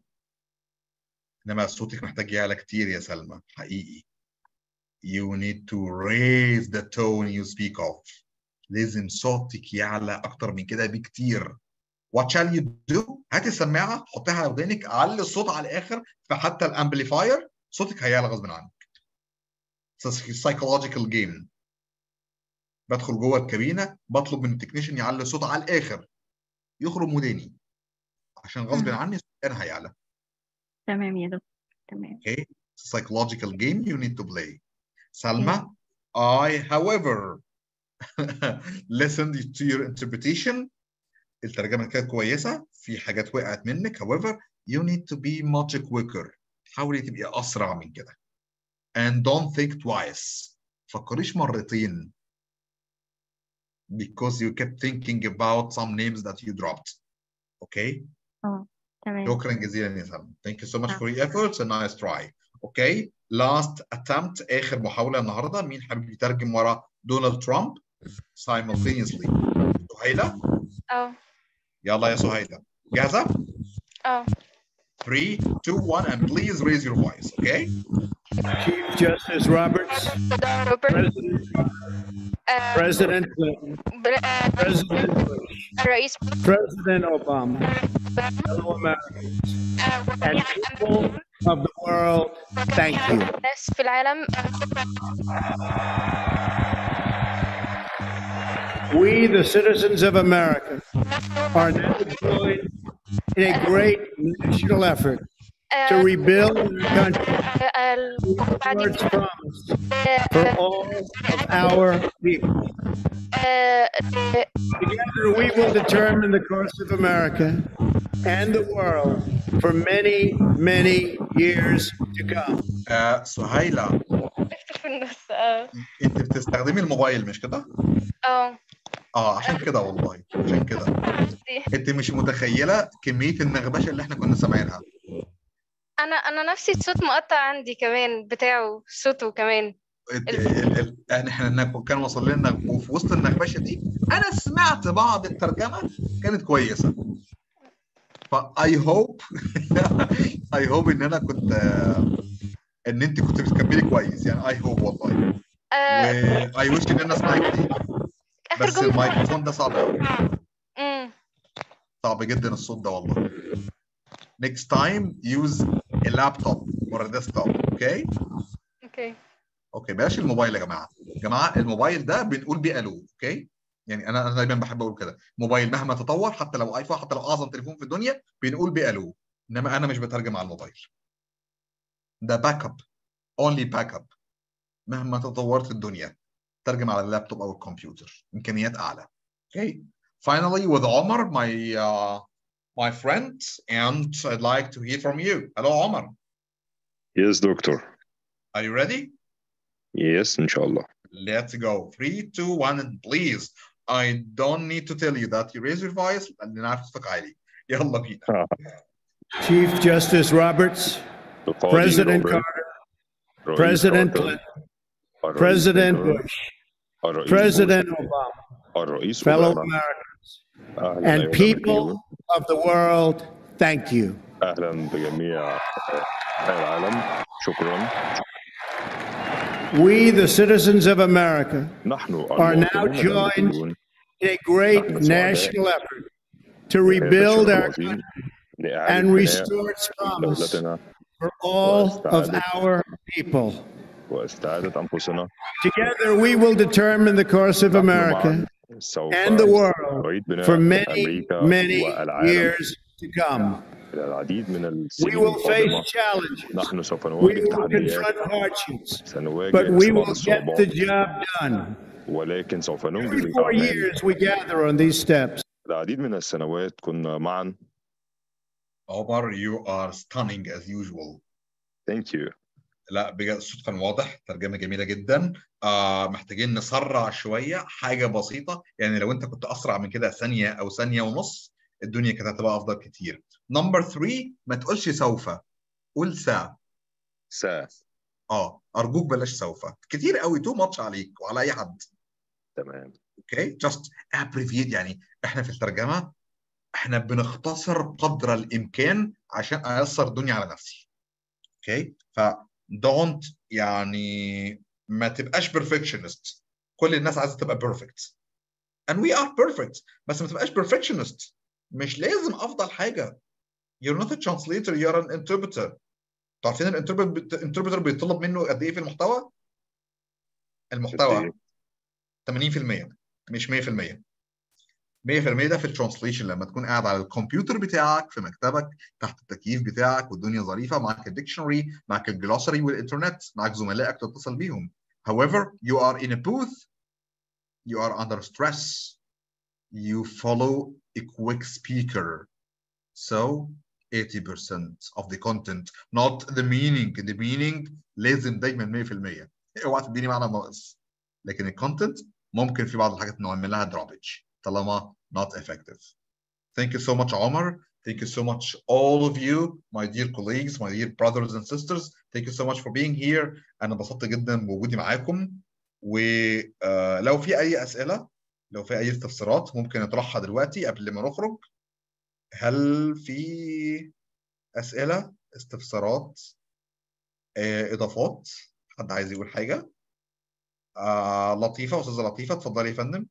إنما صوتك محتاج يعلى كتير يا سلمى حقيقي. You need to raise the tone you speak of. لازم صوتك يعلى أكتر من كده بكتير. What shall you do؟ هاتي السماعة حطيها على ودانك علي الصوت على الآخر فحتى الأمبليفاير صوتك هيعلى غصب عنك. It's a psychological game. بدخل جوه الكابينة بطلب من التكنيشن يعلي الصوت على الآخر. يخرم وداني. عشان غصب مم. عني صوتي أنا هيعلى. تمام يا دكتور تمام Okay, it's a psychological game you need to play. Salma, I, however, listened to your interpretation. الترجمة كانت كويسة، في حاجات وقعت منك. However, you need to be much quicker. حاولي تبقي أسرع من كده. And don't think twice. فكريش مرتين. Because you kept thinking about some names that you dropped. Okay? اه تمام شكرا جزيلا يا سلمى. Thank you so much for your efforts and nice try. Okay, last attempt آخر محاولة النهاردة مين حابب يترجم ورا دونالد ترامب simultaneously؟ سهيلة؟ اه يلا يا سهيلة. جاهزة؟ اه 3, 2, 1, and please raise your voice, okay? Chief Justice Roberts, President, President Clinton, President Bush, الرئيس President Obama, fellow Americans, and people of the world, thank you. الناس في العالم We, the citizens of America, are now joined in a great national effort to rebuild our country بعد towards promise for all of our people. Together, we will determine the course of America and the world for many, many years to come. آه سهيلة في النص اه أنت بتستخدمي الموبايل مش كده؟ اه اه عشان كده والله عشان كده انت مش متخيله كميه النغبشه اللي احنا كنا سامعينها انا انا نفسي الصوت مقطع عندي كمان بتاعه صوته كمان ال- ال- ال- يعني احنا النغ- كان وصل لنا وفي وسط النغبشه دي انا سمعت بعض الترجمه كانت كويسه فاي هوب اي هوب ان انا كنت آه، ان انت كنت بتكملي كويس يعني اي هوب والله آه، و اي ويش ان انا اسمعك كتير اخر بس جمله الميكروفون ده صعب قوي امم صعب جدا الصوت ده والله next time use a laptop or a desktop اوكي اوكي اوكي بلاش الموبايل يا جماعه يا جماعه الموبايل ده بنقول بيه الو اوكي يعني انا انا دايما بحب اقول كده موبايل مهما تطور حتى لو ايفون حتى لو اعظم تليفون في الدنيا بنقول بيه الو انما انا مش بترجم على الموبايل ده باك اب اونلي باك اب مهما تطورت الدنيا ترجم على اللابتوب او الكمبيوتر امكانيات اعلى اوكي finally with Omar my uh, my friend and I'd like to hear from you hello Omar Yes, doctor. are you ready Yes, inshallah. Let's go. Three, two, one, and please. I don't need to tell you that you raise your voice لأن عارف صوتك عالي. يلا بينا. Chief Justice Roberts, القاضي President روبرت، Carter, رئيس President كارتر، Clinton, الرئيس President كلينتون، Bush, الرئيس President بوش، Obama, الرئيس fellow أوباما Americans, أهلا and أيها people الأمريكيون of the world, thank you. أهلا بجميع العالم شكرا We, the citizens of America, نحن are now المواطنون joined الأمريكيون in a great نحن سعداء national effort to بهذا rebuild الشرف our العظيم and لإعادة بناء restore its promise دولتنا for all of واستعادة our people. واستعادة أنفسنا Together, we will determine the course of نحن America معا سوف and the world نعيد بناء for many, أمريكا many والعالم years to come. إلى العديد من We السنين will face القادمة challenges. نحن سوف We نواجه will تحديات confront hardships, سنواجه but we بعض will get the الصعوبات job done. ولكن سوف ننجز Every four الأعمال years, we gather on these steps. العديد من السنوات كنا معا Omar, you are stunning as usual. Thank you لا بجد الصوت كان واضح ترجمة جميلة جدا آه محتاجين نسرع شوية حاجة بسيطة يعني لو انت كنت أسرع من كده ثانية أو ثانية ونص الدنيا كانت هتبقى أفضل كتير. نمبر 3 ما تقولش سوف قول سا سا اه أرجوك بلاش سوف كتير قوي تو ماتش عليك وعلى أي حد. تمام اوكي جاست ابريفيت يعني احنا في الترجمه احنا بنختصر قدر الامكان عشان ايسر الدنيا على نفسي اوكي ف don't يعني ما تبقاش perfectionist كل الناس عايزه تبقى perfect and we are perfect بس ما تبقاش perfectionist مش لازم افضل حاجه you're not a translator you're an interpreter تعرفين الانتربرتر بيطلب منه قد ايه في المحتوى المحتوى 80% مش 100% 100% ده في الترانسليشن لما تكون قاعد على الكمبيوتر بتاعك في مكتبك تحت التكييف بتاعك والدنيا ظريفه معاك الديكشنري معاك الجلوسري والانترنت معاك زملائك تتصل بيهم however you are in a booth you are under stress you follow a quick speaker so 80% of the content not the meaning the meaning لازم دايما 100% اوعى تديني معنى ناقص لكن الكونتنت ممكن في بعض الحاجات نعمل لها دروبج طالما not effective. Thank you so much, Omar. Thank you so much, all of you, my dear colleagues, my dear brothers and sisters. Thank you so much for being here. أنا انبسطت جدا بوجودي معاكم. ولو في أي أسئلة لو في أي استفسارات ممكن نطرحها دلوقتي قبل ما نخرج. هل في أسئلة، استفسارات، آه، إضافات؟ حد عايز يقول حاجة؟ آه لطيفة أستاذة لطيفة اتفضلي يا فندم.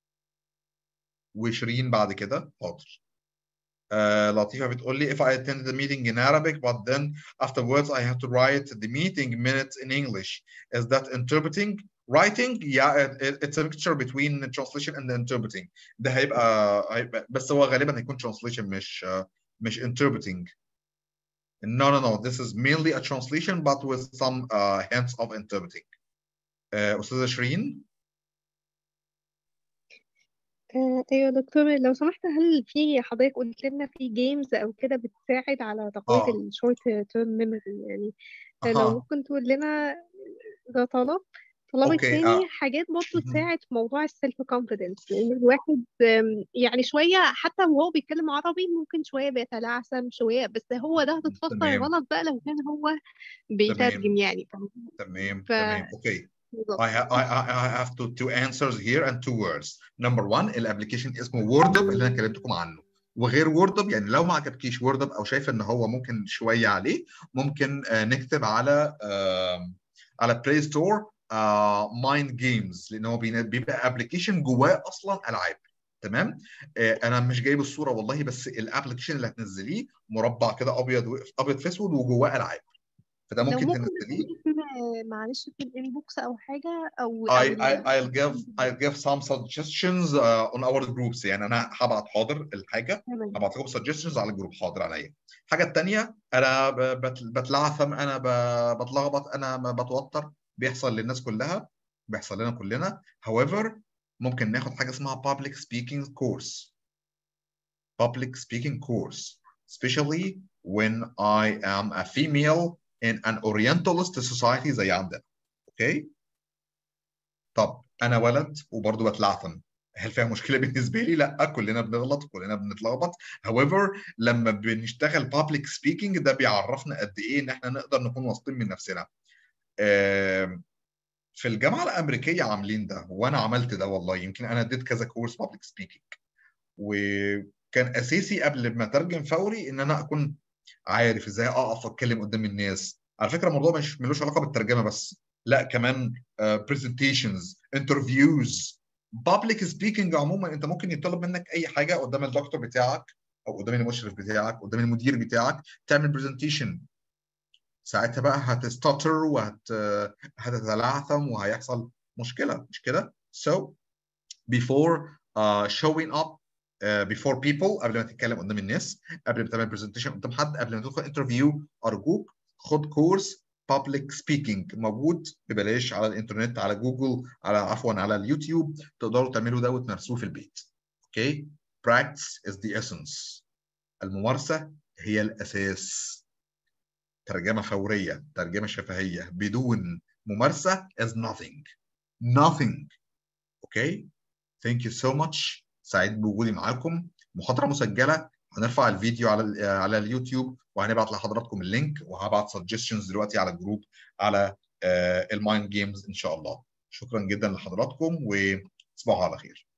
وشيرين بعد كده حاضر آه لطيفة بتقول لي if I attended the meeting in Arabic but then afterwards I have to write the meeting minutes in English is that interpreting writing yeah it, it's a mixture between the translation and the interpreting ده هيبقى, هيبقى بس هو غالبا هيكون translation مش uh, مش interpreting no no no this is mainly a translation but with some uh, hints of interpreting uh, أستاذة شيرين آه، ايوه دكتور لو سمحت هل في حضرتك قلت لنا في جيمز او كده بتساعد على تقوية اه الشورت تيرم ميموري يعني آه، لو اها ممكن تقول لنا ده طلب طلب اوكي التاني اه حاجات برضه مهم. تساعد في موضوع السيلف كونفيدنس لان الواحد آم، يعني شوية حتى وهو بيتكلم عربي ممكن شوية بيتلعثم شوية بس هو ده هتتفسر تمام غلط بقى لو كان هو بيترجم تمام يعني تمام ف تمام اوكي بالظبط I have I, I I have two two answers here and two words. Number one الابلكيشن اسمه ووردب اللي انا كلمتكم عنه وغير ووردب يعني لو ما عجبكيش ووردب او شايف ان هو ممكن شويه عليه ممكن آه، نكتب على آم، على بلاي ستور مايند جيمز لان هو بين- بيبقى ابلكيشن جواه اصلا العاب تمام آه، انا مش جايب الصوره والله بس الابلكيشن اللي هتنزليه مربع كده ابيض و- ابيض في اسود وجواه العاب فده لو ممكن ممكن تنزليه تكون في معلش في الانبوكس او حاجه او I, او I, I'll give I'll give some suggestions uh, on our groups يعني انا هبعت حاضر الحاجه تمام هبعت لكم suggestions على الجروب حاضر عليا الحاجه الثانيه انا ب- بت- بتلعثم انا ب- بتلخبط انا ب- بتوتر بيحصل للناس كلها بيحصل لنا كلنا however ممكن ناخد حاجه اسمها public speaking course public speaking course especially when I am a female in an orientalist society زي عندنا اوكي طب انا ولد وبرضه بتلعثم هل فيها مشكله بالنسبه لي؟ لا كلنا بنغلط كلنا بنتلخبط however لما بنشتغل public speaking ده بيعرفنا قد ايه ان احنا نقدر نكون واثقين من نفسنا آم، في الجامعه الامريكيه عاملين ده وانا عملت ده والله يمكن انا اديت كذا كورس public speaking وكان اساسي قبل ما اترجم فوري ان انا اكون عارف ازاي اقف اتكلم قدام الناس على فكره الموضوع مش ملوش علاقه بالترجمه بس لا كمان برزنتيشنز انترفيوز بابليك سبيكينج عموما انت ممكن يطلب منك اي حاجه قدام الدكتور بتاعك او قدام المشرف بتاعك قدام المدير بتاعك تعمل برزنتيشن ساعتها بقى هتستطر وهت هتتلعثم وهيحصل مشكله مش كده so before uh, showing up uh, before people قبل ما تتكلم قدام الناس قبل ما تعمل برزنتيشن قدام حد قبل ما تدخل انترفيو ارجوك خد كورس public speaking موجود ببلاش على الانترنت على جوجل على عفوا على اليوتيوب تقدروا تعملوا ده وتمارسوه في البيت اوكي practice is the essence الممارسه هي الاساس ترجمه فوريه ترجمه شفهيه بدون ممارسه is nothing nothing اوكي ثانك يو سو ماتش سعيد بوجودي معاكم محاضره مسجله هنرفع الفيديو على ال- على اليوتيوب وهنبعت لحضراتكم اللينك وهبعت سجستشنز دلوقتي على الجروب على المايند جيمز ان شاء الله شكرا جدا لحضراتكم وتصبحوا على خير